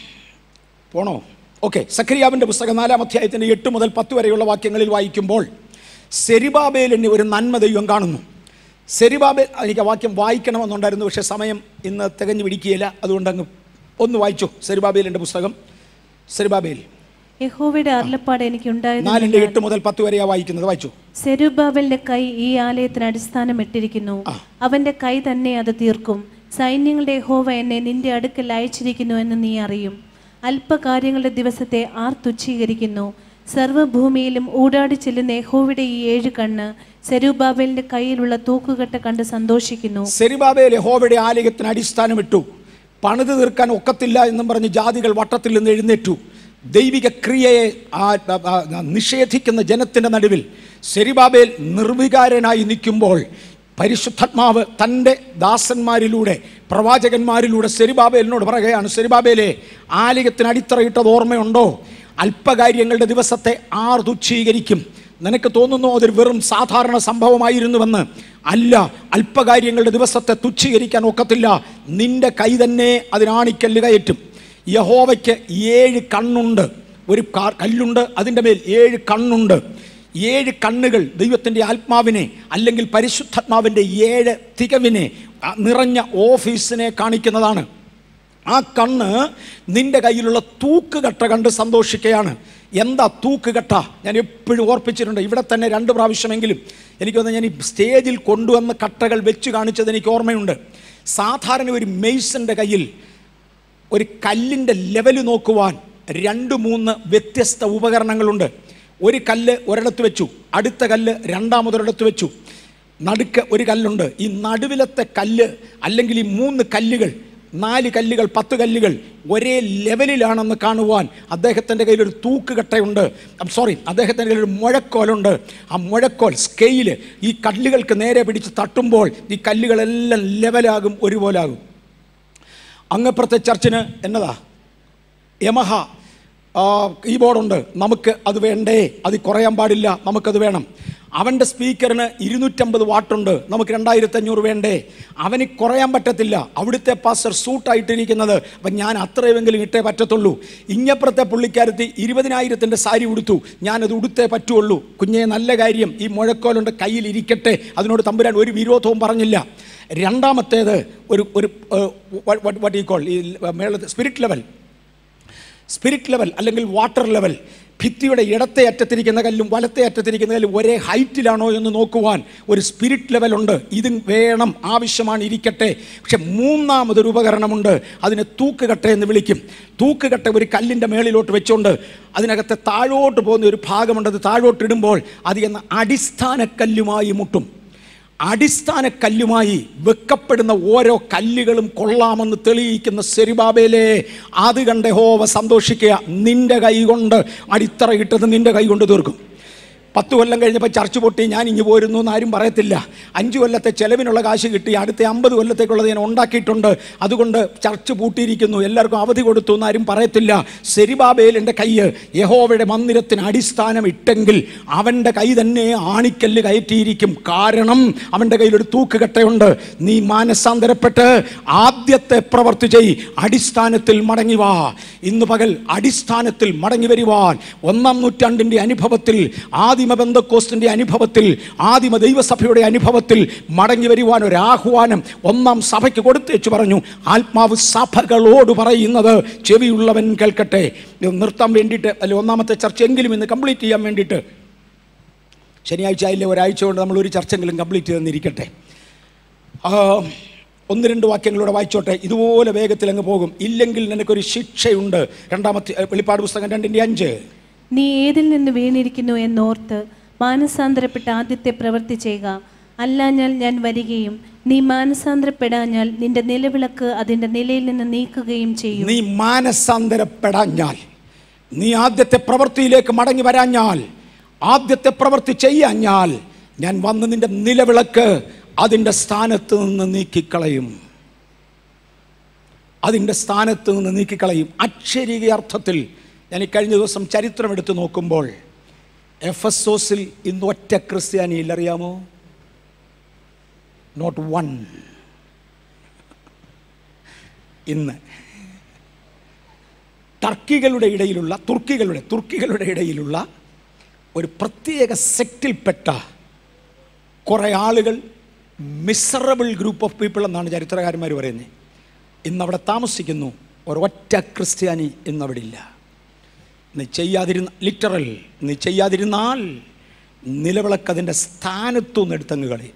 പോണോ ഓക്കെ സക്രിയാവിൻ്റെ പുസ്തകം നാലാം അധ്യായത്തിൻ്റെ എട്ട് മുതൽ പത്ത് വരെയുള്ള വാക്യങ്ങളിൽ വായിക്കുമ്പോൾ സെരിബാബേലിന് ഒരു നന്മ ദൈവം കാണുന്നു സെരിബാബേൽ എനിക്ക് ആ വാക്യം വായിക്കണമെന്നുണ്ടായിരുന്നു പക്ഷേ സമയം ഇന്ന് തികഞ്ഞു പിടിക്കുകയില്ല അതുകൊണ്ട് അങ്ങ് ഒന്ന് വായിച്ചു സെരിബാബേലിൻ്റെ പുസ്തകം സെരിബാബേൽ യഹോവയുടെ അരുളപ്പാട് എനിക്കുണ്ടായത് നാലിൻ്റെ എട്ട് മുതൽ പത്ത് വരെയാ വായിക്കുന്നത് വായിച്ചു സെരുബാബലിന്റെ കൈ ഈ ആലയത്തിന് അടിസ്ഥാനം ഇട്ടിരിക്കുന്നു അവന്റെ കൈ തന്നെ അത് തീർക്കും സൈന്യങ്ങളുടെ യഹോവ എന്നെ നിന്റെ അടുക്കൽ അയച്ചിരിക്കുന്നു എന്ന് നീ അറിയും അല്പകാര്യങ്ങളുടെ ദിവസത്തെ ആർ തുച്ഛീകരിക്കുന്നു സർവ്വഭൂമിയിലും ഊടാടി ചെല്ലുന്ന യഹോവയുടെ ഈ ഏഴ് കണ്ണ് സെരുബാബലിന്റെ കയ്യിലുള്ള തൂക്കുകെട്ട് കണ്ട് സന്തോഷിക്കുന്നു സെരിബാബേൽ യഹോവയുടെ ആലയത്തിന് അടിസ്ഥാനമിട്ടു പണിത് തീർക്കാൻ ഒക്കത്തില്ല എന്നും പറഞ്ഞ് ജാതികൾ വട്ടത്തിൽ നിന്ന് എഴുന്നേറ്റു ദൈവിക ക്രിയയെ ആ- ആ- ആ- നിഷേധിക്കുന്ന ജനത്തിൻ്റെ നടുവിൽ സെരിബാബേൽ നിർവികാരനായി നിൽക്കുമ്പോൾ പരിശുദ്ധാത്മാവ് തൻ്റെ ദാസന്മാരിലൂടെ പ്രവാചകന്മാരിലൂടെ സെരിബാബേലിനോട് പറയുകയാണ് സെരിബാബേലെ ആലയത്തിന് അടിത്തറയിട്ടത് ഓർമ്മയുണ്ടോ അല്പകാര്യങ്ങളുടെ ദിവസത്തെ ആർ തുച്ഛീകരിക്കും നിനക്ക് തോന്നുന്നു അതൊരു വെറും സാധാരണ സംഭവമായിരുന്നുവെന്ന് അല്ല അല്പകാര്യങ്ങളുടെ ദിവസത്തെ തുച്ഛീകരിക്കാൻ ഒക്കത്തില്ല നിന്റെ കൈ തന്നെ അതിനാണിക്കല്ല് കയറ്റും യഹോവയ്ക്ക് ഏഴ് കണ്ണുണ്ട് ഒരു കാ- കല്ലുണ്ട് അതിൻ്റെ മേൽ ഏഴ് കണ്ണുണ്ട് ഏഴ് കണ്ണുകൾ ദൈവത്തിൻ്റെ ആത്മാവിനെ അല്ലെങ്കിൽ പരിശുദ്ധാത്മാവിൻ്റെ ഏഴ് തികവിനെ ആ നിറഞ്ഞ ഓഫീസിനെ കാണിക്കുന്നതാണ് ആ കണ്ണ് നിന്റെ കയ്യിലുള്ള തൂക്കുകട്ട കണ്ട് സന്തോഷിക്കുകയാണ് എന്താ തൂക്കുകട്ട ഞാൻ എപ്പോഴും ഓർപ്പിച്ചിട്ടുണ്ട് ഇവിടെ തന്നെ രണ്ട് പ്രാവശ്യമെങ്കിലും എനിക്ക് തോന്നുന്നു ഞാൻ ഈ സ്റ്റേജിൽ കൊണ്ടുവന്ന കട്ടകൾ വെച്ച് കാണിച്ചത് എനിക്ക് ഓർമ്മയുണ്ട് സാധാരണ ഒരു മെയ്സൻ്റെ കയ്യിൽ ഒരു കല്ലിൻ്റെ ലെവൽ നോക്കുവാൻ രണ്ട് മൂന്ന് വ്യത്യസ്ത ഉപകരണങ്ങളുണ്ട് ഒരു കല്ല് ഒരിടത്ത് വെച്ചു അടുത്ത കല്ല് രണ്ടാമതൊരിടത്ത് വെച്ചു നടുക്ക് ഒരു കല്ലുണ്ട് ഈ നടുവിലത്തെ കല്ല് അല്ലെങ്കിൽ ഈ മൂന്ന് കല്ലുകൾ നാല് കല്ലുകൾ പത്ത് കല്ലുകൾ ഒരേ ലെവലിലാണെന്ന് കാണുവാൻ അദ്ദേഹത്തിൻ്റെ കയ്യിൽ ഒരു തൂക്കുകട്ടയുണ്ട് സോറി അദ്ദേഹത്തിൻ്റെ കയ്യിൽ ഒരു മുഴക്കോലുണ്ട് ആ മുഴക്കോൽ സ്കെയില് ഈ കല്ലുകൾക്ക് നേരെ പിടിച്ച് തട്ടുമ്പോൾ ഈ കല്ലുകളെല്ലാം ലെവലാകും ഒരുപോലാകും അങ്ങപ്പുറത്തെ ചർച്ചിന് എന്നതാ യമഹ ആ, കീബോർഡുണ്ട് നമുക്ക് അത് വേണ്ടേ അത് കുറയാൻ പാടില്ല നമുക്കത് വേണം അവൻ്റെ സ്പീക്കറിന് ഇരുന്നൂറ്റമ്പത് വാട്ടുണ്ട് നമുക്ക് രണ്ടായിരത്തി അഞ്ഞൂറ് വേണ്ടേ അവന് കുറയാൻ പറ്റത്തില്ല അവിടുത്തെ പാസ്റ്റർ സൂട്ടായിട്ടിരിക്കുന്നത് അപ്പം ഞാൻ അത്രയുമെങ്കിലും ഇട്ടേ പറ്റത്തുള്ളൂ ഇങ്ങപ്പുറത്തെ പുള്ളിക്കാരത്തി ഇരുപതിനായിരത്തിൻ്റെ സാരി ഉടുത്തു ഞാനത് ഉടുത്തേ പറ്റുള്ളൂ കുഞ്ഞെ നല്ല കാര്യം ഈ മുഴക്കോലുണ്ട് കയ്യിൽ ഇരിക്കട്ടെ അതിനോട് തമ്പുരാൻ ഒരു വിരോധവും പറഞ്ഞില്ല രണ്ടാമത്തേത് ഒരു ഒരു വട്ട് ഈ കോൾ ഈ മേള സ്പിരിറ്റ് ലെവൽ സ്പിരിറ്റ് ലെവൽ അല്ലെങ്കിൽ വാട്ടർ ലെവൽ ഭിത്തിയുടെ ഇടത്തെ അറ്റത്തിരിക്കുന്ന കല്ലും വലത്തെ അറ്റത്തിരിക്കുന്ന കല്ലും ഒരേ ഹൈറ്റിലാണോ എന്ന് നോക്കുവാൻ ഒരു സ്പിരിറ്റ് ലെവലുണ്ട് ഇതും വേണം ആവശ്യമാണ് ഇരിക്കട്ടെ പക്ഷെ മൂന്നാമതൊരു ഉപകരണമുണ്ട് അതിനെ തൂക്കുകട്ട എന്ന് വിളിക്കും തൂക്കുകട്ട ഒരു കല്ലിൻ്റെ മേളിലോട്ട് വെച്ചുകൊണ്ട് അതിനകത്തെ താഴോട്ട് പോകുന്ന ഒരു ഭാഗമുണ്ട് അത് താഴോട്ട് ഇടുമ്പോൾ അത് എന്ന അടിസ്ഥാന കല്ലുമായി മുട്ടും അടിസ്ഥാന കല്ലുമായി വെക്കപ്പെടുന്ന ഓരോ കല്ലുകളും കൊള്ളാമെന്ന് തെളിയിക്കുന്ന സെരിബാബേലെ അത് കണ്ട് ഹോവ സന്തോഷിക്കുക നിന്റെ കൈ കൊണ്ട് അടിത്തറയിട്ടത് നിന്റെ കൈ കൊണ്ട് തീർക്കും പത്ത് കൊല്ലം കഴിഞ്ഞപ്പോൾ ചർച്ച് പൊട്ടി ഞാൻ ഇഞ്ഞു പോരുന്നു എന്ന് ആരും പറയത്തില്ല അഞ്ച് കൊല്ലത്തെ ചെലവിനുള്ള കാശ് കിട്ടി അടുത്ത അമ്പത് കൊല്ലത്തേക്കുള്ളത് ഞാൻ ഉണ്ടാക്കിയിട്ടുണ്ട് അതുകൊണ്ട് ചർച്ച് പൂട്ടിയിരിക്കുന്നു എല്ലാവർക്കും അവധി കൊടുത്തു എന്ന് ആരും പറയത്തില്ല സെരിബാബേലിൻ്റെ കൈ യഹോവയുടെ മന്ദിരത്തിന് അടിസ്ഥാനം ഇട്ടെങ്കിൽ അവൻ്റെ കൈ തന്നെ ആണിക്കല്ല് കയറ്റിയിരിക്കും കാരണം അവൻ്റെ കയ്യിൽ ഒരു തൂക്കുകെട്ടയുണ്ട് നീ മാനസാന്തരപ്പെട്ട് ആദ്യത്തെ പ്രവർത്തി ചെയ് അടിസ്ഥാനത്തിൽ മടങ്ങി വാ ഇന്ന് പകൽ അടിസ്ഥാനത്തിൽ മടങ്ങി വരുവാൻ ഒന്നാം നൂറ്റാണ്ടിൻ്റെ അനുഭവത്തിൽ ആദ്യ ആദിമ ബന്ധക്കോസ്റ്റിൻ്റെ അനുഭവത്തിൽ ആദിമ ദൈവസഭയുടെ അനുഭവത്തിൽ മടങ്ങി വരുവാൻ ഒരു ആഹ്വാനം ഒന്നാം സഭയ്ക്ക് കൊടുത്തേച്ചു പറഞ്ഞു ആത്മാവ് സഭകളോട് പറയുന്നത് ചെവിയുള്ളവൻ കേൾക്കട്ടെ ഇത് നിർത്താൻ വേണ്ടിയിട്ട് അല്ലെ ഒന്നാമത്തെ ചർച്ച എങ്കിലും ഇന്ന് കംപ്ലീറ്റ് ചെയ്യാൻ വേണ്ടിയിട്ട് ശനിയാഴ്ച ആയില്ലേ ഒരാഴ്ച കൊണ്ട് നമ്മൾ ഒരു ചർച്ചെങ്കിലും കംപ്ലീറ്റ് ചെയ്തെന്നിരിക്കട്ടെ ആ, ഒന്ന് രണ്ട് വാക്യങ്ങളൂടെ വായിച്ചോട്ടെ ഇതുപോലെ വേഗത്തിൽ അങ്ങ് പോകും ഇല്ലെങ്കിൽ നിനക്കൊരു ശിക്ഷയുണ്ട് രണ്ടാമത്തെ ഏ, വെളിപ്പാട് പുസ്തകം രണ്ടിൻ്റെ അഞ്ച് നീ ഏതിൽ നിന്ന് വീണിരിക്കുന്നു എന്നോർത്ത് മാനസാന്തരപ്പെട്ട ആദ്യത്തെ പ്രവൃത്തി ചെയ്യുക അല്ലാഞ്ഞാൽ ഞാൻ വരികയും നീ മാനസാന്തരപ്പെടാഞ്ഞാൽ നിന്റെ നിലവിളക്ക് അതിന്റെ നിലയിൽ നിന്ന് നീക്കുകയും ചെയ്യും നീ മാനസാന്തരപ്പെടാഞ്ഞാൽ നീ ആദ്യത്തെ പ്രവൃത്തിയിലേക്ക് മടങ്ങി വരാഞ്ഞാൽ ആദ്യത്തെ പ്രവൃത്തി ചെയ്യാഞ്ഞാൽ ഞാൻ വന്ന് നിന്റെ നിലവിളക്ക് അതിൻ്റെ സ്ഥാനത്ത് നിന്ന് നീക്കിക്കളയും അതിൻ്റെ സ്ഥാനത്ത് നിന്ന് നീക്കിക്കളയും അക്ഷരീക അർത്ഥത്തിൽ ഞാൻ ഈ കഴിഞ്ഞ ദിവസം ചരിത്രം എടുത്ത് നോക്കുമ്പോൾ എഫ് എസ് ഓസിൽ ഇന്ന് ഒറ്റ ക്രിസ്ത്യാനിയിൽ അറിയാമോ നോട്ട് വൺ ഇന്ന് ടർക്കികളുടെ ഇടയിലുള്ള തുർക്കികളുടെ തുർക്കികളുടെ ഇടയിലുള്ള ഒരു പ്രത്യേക സെക്റ്റിൽപ്പെട്ട കുറേ ആളുകൾ മിസറബിൾ ഗ്രൂപ്പ് ഓഫ് പീപ്പിൾ എന്നാണ് ചരിത്രകാരന്മാർ പറയുന്നത് ഇന്നവിടെ താമസിക്കുന്നു ഒരൊറ്റ ക്രിസ്ത്യാനി ഇന്നവിടെ ഇല്ല നീ ചെയ്യാതിരുന്ന ലിറ്ററൽ നീ ചെയ്യാതിരുന്നാൽ നിലവിളക്ക് അതിൻ്റെ സ്ഥാനത്തുനിന്ന് എടുത്തങ്ങ് കളയും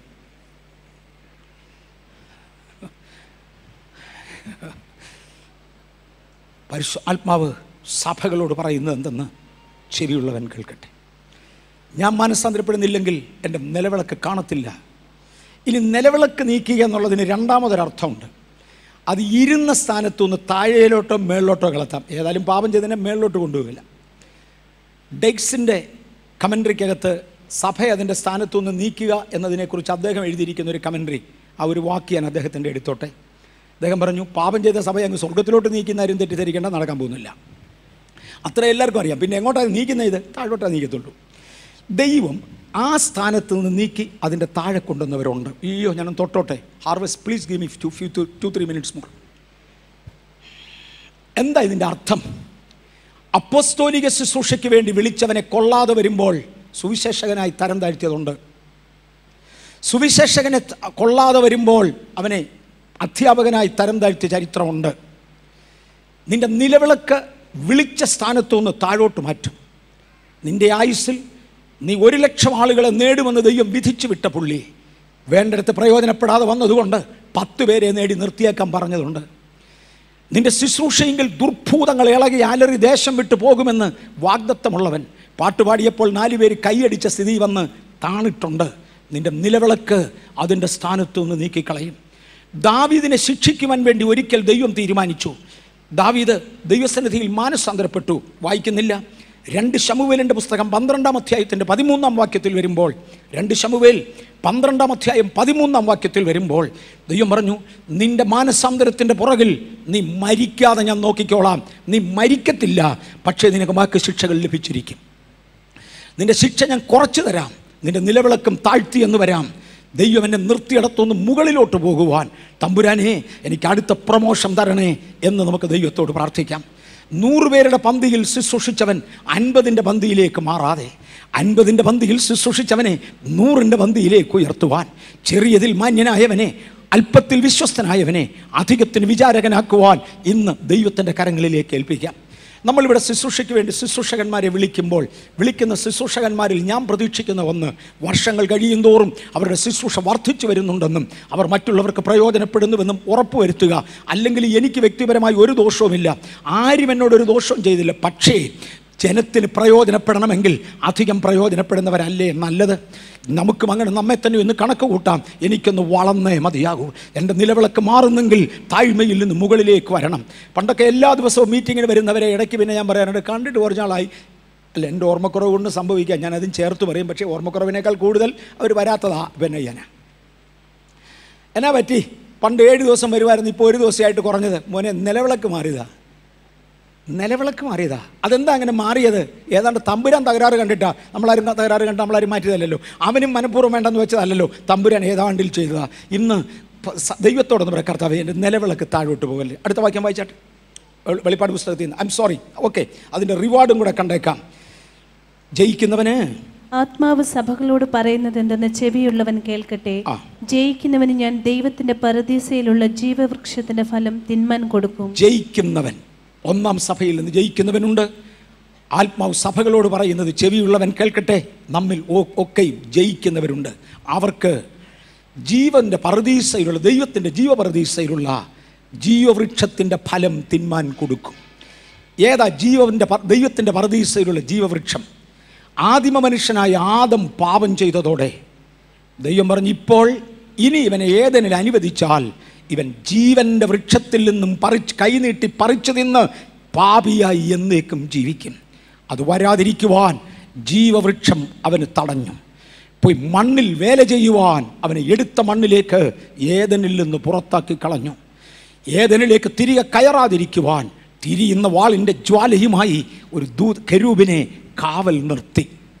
പരിശു ആത്മാവ് സഭകളോട് പറയുന്നത് എന്തെന്ന് ചെവിയുള്ളവൻ കേൾക്കട്ടെ ഞാൻ മനസ്സാന്തരപ്പെടുന്നില്ലെങ്കിൽ എൻ്റെ നിലവിളക്ക് കാണത്തില്ല ഇനി നിലവിളക്ക് നീക്കുക എന്നുള്ളതിന് രണ്ടാമതൊരർത്ഥമുണ്ട് അത് ഇരുന്ന സ്ഥാനത്തു നിന്ന് താഴേലോട്ടോ മേളിലോട്ടോ കളത്താം ഏതായാലും പാപം ചെയ്തതിനെ മേളിലോട്ട് കൊണ്ടുപോകില്ല ഡെക്സിൻ്റെ കമൻട്രിക്കകത്ത് സഭ അതിൻ്റെ സ്ഥാനത്തു നിന്ന് നീക്കുക എന്നതിനെക്കുറിച്ച് അദ്ദേഹം എഴുതിയിരിക്കുന്ന ഒരു കമൻട്രി ആ ഒരു വാക്ക് ഞാൻ അദ്ദേഹത്തിൻ്റെ എടുത്തോട്ടെ അദ്ദേഹം പറഞ്ഞു പാപം ചെയ്ത സഭ അങ്ങ് സ്വർഗത്തിലോട്ട് നീക്കുന്ന ആരും തെറ്റിദ്ധരിക്കേണ്ട നടക്കാൻ പോകുന്നില്ല അത്ര എല്ലാവർക്കും അറിയാം പിന്നെ എങ്ങോട്ടാണ് നീക്കുന്ന ഇത് താഴോട്ടാണ് നീക്കത്തുള്ളൂ ദൈവം ആ സ്ഥാനത്ത് നിന്ന് നീക്കി അതിൻ്റെ താഴെ കൊണ്ടുവന്നവരുണ്ട് അയ്യോ ഞാൻ തൊട്ടോട്ടെ harvest please give me two few two three minutes more എന്താ ഇതിൻ്റെ അർത്ഥം അപ്പോസ്തോലിക ശുശ്രൂഷയ്ക്ക് വേണ്ടി വിളിച്ചവനെ കൊള്ളാതെ വരുമ്പോൾ സുവിശേഷകനായി തരം താഴ്ത്തിയതുണ്ട് സുവിശേഷകനെ ത- കൊള്ളാതെ വരുമ്പോൾ അവനെ അധ്യാപകനായി തരം താഴ്ത്തിയ ചരിത്രമുണ്ട് നിന്റെ നിലവിളക്ക് വിളിച്ച സ്ഥാനത്തു നിന്ന് താഴോട്ട് മാറ്റും നിന്റെ ആയുസ്സിൽ നീ ഒരു ലക്ഷം ആളുകളെ നേടുമെന്ന് ദൈവം വിധിച്ചു വിട്ട പുള്ളി വേണ്ടിടത്ത് പ്രയോജനപ്പെടാതെ വന്നതുകൊണ്ട് പത്ത് പേരെ നേടി നിർത്തിയേക്കാൻ പറഞ്ഞതുണ്ട് നിന്റെ ശുശ്രൂഷയെങ്കിൽ ദുർഭൂതങ്ങൾ ഇളകി അലറി ദേശം വിട്ടു പോകുമെന്ന് വാഗ്ദത്തമുള്ളവൻ പാട്ടുപാടിയപ്പോൾ നാലുപേര് കൈയടിച്ച സ്ഥിതി വന്ന് താണിട്ടുണ്ട് നിന്റെ നിലവിളക്ക് അതിൻ്റെ സ്ഥാനത്തു നിന്ന് നീക്കിക്കളയും ദാവീദിനെ ശിക്ഷിക്കുവാൻ വേണ്ടി ഒരിക്കൽ ദൈവം തീരുമാനിച്ചു ദാവീദ് ദൈവസന്നിധിയിൽ മാനസാന്തരപ്പെട്ടു വായിക്കുന്നില്ല രണ്ട് ശമുവേലിൻ്റെ പുസ്തകം പന്ത്രണ്ടാം അധ്യായത്തിൻ്റെ പതിമൂന്നാം വാക്യത്തിൽ വരുമ്പോൾ രണ്ട് ശമുവേൽ പന്ത്രണ്ടാം അധ്യായം പതിമൂന്നാം വാക്യത്തിൽ വരുമ്പോൾ ദൈവം പറഞ്ഞു നിന്റെ മാനസാന്തരത്തിൻ്റെ പുറകിൽ നീ മരിക്കാതെ ഞാൻ നോക്കിക്കോളാം നീ മരിക്കത്തില്ല പക്ഷേ നിനക്ക് ബാക്കി ശിക്ഷകൾ ലഭിച്ചിരിക്കും നിന്റെ ശിക്ഷ ഞാൻ കുറച്ചു തരാം നിന്റെ നിലവിളക്കം താഴ്ത്തി എന്ന് വരാം ദൈവം എന്നെ നിർത്തിയിടത്തൊന്ന് മുകളിലോട്ട് പോകുവാൻ തമ്പുരാനെ എനിക്ക് അടുത്ത പ്രമോഷൻ തരണേ എന്ന് നമുക്ക് ദൈവത്തോട് പ്രാർത്ഥിക്കാം നൂറ് പേരുടെ പന്തിയിൽ ശുശ്രൂഷിച്ചവൻ അൻപതിൻ്റെ പന്തിയിലേക്ക് മാറാതെ അൻപതിൻ്റെ പന്തിയിൽ ശുശ്രൂഷിച്ചവനെ നൂറിൻ്റെ പന്തിയിലേക്ക് ഉയർത്തുവാൻ ചെറിയതിൽ മാന്യനായവനെ അല്പത്തിൽ വിശ്വസ്തനായവനെ അധികത്തിന് വിചാരകനാക്കുവാൻ ഇന്ന് ദൈവത്തിൻ്റെ കരങ്ങളിലേക്ക് ഏൽപ്പിക്കാം നമ്മളിവിടെ ശുശ്രൂഷയ്ക്ക് വേണ്ടി ശുശ്രൂഷകന്മാരെ വിളിക്കുമ്പോൾ വിളിക്കുന്ന ശുശ്രൂഷകന്മാരിൽ ഞാൻ പ്രതീക്ഷിക്കുന്ന ഒന്ന് വർഷങ്ങൾ കഴിയും തോറും അവരുടെ ശുശ്രൂഷ വർദ്ധിച്ചു വരുന്നുണ്ടെന്നും അവർ മറ്റുള്ളവർക്ക് പ്രയോജനപ്പെടുന്നുവെന്നും ഉറപ്പുവരുത്തുക അല്ലെങ്കിൽ എനിക്ക് വ്യക്തിപരമായി ഒരു ദോഷവുമില്ല ആരും എന്നോടൊരു ദോഷവും ചെയ്തില്ല പക്ഷേ ജനത്തിന് പ്രയോജനപ്പെടണമെങ്കിൽ അധികം പ്രയോജനപ്പെടുന്നവരല്ലേ നല്ലത് നമുക്കും അങ്ങനെ നമ്മെ തന്നെ ഒന്ന് കണക്ക് കൂട്ടാം എനിക്കൊന്ന് വളർന്നേ മതിയാകൂ എൻ്റെ നിലവിളക്ക് മാറുന്നെങ്കിൽ താഴ്മയിൽ നിന്ന് മുകളിലേക്ക് വരണം പണ്ടൊക്കെ എല്ലാ ദിവസവും മീറ്റിങ്ങിന് വരുന്നവരെ ഇടയ്ക്ക് പിന്നെ ഞാൻ പറയാനുണ്ട് കണ്ടിട്ട് കുറച്ച് നാളായി അല്ല എൻ്റെ ഓർമ്മക്കുറവ് കൊണ്ട് സംഭവിക്കാം ഞാൻ അതും ചേർത്ത് പറയും പക്ഷേ ഓർമ്മക്കുറവിനേക്കാൾ കൂടുതൽ അവർ വരാത്തതാ പിന്നെ ഞാൻ എന്നാ പറ്റി പണ്ട് ഏഴ് ദിവസം വരുമായിരുന്നു ഇപ്പോൾ ഒരു ദിവസമായിട്ട് കുറഞ്ഞത് മോനെ നിലവിളക്ക് മാറിയതാ നിലവിളക്ക് മാറിയതാ അതെന്താ അങ്ങനെ മാറിയത് ഏതാണ്ട് തമ്പുരാൻ തകരാറ് കണ്ടിട്ടാ നമ്മളാരും തകരാറ് കണ്ട് നമ്മളാരും മാറ്റിയതല്ലല്ലോ അവനും മനഃപൂർവ്വം വേണ്ടെന്ന് വെച്ചതല്ലല്ലോ തമ്പുരാൻ ഏതാണ്ടിൽ ചെയ്തതാ ഇന്ന് പ- സ- ദൈവത്തോടൊന്ന് പറയാം കർത്താവ് എൻ്റെ നിലവിളക്ക് താഴോട്ട് പോകല്ലേ അടുത്ത വാക്യം വായിച്ചാട്ടെ വെളി- വെളിപ്പാട് പുസ്തകത്തിൽ നിന്ന് ഐ എം സോറി ഓക്കെ അതിൻ്റെ റിവാർഡും കൂടെ കണ്ടേക്കാം ജയിക്കുന്നവന് ആത്മാവ് സഭകളോട് പറയുന്നത് എന്തെന്ന് ചെവിയുള്ളവൻ കേൾക്കട്ടെ ആ. ജയിക്കുന്നവന് ഞാൻ ദൈവത്തിന്റെ പരദീസയിലുള്ള ജീവവൃക്ഷത്തിന്റെ ഫലം തിന്മാൻ കൊടുക്കും ജയിക്കുന്നവൻ ഒന്നാം സഭയിൽ നിന്ന് ജയിക്കുന്നവനുണ്ട് ആത്മാവ് സഭകളോട് പറയുന്നത് ചെവിയുള്ളവൻ കേൾക്കട്ടെ നമ്മിൽ ഒ- ഒക്കെയും ജയിക്കുന്നവരുണ്ട് അവർക്ക് ജീവൻ്റെ പരദീസയിലുള്ള ദൈവത്തിൻ്റെ ജീവപരദീസയിലുള്ള ജീവവൃക്ഷത്തിൻ്റെ ഫലം തിന്മാൻ കൊടുക്കും ഏതാ ജീവൻ്റെ പ- ദൈവത്തിൻ്റെ പരദീസയിലുള്ള ജീവവൃക്ഷം ആദിമ മനുഷ്യനായ ആദം പാപം ചെയ്തതോടെ ദൈവം പറഞ്ഞു ഇപ്പോൾ ഇനി ഇവനെ ഏതെനിൽ അനുവദിച്ചാൽ ഇവൻ ജീവന്റെ വൃക്ഷത്തിൽ നിന്നും പറിച്ച് കൈനീട്ടി പറിച്ചു നിന്ന് പാപിയായി എന്നേക്കും ജീവിക്കും അത് വരാതിരിക്കുവാൻ ജീവവൃക്ഷം അവന് തടഞ്ഞു പോയി മണ്ണിൽ വേല ചെയ്യുവാൻ അവനെ എടുത്ത മണ്ണിലേക്ക് ഏതനിൽ നിന്ന് പുറത്താക്കി കളഞ്ഞു ഏതനിലേക്ക് തിരികെ കയറാതിരിക്കുവാൻ തിരിയുന്ന വാളിൻ്റെ ജ്വാലയുമായി ഒരു ദൂ കരൂപിനെ കാവൽ നിർത്തി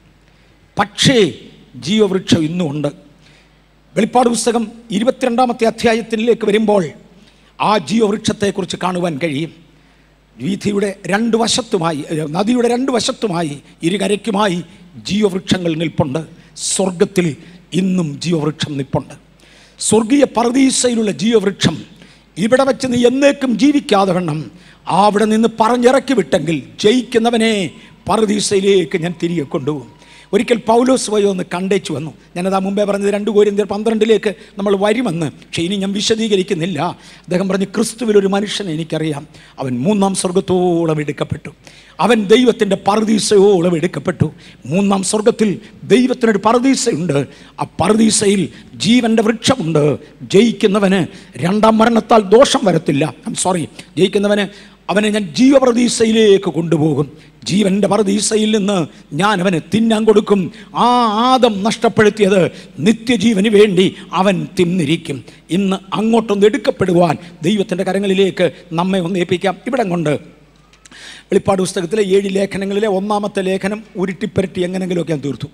പക്ഷേ ജീവവൃക്ഷം ഇന്നും ഉണ്ട് വെളിപ്പാട് പുസ്തകം ഇരുപത്തിരണ്ടാമത്തെ അധ്യായത്തിലേക്ക് വരുമ്പോൾ ആ ജീവവൃക്ഷത്തെക്കുറിച്ച് കാണുവാൻ കഴിയും വീഥിയുടെ രണ്ട് വശത്തുമായി ഏ, നദിയുടെ രണ്ട് വശത്തുമായി ഇരുകരയ്ക്കുമായി ജീവവൃക്ഷങ്ങൾ നിൽപ്പുണ്ട് സ്വർഗത്തിൽ ഇന്നും ജീവവൃക്ഷം നിൽപ്പുണ്ട് സ്വർഗീയ പരദീസയിലുള്ള ജീവവൃക്ഷം ഇവിടെ വെച്ച് നീ എന്നേക്കും ജീവിക്കാതെ വണ്ണം അവിടെ നിന്ന് പറഞ്ഞിറക്കി വിട്ടെങ്കിൽ ജയിക്കുന്നവനെ പരദീസയിലേക്ക് ഞാൻ തിരികെ കൊണ്ടുപോകും ഒരിക്കൽ പൗലോസ് വഴി ഒന്ന് കണ്ടേച്ചു വന്നു ഞാനത് ആ മുമ്പേ പറഞ്ഞത് രണ്ട് കോരിന്ത്യർ പന്ത്രണ്ടിലേക്ക് നമ്മൾ വരുമെന്ന് പക്ഷേ ഇനി ഞാൻ വിശദീകരിക്കുന്നില്ല അദ്ദേഹം പറഞ്ഞ് ക്രിസ്തുവിലൊരു മനുഷ്യനെ എനിക്കറിയാം അവൻ മൂന്നാം സ്വർഗത്തോളം എടുക്കപ്പെട്ടു അവൻ ദൈവത്തിൻ്റെ പറുദീസയോളം എടുക്കപ്പെട്ടു മൂന്നാം സ്വർഗത്തിൽ ദൈവത്തിനൊരു പറുദീസയുണ്ട് ആ പറുദീസയിൽ ജീവൻ്റെ വൃക്ഷമുണ്ട് ജയിക്കുന്നവന് രണ്ടാം മരണത്താൽ ദോഷം വരത്തില്ല ഐം സോറി ജയിക്കുന്നവന് അവനെ ഞാൻ ജീവപ്രതീസയിലേക്ക് കൊണ്ടുപോകും ജീവന്റെ പരദീസയിൽ നിന്ന് ഞാൻ അവന് തിന്നാൻ കൊടുക്കും ആ ആദം നഷ്ടപ്പെടുത്തിയത് നിത്യജീവന് വേണ്ടി അവൻ തിന്നിരിക്കും ഇന്ന് അങ്ങോട്ടൊന്ന് എടുക്കപ്പെടുവാൻ ദൈവത്തിൻ്റെ കരങ്ങളിലേക്ക് നമ്മെ ഒന്ന് ഏൽപ്പിക്കാം ഇവിടം കൊണ്ട് വെളിപ്പാട് പുസ്തകത്തിലെ ഏഴ് ലേഖനങ്ങളിലെ ഒന്നാമത്തെ ലേഖനം ഉരുട്ടിപ്പരട്ടി എങ്ങനെങ്കിലുമൊക്കെ ഞാൻ തീർത്തു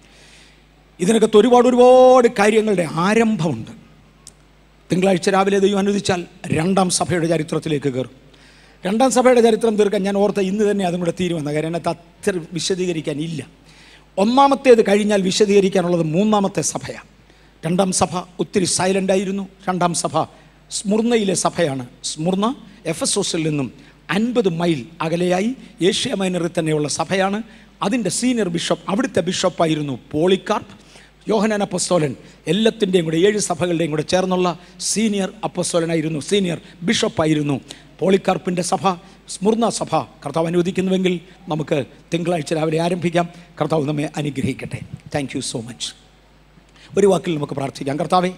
ഇതിനകത്ത് ഒരുപാട് ഒരുപാട് കാര്യങ്ങളുടെ ആരംഭമുണ്ട് തിങ്കളാഴ്ച രാവിലെ ദൈവം അനുവദിച്ചാൽ രണ്ടാം സഭയുടെ ചരിത്രത്തിലേക്ക് കയറും രണ്ടാം സഭയുടെ ചരിത്രം തീർക്കാൻ ഞാൻ ഓർത്ത ഇന്ന് തന്നെ അതും കൂടെ തീരുമെന്ന കാര്യം അതിനകത്ത് അത്ര വിശദീകരിക്കാൻ ഇല്ല ഒന്നാമത്തേത് കഴിഞ്ഞാൽ വിശദീകരിക്കാനുള്ളത് മൂന്നാമത്തെ സഭയാണ് രണ്ടാം സഭ ഒത്തിരി സൈലൻ്റ് ആയിരുന്നു രണ്ടാം സഭ സ്മുർണയിലെ സഭയാണ് സ്മുർണ എഫ് എസ് ഒസിൽ നിന്നും അൻപത് മൈൽ അകലെയായി ഏഷ്യ മൈനറിൽ തന്നെയുള്ള സഭയാണ് അതിൻ്റെ സീനിയർ ബിഷപ്പ് അവിടുത്തെ ബിഷപ്പായിരുന്നു പോളിക്കാർപ്പ് യോഹനാൻ അപ്പസ്തോലൻ എല്ലാത്തിൻ്റെയും കൂടെ ഏഴ് സഭകളുടെയും കൂടെ ചേർന്നുള്ള സീനിയർ അപ്പസ്തോലനായിരുന്നു സീനിയർ ബിഷപ്പായിരുന്നു പോളിക്കാർപ്പിൻ്റെ സഭ സ്മുർണ സഭ കർത്താവ് അനുവദിക്കുന്നുവെങ്കിൽ നമുക്ക് തിങ്കളാഴ്ച രാവിലെ ആരംഭിക്കാം കർത്താവ് നമ്മെ അനുഗ്രഹിക്കട്ടെ താങ്ക് യു സോ മച്ച് ഒരു വാക്കിൽ നമുക്ക് പ്രാർത്ഥിക്കാം കർത്താവെ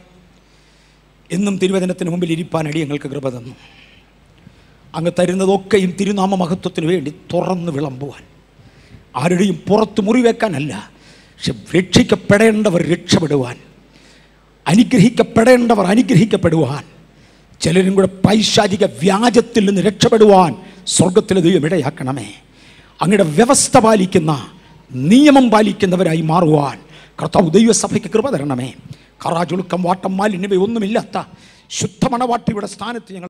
എന്നും തിരുവചനത്തിന് മുമ്പിൽ ഇരിപ്പാൻ അടിയങ്ങൾക്ക് കൃപ തന്നു അങ്ങ് തരുന്നതൊക്കെയും തിരുനാമ മഹത്വത്തിന് വേണ്ടി തുറന്ന് വിളമ്പുവാൻ ആരുടെയും പുറത്ത് മുറിവേക്കാനല്ല പക്ഷെ രക്ഷിക്കപ്പെടേണ്ടവർ രക്ഷപ്പെടുവാൻ അനുഗ്രഹിക്കപ്പെടേണ്ടവർ അനുഗ്രഹിക്കപ്പെടുവാൻ ചിലരും കൂടെ പൈശാചിക വ്യാജത്തിൽ നിന്ന് രക്ഷപ്പെടുവാൻ സ്വർഗത്തിലെ ദൈവം ഇടയാക്കണമേ അങ്ങയുടെ വ്യവസ്ഥ പാലിക്കുന്ന നിയമം പാലിക്കുന്നവരായി മാറുവാൻ കർത്താവ് ദൈവസഭയ്ക്ക് കൃപ തരണമേ കറാചുളുക്കം വാട്ടം മാലിന്യവയൊന്നുമില്ലാത്ത ശുദ്ധമണവാട്ടിയുടെ സ്ഥാനത്ത് ഞങ്ങൾ